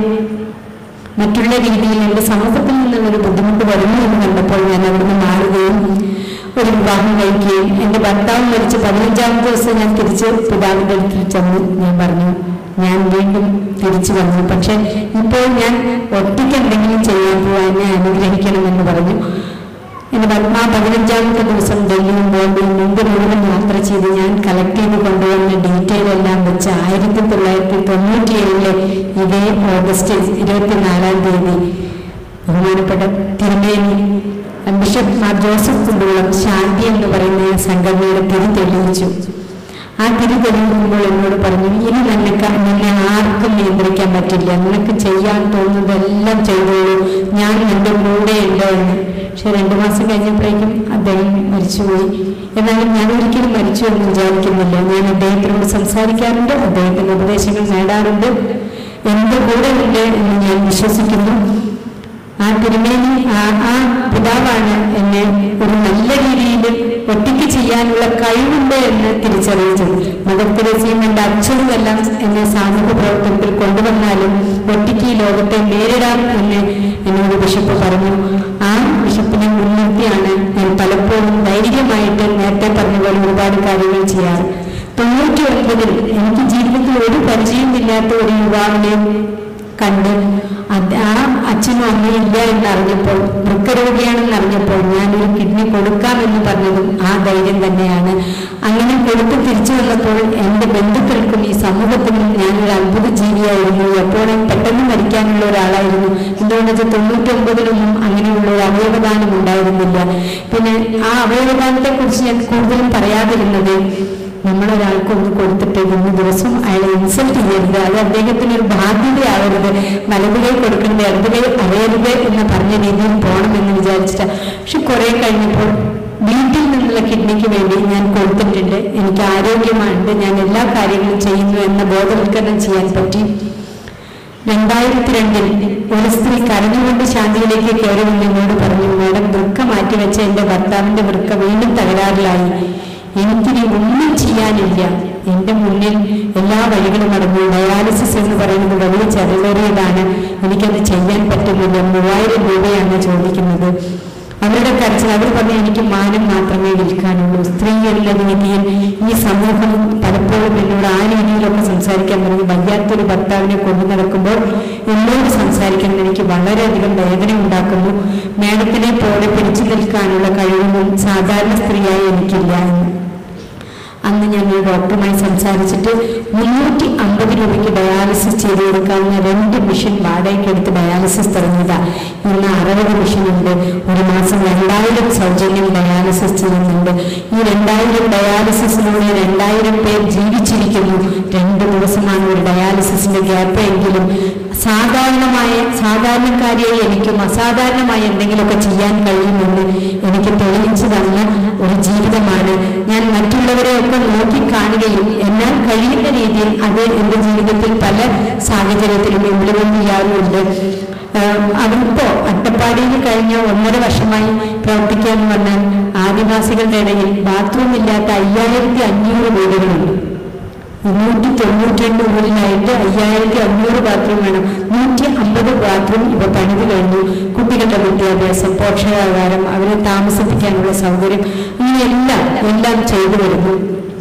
മറ്റുള്ള രീതിയിൽ എൻ്റെ സമൂഹത്തിൽ നിന്നുള്ളൊരു ബുദ്ധിമുട്ട് വരുന്നു എന്ന് കണ്ടപ്പോൾ ഞാൻ അവിടുന്ന് മാറുകയും ഒരു വിവാഹം കഴിക്കുകയും എൻ്റെ ഭർത്താവ് മരിച്ച് പതിനഞ്ചാമത്തെ ദിവസം ഞാൻ തിരിച്ച് പിതാവിൻ്റെ അടുത്ത് ചെന്ന് ഞാൻ പറഞ്ഞു ഞാൻ വീണ്ടും തിരിച്ചു വന്നു പക്ഷെ ഇപ്പോൾ ഞാൻ ഒറ്റയ്ക്ക് എന്തെങ്കിലും ചെയ്യാൻ പോവാൻ എന്നെ അനുഗ്രഹിക്കണമെന്ന് പറഞ്ഞു എന്റെ ഭർമ്മ പതിനഞ്ചാമത്തെ ദിവസം ഡൽഹിയും ബോംബെയും മുമ്പ് മുഴുവൻ യാത്ര ചെയ്ത് ഞാൻ കളക്ട് ചെയ്ത് കൊണ്ടുവന്ന ഡീറ്റെയിൽ എല്ലാം വെച്ച് ആയിരത്തി തൊള്ളായിരത്തി തൊണ്ണൂറ്റി ഏഴിലെ ഇതേ ഓഗസ്റ്റ് ഇരുപത്തിനാലാം തീയതി ബഹുമാനപ്പെട്ട തിരുമേനി ബിഷപ്പ് മാർ ജോസഫ് കുണ്ടുകുളം ശാന്തി എന്ന് പറയുന്ന സംഘടനയുടെ തിരി തെളിയിച്ചു ആ തിരി തെളിയിക്കുമ്പോൾ എന്നോട് പറഞ്ഞു ഇനി നിനക്ക് നിന്നെ ആർക്കും നിയന്ത്രിക്കാൻ പറ്റില്ല നിനക്ക് ചെയ്യാൻ തോന്നുന്നതെല്ലാം ചെയ്തോളൂ ഞാൻ നിന്റെ കൂടെ ഉണ്ട് എന്ന് പക്ഷെ രണ്ടു മാസം കഴിഞ്ഞപ്പോഴേക്കും അദ്ദേഹം മരിച്ചുപോയി എന്നാലും ഞാൻ ഒരിക്കലും മരിച്ചു എന്ന് വിചാരിക്കുന്നില്ല ഞാൻ അദ്ദേഹത്തിനോട് സംസാരിക്കാറുണ്ട് അദ്ദേഹത്തിന്റെ ഉപദേശങ്ങൾ നേടാറുണ്ട് എന്റെ കൂടെ ഉണ്ട് എന്ന് ഞാൻ വിശ്വസിക്കുന്നു ആ തിരുമേനി ആ ആ പിതാവാണ് എന്നെ ഒരു നല്ല രീതിയിൽ ഒറ്റയ്ക്ക് ചെയ്യാനുള്ള കഴിവുണ്ട് എന്ന് തിരിച്ചറിയിച്ചത് മദർ തെരേസയും എൻ്റെ അച്ഛനുമെല്ലാം എന്നെ സാമൂഹ്യ പ്രവർത്തനത്തിൽ കൊണ്ടുവന്നാലും ഒറ്റയ്ക്ക് ഈ ലോകത്തെ നേരിടാം എന്ന് എന്നോട് ബിഷപ്പ് പറഞ്ഞു ആ ബിഷപ്പിനെ മുൻനിർത്തിയാണ് ഞാൻ പലപ്പോഴും ധൈര്യമായിട്ട് നേരത്തെ പറഞ്ഞ പോലെ ഒരുപാട് കാര്യങ്ങൾ ചെയ്യാറ് തൊണ്ണൂറ്റി ഒൻപതിൽ എനിക്ക് ജീവിതത്തിൽ ഒരു പരിചയമില്ലാത്ത ഒരു യുവാവിനെ കണ്ട് അത് ആ അച്ഛനും അമ്മയും ഇല്ല എന്നറിഞ്ഞപ്പോൾ വൃക്കരോഗിയാണെന്ന് അറിഞ്ഞപ്പോൾ ഞാനൊരു കിഡ്നി കൊടുക്കാമെന്ന് പറഞ്ഞതും ആ ധൈര്യം തന്നെയാണ് അങ്ങനെ കൊടുത്ത് തിരിച്ചു വന്നപ്പോൾ എൻ്റെ ബന്ധുക്കൾക്കും ഈ സമൂഹത്തിനും ഞാനൊരു അത്ഭുത ജീവിയായിരുന്നു എപ്പോഴും പെട്ടെന്ന് മരിക്കാനുള്ള ഒരാളായിരുന്നു എന്തുകൊണ്ടെന്ന് വെച്ചാൽ തൊണ്ണൂറ്റി ഒമ്പതിലൊന്നും അങ്ങനെയുള്ള ഒരു അവയവദാനം ഉണ്ടായിരുന്നില്ല പിന്നെ ആ അവയവദാനത്തെ കുറിച്ച് ഞാൻ കൂടുതലും പറയാതിരുന്നത് നമ്മളൊരാൾക്ക് ഒന്ന് കൊടുത്തിട്ട് ഇന്ന് ദിവസം അയാളെ ഇൻസൾട്ട് ചെയ്യരുത് അത് അദ്ദേഹത്തിന് ഒരു ബാധ്യതയാവരുത് വലത് കൈ കൊടുക്കേണ്ടത് ഇടത് കൈ അറിയരുത് എന്ന് പറഞ്ഞ രീതിയിൽ പോകണമെന്ന് വിചാരിച്ചിട്ട് പക്ഷെ കുറെ കഴിഞ്ഞപ്പോൾ വീട്ടിൽ നിന്നുള്ള കിഡ്നിക്ക് വേണ്ടി ഞാൻ കൊടുത്തിട്ടുണ്ട് എനിക്ക് ആരോഗ്യമുണ്ട് ഞാൻ എല്ലാ കാര്യങ്ങളും ചെയ്യുന്നു എന്ന ബോധവൽക്കരണം ചെയ്യാൻ പറ്റി രണ്ടായിരത്തി രണ്ടിൽ ഒരു സ്ത്രീ കരഞ്ഞുകൊണ്ട് ശാന്തിയിലേക്ക് കയറി വന്ന് എന്നോട് പറഞ്ഞു മാഡം വൃക്ക മാറ്റിവെച്ച എന്റെ ഭർത്താവിന്റെ വൃക്ക വീണ്ടും തകരാറിലായി എനിക്കിനി ഒന്നും ചെയ്യാനില്ല എന്റെ മുന്നിൽ എല്ലാ വഴികളും അടങ്ങും ഡയാലിസിസ് എന്ന് പറയുന്നത് വലിയ ചെലവേറിയതാണ് എനിക്കത് ചെയ്യാൻ പറ്റുന്നില്ല മൂവായിരം രൂപയാണ് ചോദിക്കുന്നത് അവരുടെ കരച്ചിൽ അവർ പറഞ്ഞു എനിക്ക് മാനം മാത്രമേ വിൽക്കാനുള്ളൂ സ്ത്രീ എന്ന രീതിയിൽ ഈ സമൂഹം പലപ്പോഴും എന്നോട് ആ രീതിയിലൊക്കെ സംസാരിക്കാൻ തുടങ്ങി വയ്യാത്തൊരു ഭർത്താവിനെ കൊണ്ടു നടക്കുമ്പോൾ എന്നോട് സംസാരിക്കാൻ എനിക്ക് വളരെയധികം വേദന ഉണ്ടാക്കുന്നു മേഡത്തിനെ പോലെ പിടിച്ചു നിൽക്കാനുള്ള കഴിവൊന്നും സാധാരണ സ്ത്രീയായി എനിക്കില്ല എന്ന് അന്ന് ഞാൻ ഒരു ഡോക്ടറുമായി സംസാരിച്ചിട്ട് മുന്നൂറ്റി അമ്പത് രൂപയ്ക്ക് ഡയാലിസിസ് ചെയ്ത് കൊടുക്കാവുന്ന രണ്ട് മെഷീൻ വാടകയ്ക്ക് എടുത്ത് ഡയാലിസിസ് തുടങ്ങിയതാ ഇന്ന് അറുപത് മെഷീൻ ഉണ്ട് ഒരു മാസം രണ്ടായിരം സൗജന്യം ഡയാലിസിസ് ചെയ്യുന്നുണ്ട് ഈ രണ്ടായിരം ഡയാലിസിസിലൂടെ രണ്ടായിരം പേർ ജീവിച്ചിരിക്കുന്നു രണ്ട് ദിവസമാണ് ഒരു ഡയാലിസിസിന്റെ ഗ്യാപ്പ് എങ്കിലും സാധാരണമായ സാധാരണക്കാരിയായി എനിക്കും അസാധാരണമായ എന്തെങ്കിലുമൊക്കെ ചെയ്യാൻ കഴിയുമെന്ന് എനിക്ക് തെളിയിച്ചു തന്ന ഒരു ജീവിതമാണ് ഞാൻ മറ്റുള്ളവരെയൊക്കെ നോക്കി കാണുകയും എന്നാൽ കഴിയുന്ന രീതിയിൽ അത് എൻ്റെ ജീവിതത്തിൽ പല സാഹചര്യത്തിലും ഇംപ്ലിമെന്റ് ചെയ്യാറുമുണ്ട് അവിടിപ്പോ അട്ടപ്പാടിയിൽ കഴിഞ്ഞ ഒന്നര വർഷമായി പ്രവർത്തിക്കാൻ വന്നാൽ ആദിവാസികളുടെ ഇടയിൽ ബാത്റൂം ഇല്ലാത്ത അയ്യായിരത്തി അഞ്ഞൂറ് വീടുകളുണ്ട് മുന്നൂറ്റി തൊണ്ണൂറ്റി രണ്ട് ഊരിലായിട്ട് അയ്യായിരത്തി അഞ്ഞൂറ് ബാത്റൂം വേണം നൂറ്റി അമ്പത് ബാത്റൂം ഇപ്പൊ പണിത് കഴിഞ്ഞു കുട്ടികളുടെ വിദ്യാഭ്യാസം പോഷകാഹാരം അവരെ താമസിപ്പിക്കാനുള്ള സൗകര്യം ഇങ്ങനെ എല്ലാം എല്ലാം ചെയ്തു വരുന്നു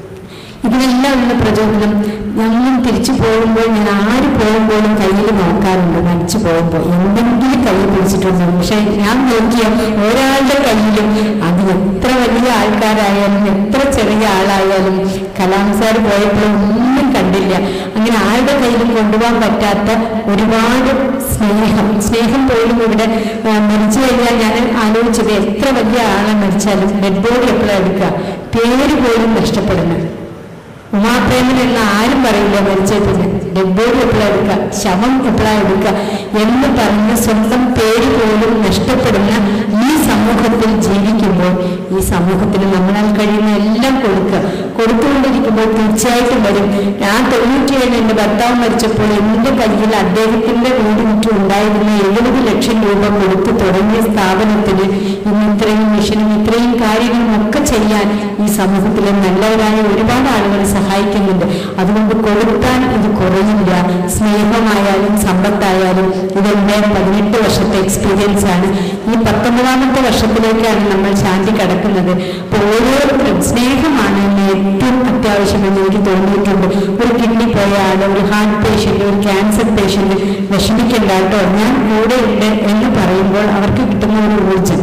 ഇതിനെല്ലാം ഉള്ള പ്രചോദനം ഞങ്ങളും തിരിച്ചു പോകുമ്പോൾ ഞാൻ ആര് പോകുമ്പോഴും കയ്യിൽ നോക്കാറുണ്ട് മരിച്ചു പോകുമ്പോൾ എന്തെങ്കിലും കയ്യിൽ പിടിച്ചിട്ടുണ്ട് പക്ഷെ ഞാൻ നോക്കിയ ഒരാളുടെ കയ്യിലും അത് എത്ര വലിയ ആൾക്കാരായാലും എത്ര ചെറിയ ആളായാലും കലാം സാർ പോയപ്പോഴും ഒന്നും കണ്ടില്ല അങ്ങനെ ആരുടെ കയ്യിലും കൊണ്ടുപോകാൻ പറ്റാത്ത ഒരുപാട് സ്നേഹം സ്നേഹം പോലും ഇവിടെ ആ, മരിച്ചു കഴിഞ്ഞാൽ ഞാൻ ആലോചിച്ചത് എത്ര വലിയ ആളെ മരിച്ചാലും ഡെഡ് ബോഡി എപ്പോഴാണ് എടുക്കുക പേര് പോലും നഷ്ടപ്പെടുന്നത് ഉമാപ്രേമൻ എന്ന് ആരും പറയില്ല മരിച്ച പിന്നെ ഡെഡ് ബോഡി എപ്പോഴാണ് എടുക്കുക ശവം എപ്പോഴാണ് എടുക്കുക എന്ന് പറഞ്ഞ് സ്വന്തം പേര് പോലും നഷ്ടപ്പെടുന്ന ഈ സമൂഹത്തിൽ ജീവിക്കുമ്പോൾ ഈ സമൂഹത്തിന് നമ്മളാൽ കഴിയുന്ന എല്ലാം കൊടുക്കുക കൊടുത്തുകൊണ്ടിരിക്കുമ്പോൾ തീർച്ചയായിട്ടും വരും ഞാൻ തൊണ്ണൂറ്റിയേഴ് എൻ്റെ ഭർത്താവ് മരിച്ചപ്പോൾ എൻ്റെ കയ്യിൽ അദ്ദേഹത്തിൻ്റെ വീട് ചുറ്റും ഉണ്ടായിരുന്ന എഴുപത് ലക്ഷം രൂപ കൊടുത്തു തുടങ്ങിയ സ്ഥാപനത്തിന് ഇന്ന് ഇത്രയും മിഷനും ഇത്രയും കാര്യങ്ങളും ഒക്കെ ചെയ്യാൻ ഈ സമൂഹത്തിലെ നല്ലവരായ ഒരുപാട് ആളുകൾ സഹായിക്കുന്നുണ്ട് അതുകൊണ്ട് കൊടുത്താൽ ഇത് കുറയില്ല സ്നേഹമായാലും സമ്പത്തായാലും ഇതെന്റെ പതിനെട്ട് വർഷത്തെ എക്സ്പീരിയൻസ് ആണ് ഈ പത്തൊമ്പതാമത്തെ വർഷത്തിലേക്കാണ് നമ്മൾ ശാന്തി കടക്കുന്നത് അപ്പോൾ ഓരോരുത്തരും സ്നേഹമാണ് ഇന്ന് ഏറ്റവും അത്യാവശ്യമെന്ന് എനിക്ക് തോന്നിയിട്ടുണ്ട് ഒരു കിഡ്നി പോയ ആൾ ഒരു ഹാർട്ട് പേഷ്യന്റ് ഒരു ക്യാൻസർ പേഷ്യന്റ് വിഷമിക്കണ്ട കേട്ടോ ഞാൻ കൂടെ ഉണ്ട് എന്ന് പറയുമ്പോൾ അവർക്ക് കിട്ടുന്ന ഒരു ഊർജ്ജം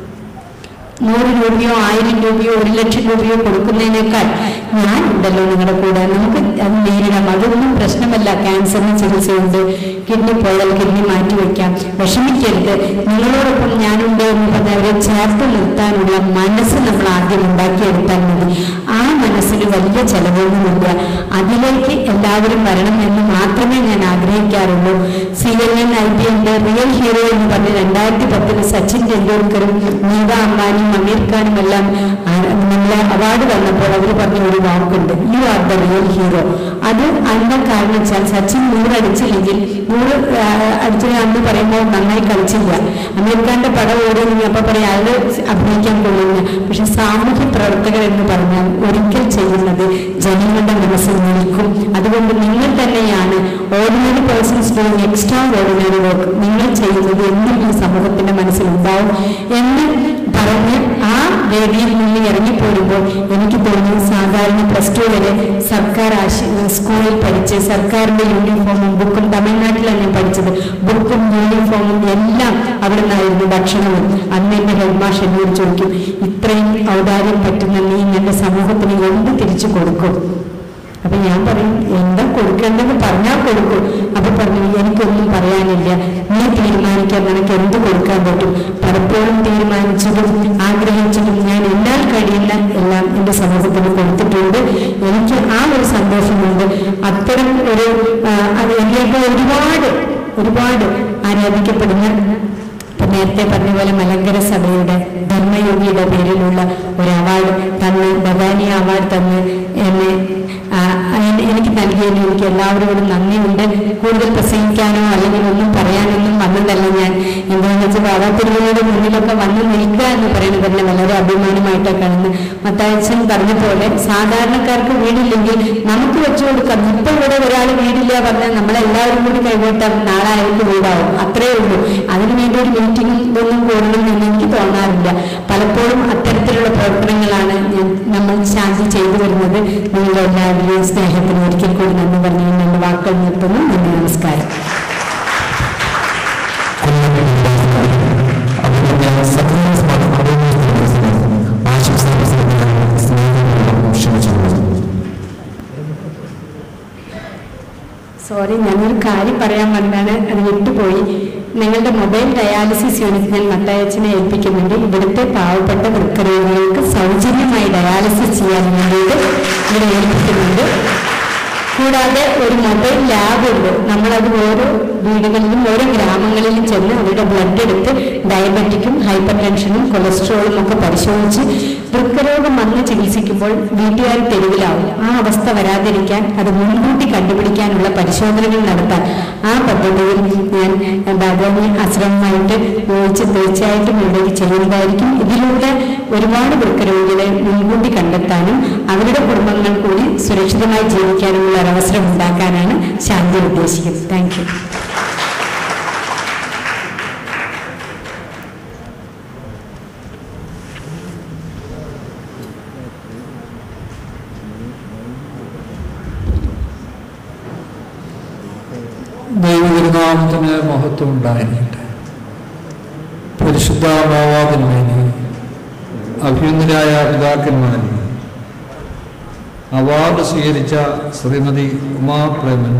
നൂറ് രൂപയോ ആയിരം രൂപയോ ഒരു ലക്ഷം രൂപയോ കൊടുക്കുന്നതിനേക്കാൾ ഞാൻ ഉണ്ടല്ലോ നിങ്ങളുടെ കൂടെ നമുക്ക് അത് നേരിടാം അതൊന്നും പ്രശ്നമല്ല ക്യാൻസറിന് ചികിത്സയുണ്ട് കിഡ്നി പോയാൽ കിഡ്നി മാറ്റിവെക്കാം വിഷമിക്കരുത് നിങ്ങളോടൊപ്പം ഞാനുണ്ട് എന്ന് പറഞ്ഞ് അവരെ ചേർത്ത് നിർത്താനുള്ള മനസ്സ് നമ്മൾ ആദ്യം ഉണ്ടാക്കിയെടുത്താൽ മതി ആ മനസ്സിന് വലിയ ചെലവൊന്നുമില്ല അതിലേക്ക് എല്ലാവരും വരണം എന്ന് മാത്രമേ ഞാൻ ആഗ്രഹിക്കാറുള്ളൂ C N N I P എൻ്റെ റിയൽ ഹീറോ എന്ന് പറഞ്ഞ് രണ്ടായിരത്തി പത്തിൽ സച്ചിൻ ടെണ്ടുൽക്കറും നീത അംബാനിയും അമീർ ഖാനും എല്ലാം ആ- നമ്മളെ അവാർഡ് വന്നപ്പോൾ അവർ പറഞ്ഞ ഒരു വാക്കുണ്ട് you are the real hero അത് അതിന്റെ കാരണം വെച്ചാൽ സച്ചിൻ നൂറ് അടിച്ചില്ലെങ്കിൽ നൂറ് ആ, അടിച്ചത് അന്ന് പറയുമ്പോൾ നന്നായി കളിച്ചില്ല അമീർ ഖാന്റെ പടം ഓടുന്നു അപ്പൊ പറയാം അയാൾ അഭിനയിക്കാൻ കൊള്ളില്ല പക്ഷെ സാമൂഹ്യ പ്രവർത്തകർ എന്ന് പറഞ്ഞാൽ ഒരിക്കൽ ചെയ്യുന്നത് ജനങ്ങളുടെ മനസ്സിൽ നിൽക്കും അതുകൊണ്ട് നിങ്ങൾ തന്നെയാണ് ordinary persons doing extraordinary work നിങ്ങൾ ചെയ്യുന്നത് എന്നും ഈ സമൂഹത്തിന്റെ മനസ്സിൽ ഉണ്ടാവും എന്ന് പറഞ്ഞ് ആ വേദിയിൽ നിന്ന് ഇറങ്ങിപ്പോരുമ്പോൾ എനിക്ക് തോന്നി സാധാരണ പ്ലസ് ടു വരെ സർക്കാർ ആശ സ്കൂളിൽ പഠിച്ച് സർക്കാരിന്റെ യൂണിഫോമും ബുക്കും തമിഴ്നാട്ടിലാണ് ഞാൻ പഠിച്ചത് ബുക്കും യൂണിഫോമും എല്ലാം അവിടെ നിന്നായിരുന്നു ഭക്ഷണവും അന്ന് എന്റെ ഹെഡ് മാഷ് എന്നോട് ചോദിക്കും ഇത്രയും ഔദാര്യം പറ്റുന്ന നീ നിന്റെ സമൂഹത്തിന് എന്ത് തിരിച്ചു കൊടുക്കും അപ്പൊ ഞാൻ പറയും എന്താ കൊടുക്കേണ്ടതെന്ന് പറഞ്ഞാൽ കൊടുക്കും അപ്പൊ പറഞ്ഞു എനിക്കൊന്നും പറയാനില്ല നീ തീരുമാനിക്കാൻ നിനക്ക് എന്ത് കൊടുക്കാൻ പറ്റും പലപ്പോഴും തീരുമാനിച്ചതും ആഗ്രഹിച്ചതും ഞാൻ എന്നാൽ കഴിയുന്ന എല്ലാം എൻ്റെ സമൂഹത്തിന് കൊടുത്തിട്ടുണ്ട് എനിക്ക് ആ ഒരു സന്തോഷമുണ്ട് അത്തരം ഒരു ആ, അത് എന്നെയൊക്കെ ഒരുപാട് ഒരുപാട് ആരാധിക്കപ്പെടുന്ന ഇപ്പൊ നേരത്തെ പറഞ്ഞ പോലെ മലങ്കര സഭയുടെ ധർമ്മയോഗിയുടെ പേരിലുള്ള ഒരു അവാർഡ് തന്ന് ബദാനി അവാർഡ് തന്ന് എന്നെ ആ, എന്നെ- എനിക്ക് നൽകിയതിന് എനിക്ക് എല്ലാവരോടും നന്ദിയുണ്ട് കൂടുതൽ പ്രസംഗിക്കാനോ അല്ലെങ്കിൽ ഒന്നും പറയാനൊന്നും വന്നതല്ല ഞാൻ എന്താണെന്ന് വെച്ചാൽ ബാബാത്തിരുവയുടെ മുന്നിലൊക്കെ വന്ന് നിൽക്കുക എന്ന് പറയുന്നത് തന്നെ വളരെ അഭിമാനമായിട്ടാണ് കാണുന്നത് മത്തായച്ചൻ പറഞ്ഞ പോലെ സാധാരണക്കാർക്ക് വീടില്ലെങ്കിൽ നമുക്ക് വെച്ചു കൊടുക്കാം ഇപ്പൊ ഇവിടെ ഒരാൾ വീടില്ല പറഞ്ഞാൽ നമ്മളെല്ലാവരും കൂടി കൈകോട്ടാൽ നാളെ അയാൾക്ക് വീടാവും അത്രേ ഉള്ളൂ അതിനു വേണ്ടി ഒരു മീറ്റിംഗും ഇതൊന്നും കൂടണം എന്ന് എനിക്ക് തോന്നാറില്ല പലപ്പോഴും അത്തരത്തിലുള്ള പ്രവർത്തനങ്ങളാണ് ഞാൻ നമ്മൾ ശാന്തി ചെയ്തു വരുന്നത് നിങ്ങളുടെ എല്ലാവരുടെയും സ്നേഹത്തിന് ഒരിക്കൽ കൂടി നന്ദി പറഞ്ഞു രണ്ട് വാക്കുകൾ നിർത്തുന്നു നന്ദി നമസ്കാരം സോറി ഞാനൊരു കാര്യം പറയാൻ വന്നാണ് അത് വിട്ടുപോയി നിങ്ങളുടെ മൊബൈൽ ഡയാലിസിസ് യൂണിറ്റ് ഞാൻ മത്തായച്ചനെ ഏൽപ്പിക്കുന്നുണ്ട് ഇവിടുത്തെ പാവപ്പെട്ട വൃക്കരോഗികൾക്ക് സൗജന്യമായി ഡയാലിസിസ് ചെയ്യാൻ വേണ്ടിയിട്ട് ഇവിടെ ഏൽപ്പിക്കുന്നുണ്ട് കൂടാതെ ഒരു മൊബൈൽ ലാബ് ഉണ്ട് നമ്മളത് ഓരോ വീടുകളിലും ഓരോ ഗ്രാമങ്ങളിലും ചെന്ന് അവരുടെ ബ്ലഡ് എടുത്ത് ഡയബറ്റിക്കും ഹൈപ്പർ ടെൻഷനും കൊളസ്ട്രോളും ഒക്കെ പരിശോധിച്ച് വൃക്കരോഗം വന്ന് ചികിത്സിക്കുമ്പോൾ വീട്ടുകാർ തെരുവിലാവും ആ അവസ്ഥ വരാതിരിക്കാൻ അത് മുൻകൂട്ടി കണ്ടുപിടിക്കാനുള്ള പരിശോധനകൾ നടത്താൻ ആ പദ്ധതിയിൽ ഞാൻ ബാബാമി ആശ്രമമായിട്ട് യോജിച്ച് തീർച്ചയായിട്ടും ഇവിടെ ചെയ്യുന്നതായിരിക്കും ഇതിലൂടെ ഒരുപാട് വൃക്കരോഗികളെ മുൻകൂട്ടി കണ്ടെത്താനും അവരുടെ കുടുംബങ്ങൾ കൂടി സുരക്ഷിതമായി ജീവിക്കാനുമുള്ള ഒരവസരം ഉണ്ടാക്കാനാണ് ശാന്തി ഉദ്ദേശിക്കുന്നത് താങ്ക് യു ദൈവതിരുനാമത്തിന് മഹത്വം ഉണ്ടായിരിക്കട്ടെ പരിശുദ്ധ മാവാതിന്മേനി അഭ്യുന്നരായ പിതാക്കന്മാരെ അവാർഡ് സ്വീകരിച്ച ശ്രീമതി ഉമാപ്രേമൻ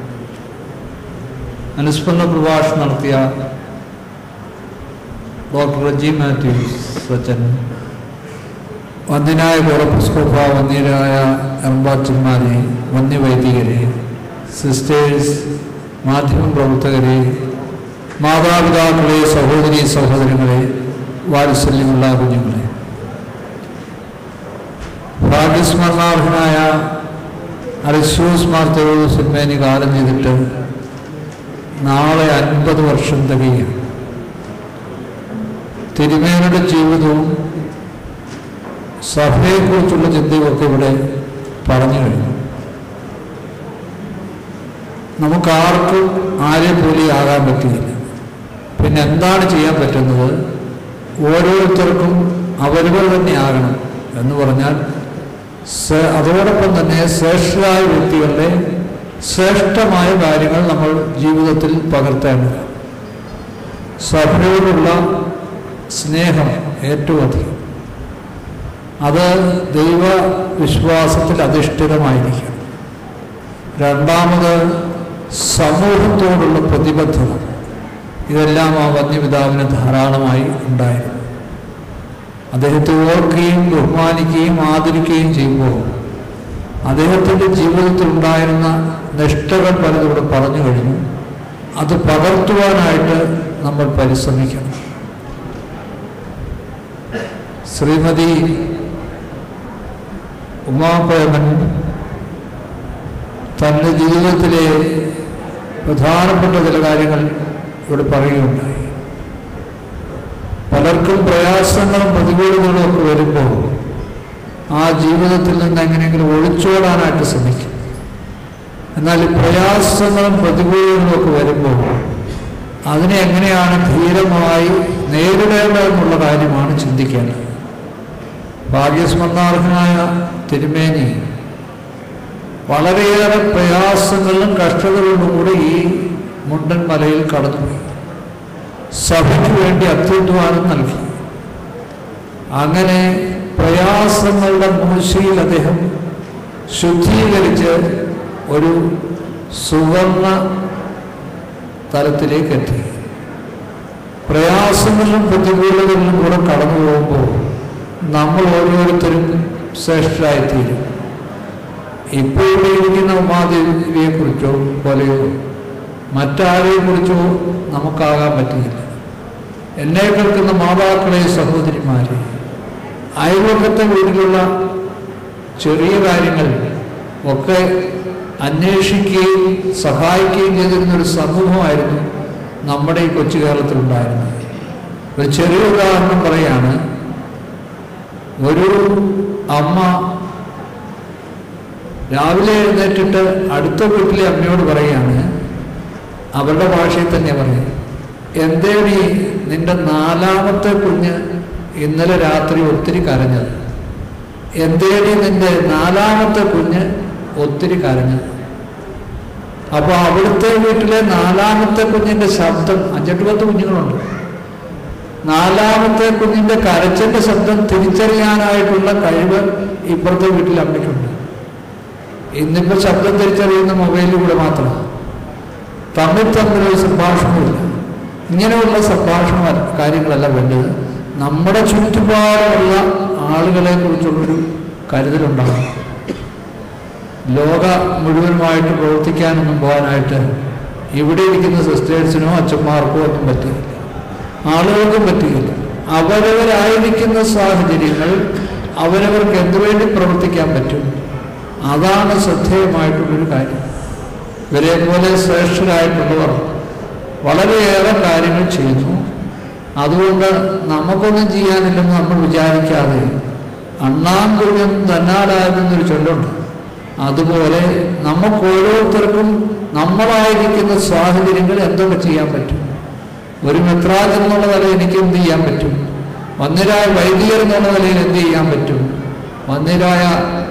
അനുസ്മരണ പ്രഭാഷണം നടത്തിയ ഡോക്ടർ റജി മാത്യൂസ് സച്ചൻ വന്യനായ കോറപ്പസ്കോപ്പ വന്യരായ എംബാച്ചന്മാരെ വന്യവൈദികരെ സിസ്റ്റേഴ്സ് മാധ്യമ പ്രവർത്തകരെ മാതാപിതാക്കളെ സഹോദരി സഹോദരങ്ങളെ വാത്സല്യമുള്ള കുഞ്ഞുങ്ങളെ ഭാഗ്യസ്മരണാർഹനായ അലസ്യൂസ് മാർത്തോസ് സിനിമേനി കാലം ചെയ്തിട്ട് നാളെ അൻപത് വർഷം തികയാണ് തിരുമേനയുടെ ജീവിതവും സഭയെക്കുറിച്ചുള്ള ചിന്തയുമൊക്കെ ഇവിടെ പറഞ്ഞു കഴിഞ്ഞു നമുക്കാർക്കും ആരെ പോലെ ആകാൻ പറ്റില്ല പിന്നെ എന്താണ് ചെയ്യാൻ പറ്റുന്നത് ഓരോരുത്തർക്കും അവരവർ തന്നെ ആകണം എന്ന് പറഞ്ഞാൽ സ- അതോടൊപ്പം തന്നെ ശ്രേഷ്ഠരായ വ്യക്തികളുടെ ശ്രേഷ്ഠമായ കാര്യങ്ങൾ നമ്മൾ ജീവിതത്തിൽ പകർത്തേണ്ടത് സഭയോടുള്ള സ്നേഹം ഏറ്റവും അധികം അത് ദൈവ വിശ്വാസത്തിൽ അധിഷ്ഠിതമായിരിക്കും രണ്ടാമത് സമൂഹത്തോടുള്ള പ്രതിബദ്ധത ഇതെല്ലാം ആ വന്യപിതാവിന് ധാരാളമായി ഉണ്ടായിരുന്നു അദ്ദേഹത്തെ ഓർക്കുകയും ബഹുമാനിക്കുകയും ആദരിക്കുകയും ചെയ്യുമ്പോൾ അദ്ദേഹത്തിൻ്റെ ജീവിതത്തിൽ ഉണ്ടായിരുന്ന നിഷ്ഠകൾ പലതും ഇവിടെ പറഞ്ഞു കഴിഞ്ഞു അത് പകർത്തുവാനായിട്ട് നമ്മൾ പരിശ്രമിക്കണം ശ്രീമതി ഉമാപ്രേമൻ തൻ്റെ ജീവിതത്തിലെ പ്രധാനപ്പെട്ട ചില കാര്യങ്ങൾ ഇവിടെ പറയുകയുണ്ടായി പലർക്കും പ്രയാസങ്ങളും പ്രതികൂലങ്ങളും ഒക്കെ വരുമ്പോൾ ആ ജീവിതത്തിൽ നിന്ന് എങ്ങനെയെങ്കിലും ഒളിച്ചോടാനായിട്ട് ശ്രമിക്കും എന്നാൽ ഈ പ്രയാസങ്ങളും പ്രതികൂലങ്ങളും ഒക്കെ വരുമ്പോൾ അതിനെ എങ്ങനെയാണ് ധീരമായി നേരിടേണ്ടതെന്നുള്ള കാര്യമാണ് ചിന്തിക്കേണ്ടത് ഭാഗ്യസ്മരണാർഹനായ തിരുമേനി വളരെയേറെ പ്രയാസങ്ങളിലും കഷ്ടതകളിലും കൂടെ ഈ മുണ്ടൻ മലയിൽ കടന്നുപോയി സഭയ്ക്ക് വേണ്ടി അത്യുദ്ധാനം നൽകി അങ്ങനെ പ്രയാസങ്ങളുടെ മൂശയിൽ അദ്ദേഹം ശുദ്ധീകരിച്ച് ഒരു സുവർണ തലത്തിലേക്ക് എത്തി പ്രയാസങ്ങളിലും പ്രതികൂലങ്ങളിലും കൂടെ കടന്നു പോകുമ്പോൾ നമ്മൾ ഓരോരുത്തരും ശ്രേഷ്ഠരായിത്തീരും ഇപ്പോൾ ഇവിടെ ഇരിക്കുന്ന ഉമാദേവിയെക്കുറിച്ചോ പോലെയോ മറ്റാരെയും കുറിച്ചോ നമുക്കാകാൻ പറ്റില്ല എന്നെ കേൾക്കുന്ന മാതാക്കളെ സഹോദരിമാരെ അയൽവക്കത്തെ വീട്ടിലുള്ള ചെറിയ കാര്യങ്ങൾ ഒക്കെ അന്വേഷിക്കുകയും സഹായിക്കുകയും ചെയ്തിരുന്ന ഒരു സമൂഹമായിരുന്നു നമ്മുടെ ഈ കൊച്ചു കേരളത്തിലുണ്ടായിരുന്നത് ഒരു ചെറിയ ഉദാഹരണം പറയാണ് ഒരു അമ്മ രാവിലെ എഴുന്നേറ്റിട്ട് അടുത്ത വീട്ടിലെ അമ്മയോട് പറയുകയാണ് അവരുടെ ഭാഷയിൽ തന്നെ പറയും എന്തേടി നിന്റെ നാലാമത്തെ കുഞ്ഞ് ഇന്നലെ രാത്രി ഒത്തിരി കരഞ്ഞത് എന്തേടി നിന്റെ നാലാമത്തെ കുഞ്ഞ് ഒത്തിരി കരഞ്ഞത് അപ്പോൾ അവിടുത്തെ വീട്ടിലെ നാലാമത്തെ കുഞ്ഞിന്റെ ശബ്ദം അഞ്ചെട്ട് പത്ത് കുഞ്ഞുങ്ങളുണ്ട് നാലാമത്തെ കുഞ്ഞിന്റെ കരച്ചിന്റെ ശബ്ദം തിരിച്ചറിയാനായിട്ടുള്ള കഴിവ് ഇപ്പുറത്തെ വീട്ടിൽ അമ്മയ്ക്കുണ്ട് ഇന്നിപ്പോ ശബ്ദം തിരിച്ചറിയുന്ന മൊബൈലിലൂടെ മാത്രമാണ് തമ്മിൽ തമ്മിലൊരു സംഭാഷണമില്ല ഇങ്ങനെയുള്ള സംഭാഷണ കാര്യങ്ങളല്ല വേണ്ടത് നമ്മുടെ ചുറ്റുപാടുമുള്ള ആളുകളെ കുറിച്ചുള്ളൊരു കരുതലുണ്ടാകും ലോക മുഴുവനുമായിട്ട് പ്രവർത്തിക്കാനൊന്നും പോകാനായിട്ട് ഇവിടെ ഇരിക്കുന്ന സിസ്റ്റേഴ്സിനോ അച്ഛന്മാർക്കോ ഒന്നും പറ്റില്ല ആളുകൾക്കും പറ്റുകയില്ല അവരവരായിരിക്കുന്ന സാഹചര്യങ്ങൾ അവരവർക്ക് എന്തുവേണ്ടി പ്രവർത്തിക്കാൻ പറ്റും അതാണ് ശ്രദ്ധേയമായിട്ടുള്ളൊരു കാര്യം ഇവരെ പോലെ ശ്രേഷ്ഠരായിട്ടുള്ളവർ വളരെയേറെ കാര്യങ്ങൾ ചെയ്യുന്നു അതുകൊണ്ട് നമുക്കൊന്നും ചെയ്യാനില്ലെന്ന് നമ്മൾ വിചാരിക്കാതെ അണ്ണാൻ കുഞ്ഞും തന്നാലാകുന്നൊരു ചൊല്ലുണ്ട് അതുപോലെ നമുക്ക് ഓരോരുത്തർക്കും നമ്മളായിരിക്കുന്ന സാഹചര്യങ്ങൾ എന്തൊക്കെ ചെയ്യാൻ പറ്റും ഒരു മെത്രാജ് എന്നുള്ള നിലയിൽ എനിക്ക് എന്ത് ചെയ്യാൻ പറ്റും വന്നിരായ വൈദികർ എന്നുള്ള നിലയിൽ എന്ത് ചെയ്യാൻ പറ്റും വന്നിരായ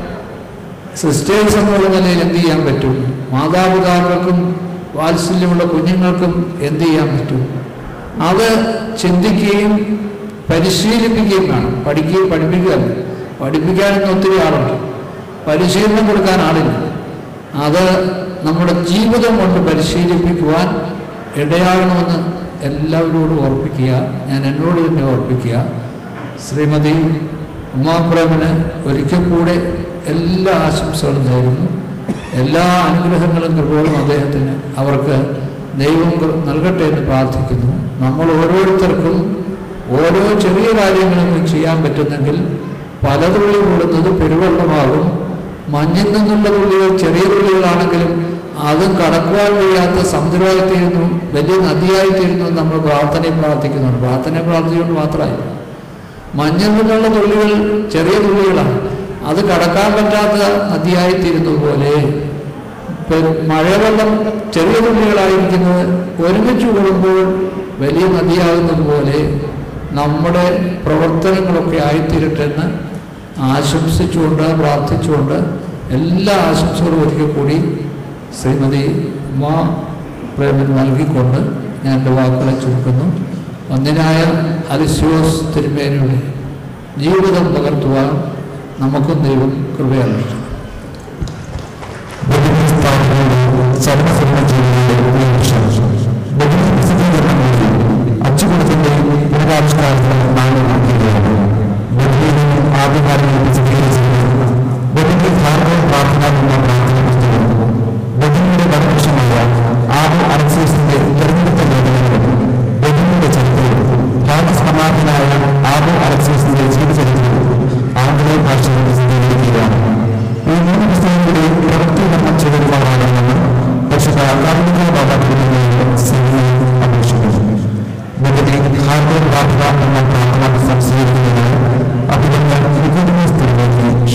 സിസ്റ്റേഴ്സ് എന്നുള്ള നിലയിൽ എന്ത് ചെയ്യാൻ പറ്റും മാതാപിതാക്കൾക്കും വാത്സല്യമുള്ള കുഞ്ഞുങ്ങൾക്കും എന്ത് ചെയ്യാൻ പറ്റും അത് ചിന്തിക്കുകയും പരിശീലിപ്പിക്കുകയും വേണം പഠിക്കുകയും പഠിപ്പിക്കുകയല്ല പഠിപ്പിക്കാനൊന്നും ഒത്തിരി ആളുണ്ട് പരിശീലനം കൊടുക്കാൻ ആളില്ല അത് നമ്മുടെ ജീവിതം കൊണ്ട് പരിശീലിപ്പിക്കുവാൻ ഇടയാകണമെന്ന് എല്ലാവരോടും ഓർപ്പിക്കുക ഞാൻ എന്നോട് തന്നെ ഓർപ്പിക്കുക ശ്രീമതി ഉമാപ്രേമന് ഒരിക്കൽ കൂടെ എല്ലാ ആശംസകളും നേരുന്നു എല്ലാ അനുഗ്രഹങ്ങളും കൃപകളും അദ്ദേഹത്തിന് അവർക്ക് ദൈവം കൃ- നൽകട്ടെ എന്ന് പ്രാർത്ഥിക്കുന്നു നമ്മൾ ഓരോരുത്തർക്കും ഓരോ ചെറിയ കാര്യങ്ങളും ചെയ്യാൻ പറ്റുന്നെങ്കിൽ പല തുള്ളി കൂടുന്നത് പെരുവെള്ളമാകും മഞ്ഞിൽ നിന്നുള്ള തുള്ളികൾ ചെറിയ തുള്ളികളാണെങ്കിലും അതും കടക്കുവാൻ കഴിയാത്ത സമുദ്രമായിത്തീരുന്നു വലിയ നദിയായിത്തീരുന്നു എന്ന് നമ്മൾ പ്രാർത്ഥനയിൽ പ്രാർത്ഥിക്കുന്നുണ്ട് പ്രാർത്ഥനയെ പ്രാർത്ഥിച്ചുകൊണ്ട് മാത്രമല്ല മഞ്ഞിൽ നിന്നുള്ള തുള്ളികൾ ചെറിയ തുള്ളികളാണ് അത് കടക്കാൻ പറ്റാത്ത നദിയായിത്തീരുന്നത് പോലെ ഇപ്പം മഴവെള്ളം ചെറിയ തുള്ളികളായിരിക്കുന്നത് ഒരുമിച്ച് കൂടുമ്പോൾ വലിയ നദിയാകുന്നത് പോലെ നമ്മുടെ പ്രവർത്തനങ്ങളൊക്കെ ആയിത്തീരട്ടെന്ന് ആശംസിച്ചുകൊണ്ട് പ്രാർത്ഥിച്ചുകൊണ്ട് എല്ലാ ആശംസകളും ഒരിക്കൽ കൂടി ശ്രീമതി ഉമാ പ്രേമൻ നൽകിക്കൊണ്ട് ഞാൻ എൻ്റെ വാക്കുകളെ ചുരുക്കുന്നു ഒന്നിനായ അലിസ്യോസ് തിരുമേനയുടെ ജീവിതം പകർത്തുവാൻ നമുക്കും ദൈവം കൃപയാലും അച്ചുകൊടുത്തിന്റെ പുനരാവിഷ്കാരത്തിന് നാളെ നടക്കുകയാണ് ബദലിനെ ആദ്യകാലങ്ങളിൽ ചിത്രീകരിച്ചിരുന്നു ബദലിന്റെ ധാരണ പ്രാർത്ഥന എന്ന പ്രാർത്ഥന പുസ്തകം ബദലിന്റെ വനവൃക്ഷമായ ആദ്യ അലക്സീസിന്റെ തെരഞ്ഞെടുത്ത ലേഖനങ്ങളും ബദലിന്റെ ചരിത്രവും ഭാഗ്യസമാധനായ ആദ്യ അലക്സീസിന്റെ ജീവചരിത്രവും ആംഗലേയ ഭാഷയിൽ പ്രസിദ്ധീകരിക്കുകയാണ് ഈ മൂന്ന് പുസ്തകങ്ങളുടെ പ്രവൃത്തി നമ്മൾ ചെയ്തതുമാണെന്ന് പരിശുദ്ധ കാർമിക ബാബാ സിംഗിനെ അപേക്ഷിക്കുന്നു നിങ്ങളുടെ ഹാർഡ് പ്രാർത്ഥന എന്ന പ്രാർത്ഥന സംസ്കരിക്കുന്നതിന് അഭിനന്ദ നികുതി സ്ഥിരമാക്കി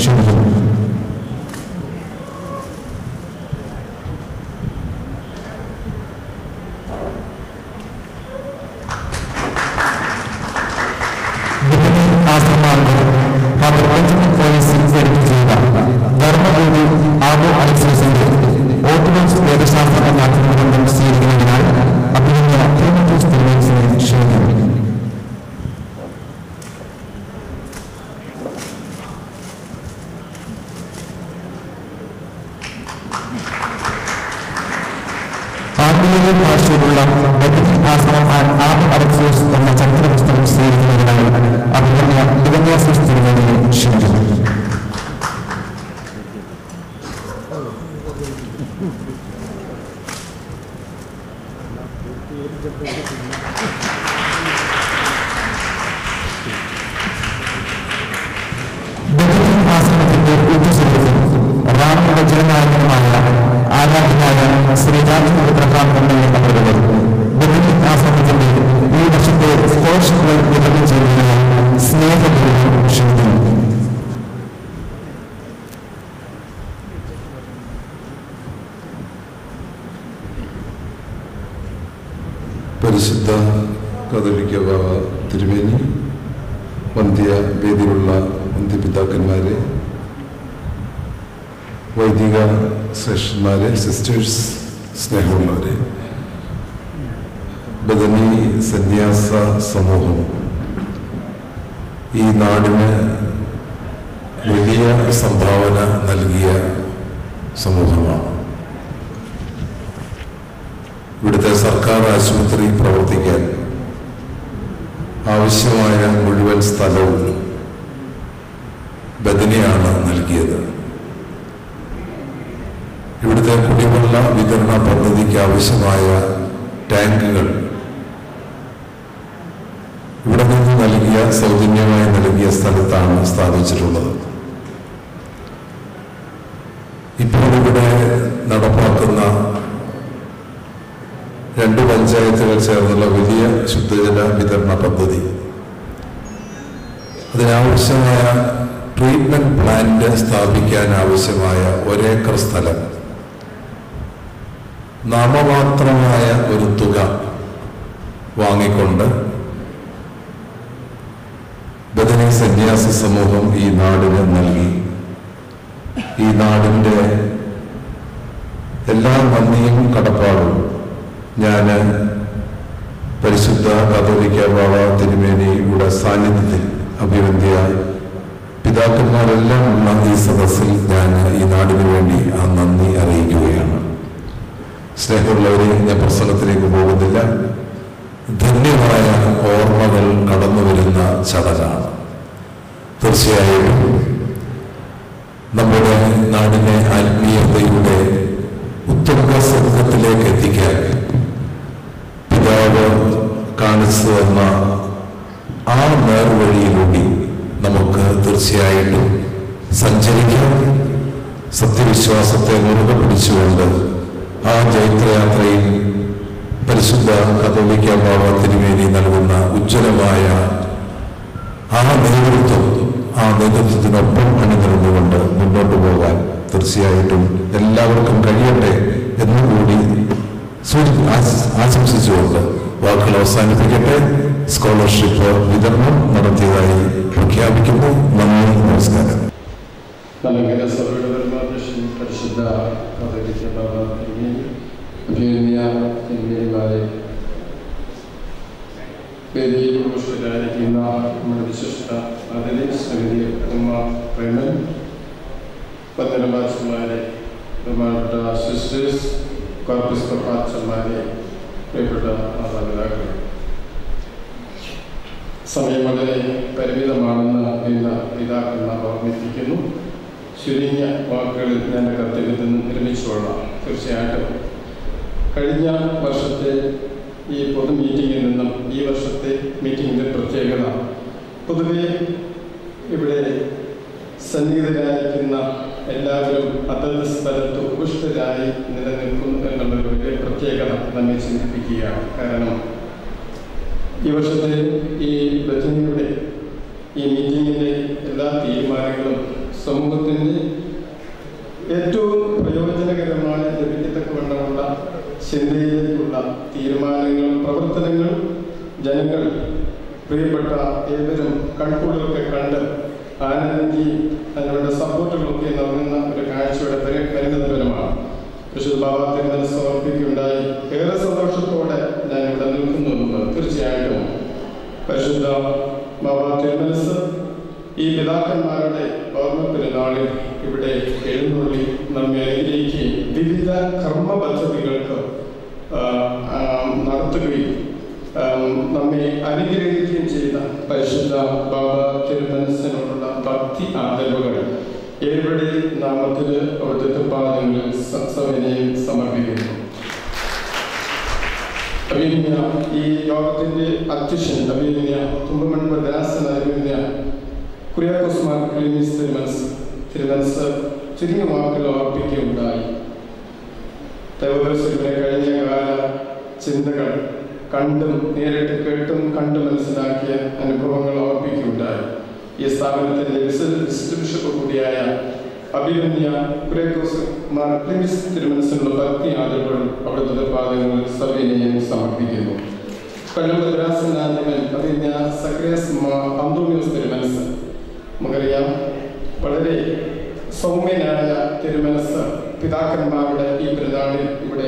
ബദനി ഭാഷയിലുള്ള ബദനി ആശ്രമം ആൻഡ് ആർട്ട് അലക്സേഴ്സ് എന്ന ചരിത്ര പുസ്തകം സ്വീകരിക്കുന്നതിനായി അഭിമന്യ ദിവന്യാസ തിരുമേനിയെ ക്ഷണിക്കുന്നു ബദനി ആശ്രമത്തിന്റെ ഉദ്ദേശിക്കും റാണിയുടെ ജനനായകനുമായ ആരാധനായ ശ്രീ രാജേന്ദ്ര പ്രധാൻ എന്നിവരെ പങ്കെടുക്കും ബദനി ആശ്രമത്തിന്റെ ഈ വർഷത്തെ സ്കോളർഷിപ്പുകൾ വിതരണം ചെയ്യുന്നതിനായി സ്നേഹപൂർവ്വം ക്ഷണിക്കുന്നു പരിശുദ്ധ കഥലിക്ക ബാബ തിരുമേനി വന്ധ്യ വേദിയിലുള്ള വന്ധ്യപിതാക്കന്മാരെ വൈദിക ശ്രേഷ്ഠന്മാരെ സിസ്റ്റേഴ്സ് സ്നേഹമുള്ളവരെ ബദനി സന്യാസ സമൂഹം ഈ നാടിന് വലിയ സംഭാവന നൽകിയ സമൂഹമാണ് ഇവിടുത്തെ സർക്കാർ ആശുപത്രി പ്രവർത്തിക്കാൻ ആവശ്യമായ മുഴുവൻ സ്ഥലവും ബദനിയാണ് നൽകിയത് ഇവിടുത്തെ കുടിവെള്ള വിതരണ പദ്ധതിക്ക് ആവശ്യമായ ടാങ്കുകൾ ഇവിടെ നിന്ന് നൽകിയ സൗജന്യമായി നൽകിയ സ്ഥലത്താണ് സ്ഥാപിച്ചിട്ടുള്ളത് ഇപ്പോൾ ഇവിടെ നടപ്പാക്കുന്ന രണ്ട് പഞ്ചായത്തുകൾ ചേർന്നുള്ള വലിയ ശുദ്ധജല വിതരണ പദ്ധതി അതിനാവശ്യമായ ട്രീറ്റ്മെന്റ് പ്ലാന്റ് സ്ഥാപിക്കാൻ ആവശ്യമായ ഒരേക്കർ സ്ഥലം നാമമാത്രമായ ഒരു തുക വാങ്ങിക്കൊണ്ട് ബദനി സന്യാസ സമൂഹം ഈ നാടിന് നൽകി ഈ നാടിൻ്റെ എല്ലാ നന്ദിയും കടപ്പാടും ഞാൻ പരിശുദ്ധ കത്തോലിക്ക ബാബ തിരുമേനിയുടെ സാന്നിധ്യത്തിൽ അഭിവന്ധ്യ പിതാക്കന്മാരെല്ലാം ഉള്ള ഈ സദസ്സിൽ ഞാൻ ഈ നാടിനു വേണ്ടി ആ നന്ദി അറിയിക്കുകയാണ് സ്നേഹമുള്ളവരെ ഞാൻ പ്രസംഗത്തിലേക്ക് പോകുന്നില്ല ധന്യമായ ഓർമ്മകൾ കടന്നു വരുന്ന ചടങ്ങാണ് തീർച്ചയായും നമ്മുടെ നാടിനെ ആത്മീയതയുടെ ഉത്തുംഗ സ്വർഗത്തിലേക്ക് എത്തിക്കാൻ പിതാവ് കാണിച്ചു തന്ന ആ നേർവഴിയിലൂടെ നമുക്ക് തീർച്ചയായിട്ടും സഞ്ചരിക്കാം സത്യവിശ്വാസത്തെ മുറുകെ പിടിച്ചുകൊണ്ട് ആ ജൈത്രയാത്രയിൽ പരിശുദ്ധ കത്തോലിക്ക ബാബ തിരുമേനി നൽകുന്ന ഉജ്ജ്വലമായ ആ നേതൃത്വം ആ നേതൃത്വത്തിനൊപ്പം അണിനിരന്നുകൊണ്ട് മുന്നോട്ട് പോകാൻ തീർച്ചയായിട്ടും എല്ലാവർക്കും കഴിയട്ടെ എന്നുകൂടി സൂചി ആശ- ആശംസിച്ചുകൊണ്ട് വാക്കുകൾ അവസാനിപ്പിക്കട്ടെ സ്കോളർഷിപ്പ് വിതരണം നടത്തിയതായി പ്രഖ്യാപിക്കുന്നു നന്ദി നമസ്കാരം നല്ലങ്ങനെ സഭയുടെ പരമാധ്യക്ഷൻ പരിശുദ്ധ കഥലിക്ക ബാബ തിരുമേനി അഭിനന്ദ തിരുമേനിമാരെ വേദിയിൽ ഉപസ്ഥിതരായിരിക്കുന്ന നമ്മുടെ വിശിഷ്ട അതിഥി ശ്രീമതി ഉമ്മ പ്രേമൻ പന്തലമാച്ചന്മാരെ ബഹുമാനപ്പെട്ട സിസ്റ്റേഴ്സ് കോർപ്പസ് പ്രഭാച്ചന്മാരെ പ്രിയപ്പെട്ട മാതാപിതാക്കൾ സമയം വളരെ പരിമിതമാണെന്ന് ഇന്ന് പിതാക്കന്മാർ ഓർമ്മിപ്പിക്കുന്നു ചുരുങ്ങിയ വാക്കുകളിൽ ഞാൻ കർത്തവ്യത്തിൽ നിർമ്മിച്ചുകൊള്ളാം തീർച്ചയായിട്ടും കഴിഞ്ഞ വർഷത്തെ ഈ പൊതു മീറ്റിങ്ങിൽ നിന്നും ഈ വർഷത്തെ മീറ്റിങ്ങിൻ്റെ പ്രത്യേകത പൊതുവെ ഇവിടെ സന്നിഹിതരായിരിക്കുന്ന എല്ലാവരും അതത് സ്ഥലത്ത് ഉപുഷ്ടരായി നിലനിൽക്കുന്നു എന്നുള്ളൊരു വലിയ പ്രത്യേകത നമ്മെ ചിന്തിപ്പിക്കുകയാണ് കാരണം ഈ വർഷത്തെ ഈ ബജനയുടെ ഈ മീറ്റിങ്ങിൻ്റെ എല്ലാ തീരുമാനങ്ങളും സമൂഹത്തിൻ്റെ ഏറ്റവും പ്രയോജനകരമായ ലഭിക്കത്തക്കവണ്ണമുള്ള ചിന്തയിലേക്കുള്ള തീരുമാനങ്ങളും പ്രവർത്തനങ്ങളും ജനങ്ങൾ പ്രിയപ്പെട്ട ഏവരും കൺകുളിലൊക്കെ കണ്ട് ആനന്ദിക്കുകയും അതിനുള്ള സപ്പോർട്ടുകളൊക്കെ നൽകുന്ന ഒരു കാഴ്ചയുടെ പരി- പരിണതഫലമാണ് വിശുദ്ധ ബാബ തിരുമല സമർപ്പിക്കുകയുണ്ടായി ഏറെ സന്തോഷത്തോടെ ഞാൻ ഇവിടെ നിൽക്കുന്നുണ്ട് തീർച്ചയായിട്ടും പരിശുദ്ധ ബാബ തിരുമനസ് ഈ പിതാക്കന്മാരുടെ ഓർമ്മ പെരുന്നാളിൽ ഇവിടെ എഴുന്നള്ളി നമ്മെ അനുഗ്രഹിക്കുകയും വിവിധ കർമ്മ പദ്ധതികൾക്ക് ആ, ആ, നടത്തുകയും ആ, നമ്മെ അനുഗ്രഹിക്കുകയും ചെയ്ത പരിശുദ്ധ ബാബ തിരുമനസ്സിനോടുള്ള ഭക്തി ആദരവുകൾ ഏവരുടെ നാമത്തിൽ അവിടുത്തെ പാദങ്ങളിൽ സ- സവിനയം സമർപ്പിക്കുന്നു അഭിനയ ഈ യോഗത്തിന്റെ അധ്യക്ഷൻ അഭിനയ തുമ്പമൺ ഭദ്രാസന അഭിനയ കുര്യാക്കോസ് മാർ ക്ലീമിസ് തിരുമനസ് തിരുമനസ് ചുരുങ്ങിയ വാക്കുകൾ ഓർപ്പിക്കുകയുണ്ടായി ദൈവദർശനത്തിലെ കഴിഞ്ഞ കാല ചിന്തകൾ കണ്ടും നേരിട്ട് കേട്ടും കണ്ടു മനസ്സിലാക്കിയ അനുഭവങ്ങൾ ഓർപ്പിക്കുകയുണ്ടായി ഈ സ്ഥാപനത്തിന്റെ വിസിറ്റ് ബിഷപ്പ് കൂടിയായ അഭിമന്യ കുരേക്കോസ് മാർ ക്ലിമിസ് തിരുമനസ്സിനുള്ള ഭക്തി ആദരവുകൾ അവിടുത്തെ പാദങ്ങളിൽ സവിനയം സമർപ്പിക്കുന്നു കൊല്ലം ഭദ്രാസനാധിപൻ അഭിമന്യ സക്രിയസ് മാർ അന്തോണിയോസ് തിരുമനസ് നമുക്കറിയാം വളരെ സൗമ്യനായ തിരുമനസ് പിതാക്കന്മാരുടെ ഈ പെരുന്നാളിൽ ഇവിടെ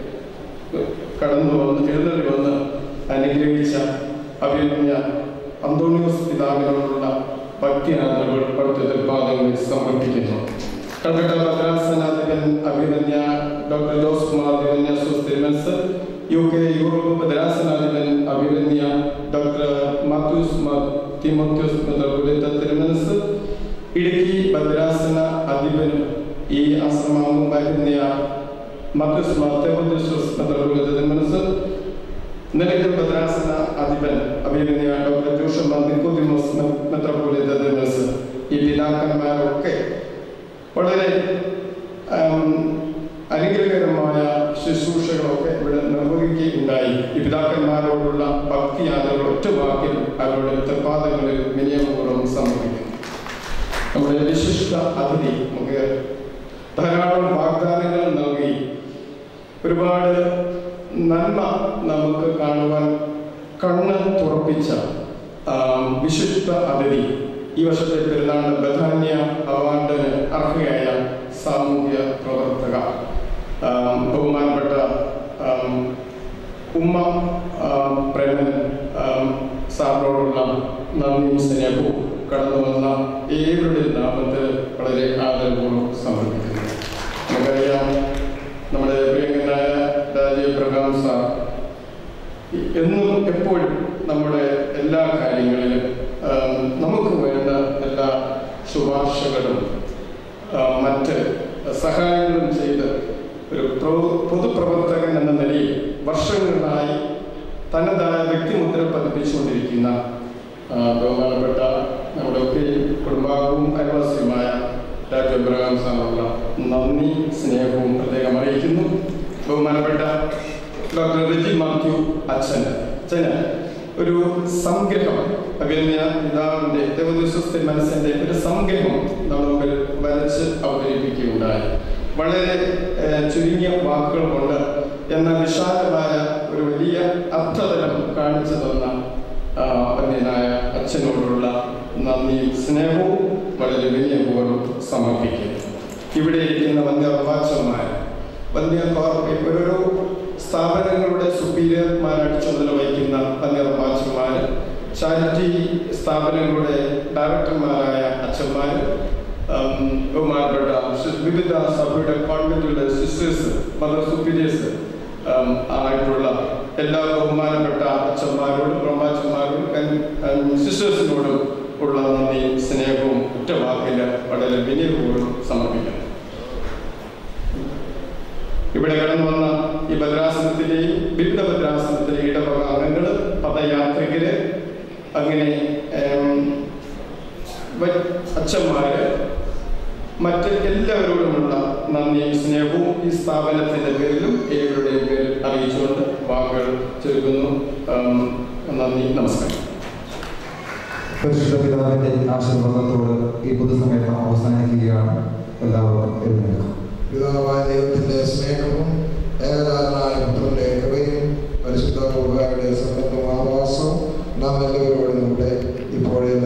കടന്നു വന്ന് എഴുന്നള്ളി വന്ന് അനുഗ്രഹിച്ച അഭിമന്യ അന്തോണിയോസ് പിതാവിനോടുള്ള ഭക്തി ആദരവുകൾ അവിടുത്തെ പാദങ്ങളിൽ സമർപ്പിക്കുന്നു കൽക്കട്ട ഭദ്രാസനാധിപൻ അഭിമന്യ ഡോക്ടർ ജോസ് കുമാർ ദിവന്യാസോസ് തിരുമനസ് യു കെ യൂറോപ്പ് ഭദ്രാസനാധിപൻ അഭിമന്യ ഡോക്ടർ മാത്യൂസ് മാർ തിമോത്യോസ് മെത്രാപ്പൊലീത്ത തിരുമനസ് ഇടുക്കി ഭദ്രാസന അധിപനും ഈ ആശ്രമം അഭിമന്യ മാത്യൂസ് മാർ തിമോത്യോസ് മെത്രാപ്പൊലീത്ത തിരുമനസ് നിലയ്ക്കൽ ഭദ്രാസന അധിപൻ അഭിമന്യ ഡോക്ടർ ജോഷമ്മ നിക്കോദിമോസ് മെത്രാപ്പൊലീത്ത തിരുമനസ് ഈ പിതാക്കന്മാരൊക്കെ വളരെ ആം, അനുഗ്രഹകരമായ ശുശ്രൂഷകളൊക്കെ ഇവിടെ നിർവഹിക്കുകയുണ്ടായി ഈ പിതാക്കന്മാരോടുള്ള ഭക്തി ആദരവ് ഒറ്റ വാക്കിൽ അവരുടെ തൃപ്പാദങ്ങളിൽ വിനിയമപൂർവ്വം സമർപ്പിക്കുന്നു നമ്മുടെ വിശിഷ്ട അതിഥി നമുക്ക് ധാരാളം വാഗ്ദാനങ്ങൾ നൽകി ഒരുപാട് നന്മ നമുക്ക് കാണുവാൻ കണ്ണ് തുറപ്പിച്ച ആം, വിശിഷ്ട അതിഥി ഈ വർഷത്തെ പെരുന്നാൾ ബഥാന്യ അവാർഡിന് അർഹയായ സാമൂഹ്യ പ്രവർത്തക ആം, ബഹുമാനപ്പെട്ട ആം, ഉമ്മ ആം, പ്രേമൻ ആം, സാറിനോടുള്ള നന്ദിയും സ്നേഹവും കടന്നു വന്ന ഏവരുടെ നാമത്തിൽ വളരെ ആദരപൂർവ്വം സമർപ്പിക്കുന്നു നമുക്കറിയാം നമ്മുടെ പ്രിയങ്കനായ രാജീവ് പ്രകാം സാർ എന്നും എപ്പോഴും നമ്മുടെ എല്ലാ കാര്യങ്ങളിലും ആം, നമുക്ക് വേണ്ട എല്ലാ ശുപാർശകളും ആ, മറ്റ് സഹായങ്ങളും ചെയ്ത് ഒരു പ്രോ- പൊതുപ്രവർത്തകൻ എന്ന നിലയിൽ വർഷങ്ങളായി തനതായ വ്യക്തിമുദ്ര പതിപ്പിച്ചുകൊണ്ടിരിക്കുന്ന ആ, ബഹുമാനപ്പെട്ട നമ്മുടെ ഒക്കെ കുടുംബാംഗവും അയൽവാസിയുമായ രാജു എബ്രഹാം സാറിനുള്ള നന്ദി സ്നേഹവും പ്രത്യേകം അറിയിക്കുന്നു ബഹുമാനപ്പെട്ട ഡോക്ടർ റെജി മാത്യു അച്ഛൻ അച്ഛന് ഒരു സംഗ്രഹം അഭിനയ പിതാവിന്റെ ദേവദുസ്വസ്ഥ മനസ്സിന്റെ ഒരു സംഗ്രഹം നമ്മുടെ മുമ്പിൽ വരച്ച് അവതരിപ്പിക്കുകയുണ്ടായി വളരെ ഏഹ്, ചുരുങ്ങിയ വാക്കുകൾ കൊണ്ട് എന്നാൽ വിശാലമായ ഒരു വലിയ അർത്ഥതലം കാണിച്ചു തന്ന ആ, വന്യനായ അച്ഛനോടുള്ള നന്ദിയും സ്നേഹവും വളരെ വിനയപൂർവ്വം സമർപ്പിക്കുന്നു ഇവിടെ ഇരിക്കുന്ന വന്യ അവാച്ചന്മാർ വന്യ കോർപ്പറേറ്റ് ഓരോരോ സ്ഥാപനങ്ങളുടെ സുപ്പീരിയർമാരായിട്ട് ചുമതല വഹിക്കുന്ന വന്യ അവാച്ചന്മാർ ചാരിറ്റി സ്ഥാപനങ്ങളുടെ ഡയറക്ടർമാരായ അച്ഛന്മാർ ബഹുമാനപ്പെട്ട ശി- വിവിധ സഭയുടെ കോൺവെന്റുകളുടെ സിസ്റ്റേഴ്സ് മദർ സുപ്പീരിയേഴ്സ് ഉം, ആയിട്ടുള്ള എല്ലാ ബഹുമാനപ്പെട്ട അച്ഛന്മാരോടും ബ്രഹ്മാച്ചന്മാരോടും സിസ്റ്റേഴ്സിനോടും ഉള്ള നന്ദിയും സ്നേഹവും ഒറ്റ വാക്കിൽ വളരെ വിനയപൂർവ്വം സമർപ്പിക്കുന്നു ഇവിടെ കടന്നു വന്ന ഈ ഭദ്രാസനത്തിലെയും വിവിധ ഭദ്രാസനത്തിലെ ഇടവക അംഗങ്ങൾ പദയാത്രികര് അങ്ങനെ ഏം, വ- അച്ഛന്മാര് മറ്റ് എല്ലാവരോടുമുള്ള നന്ദിയും സ്നേഹവും ഈ സ്ഥാപനത്തിന്റെ പേരിലും ഏവരുടെയും പേരിൽ അറിയിച്ചുകൊണ്ട് വാക്കുകൾ ചുരുക്കുന്നു ഉം, നന്ദി നമസ്കാരം പരിശുദ്ധ പിതാവിന്റെ ആശീർവാദത്തോട് ഈ പൊതുസമ്മേളനം അവസാനിക്കുകയാണ് എല്ലാവർക്കും എഴുന്നേൽക്കാം പിതാവായ ദൈവത്തിന്റെ സ്നേഹവും ഏകനാഥനായ പുത്രന്റെ കൃപയും പരിശുദ്ധ കൂട്ടുകാരുടെ സന്നദ്ധവും ആവാസവും നാം എല്ലാവരോടും കൂടെ ഇപ്പോഴേ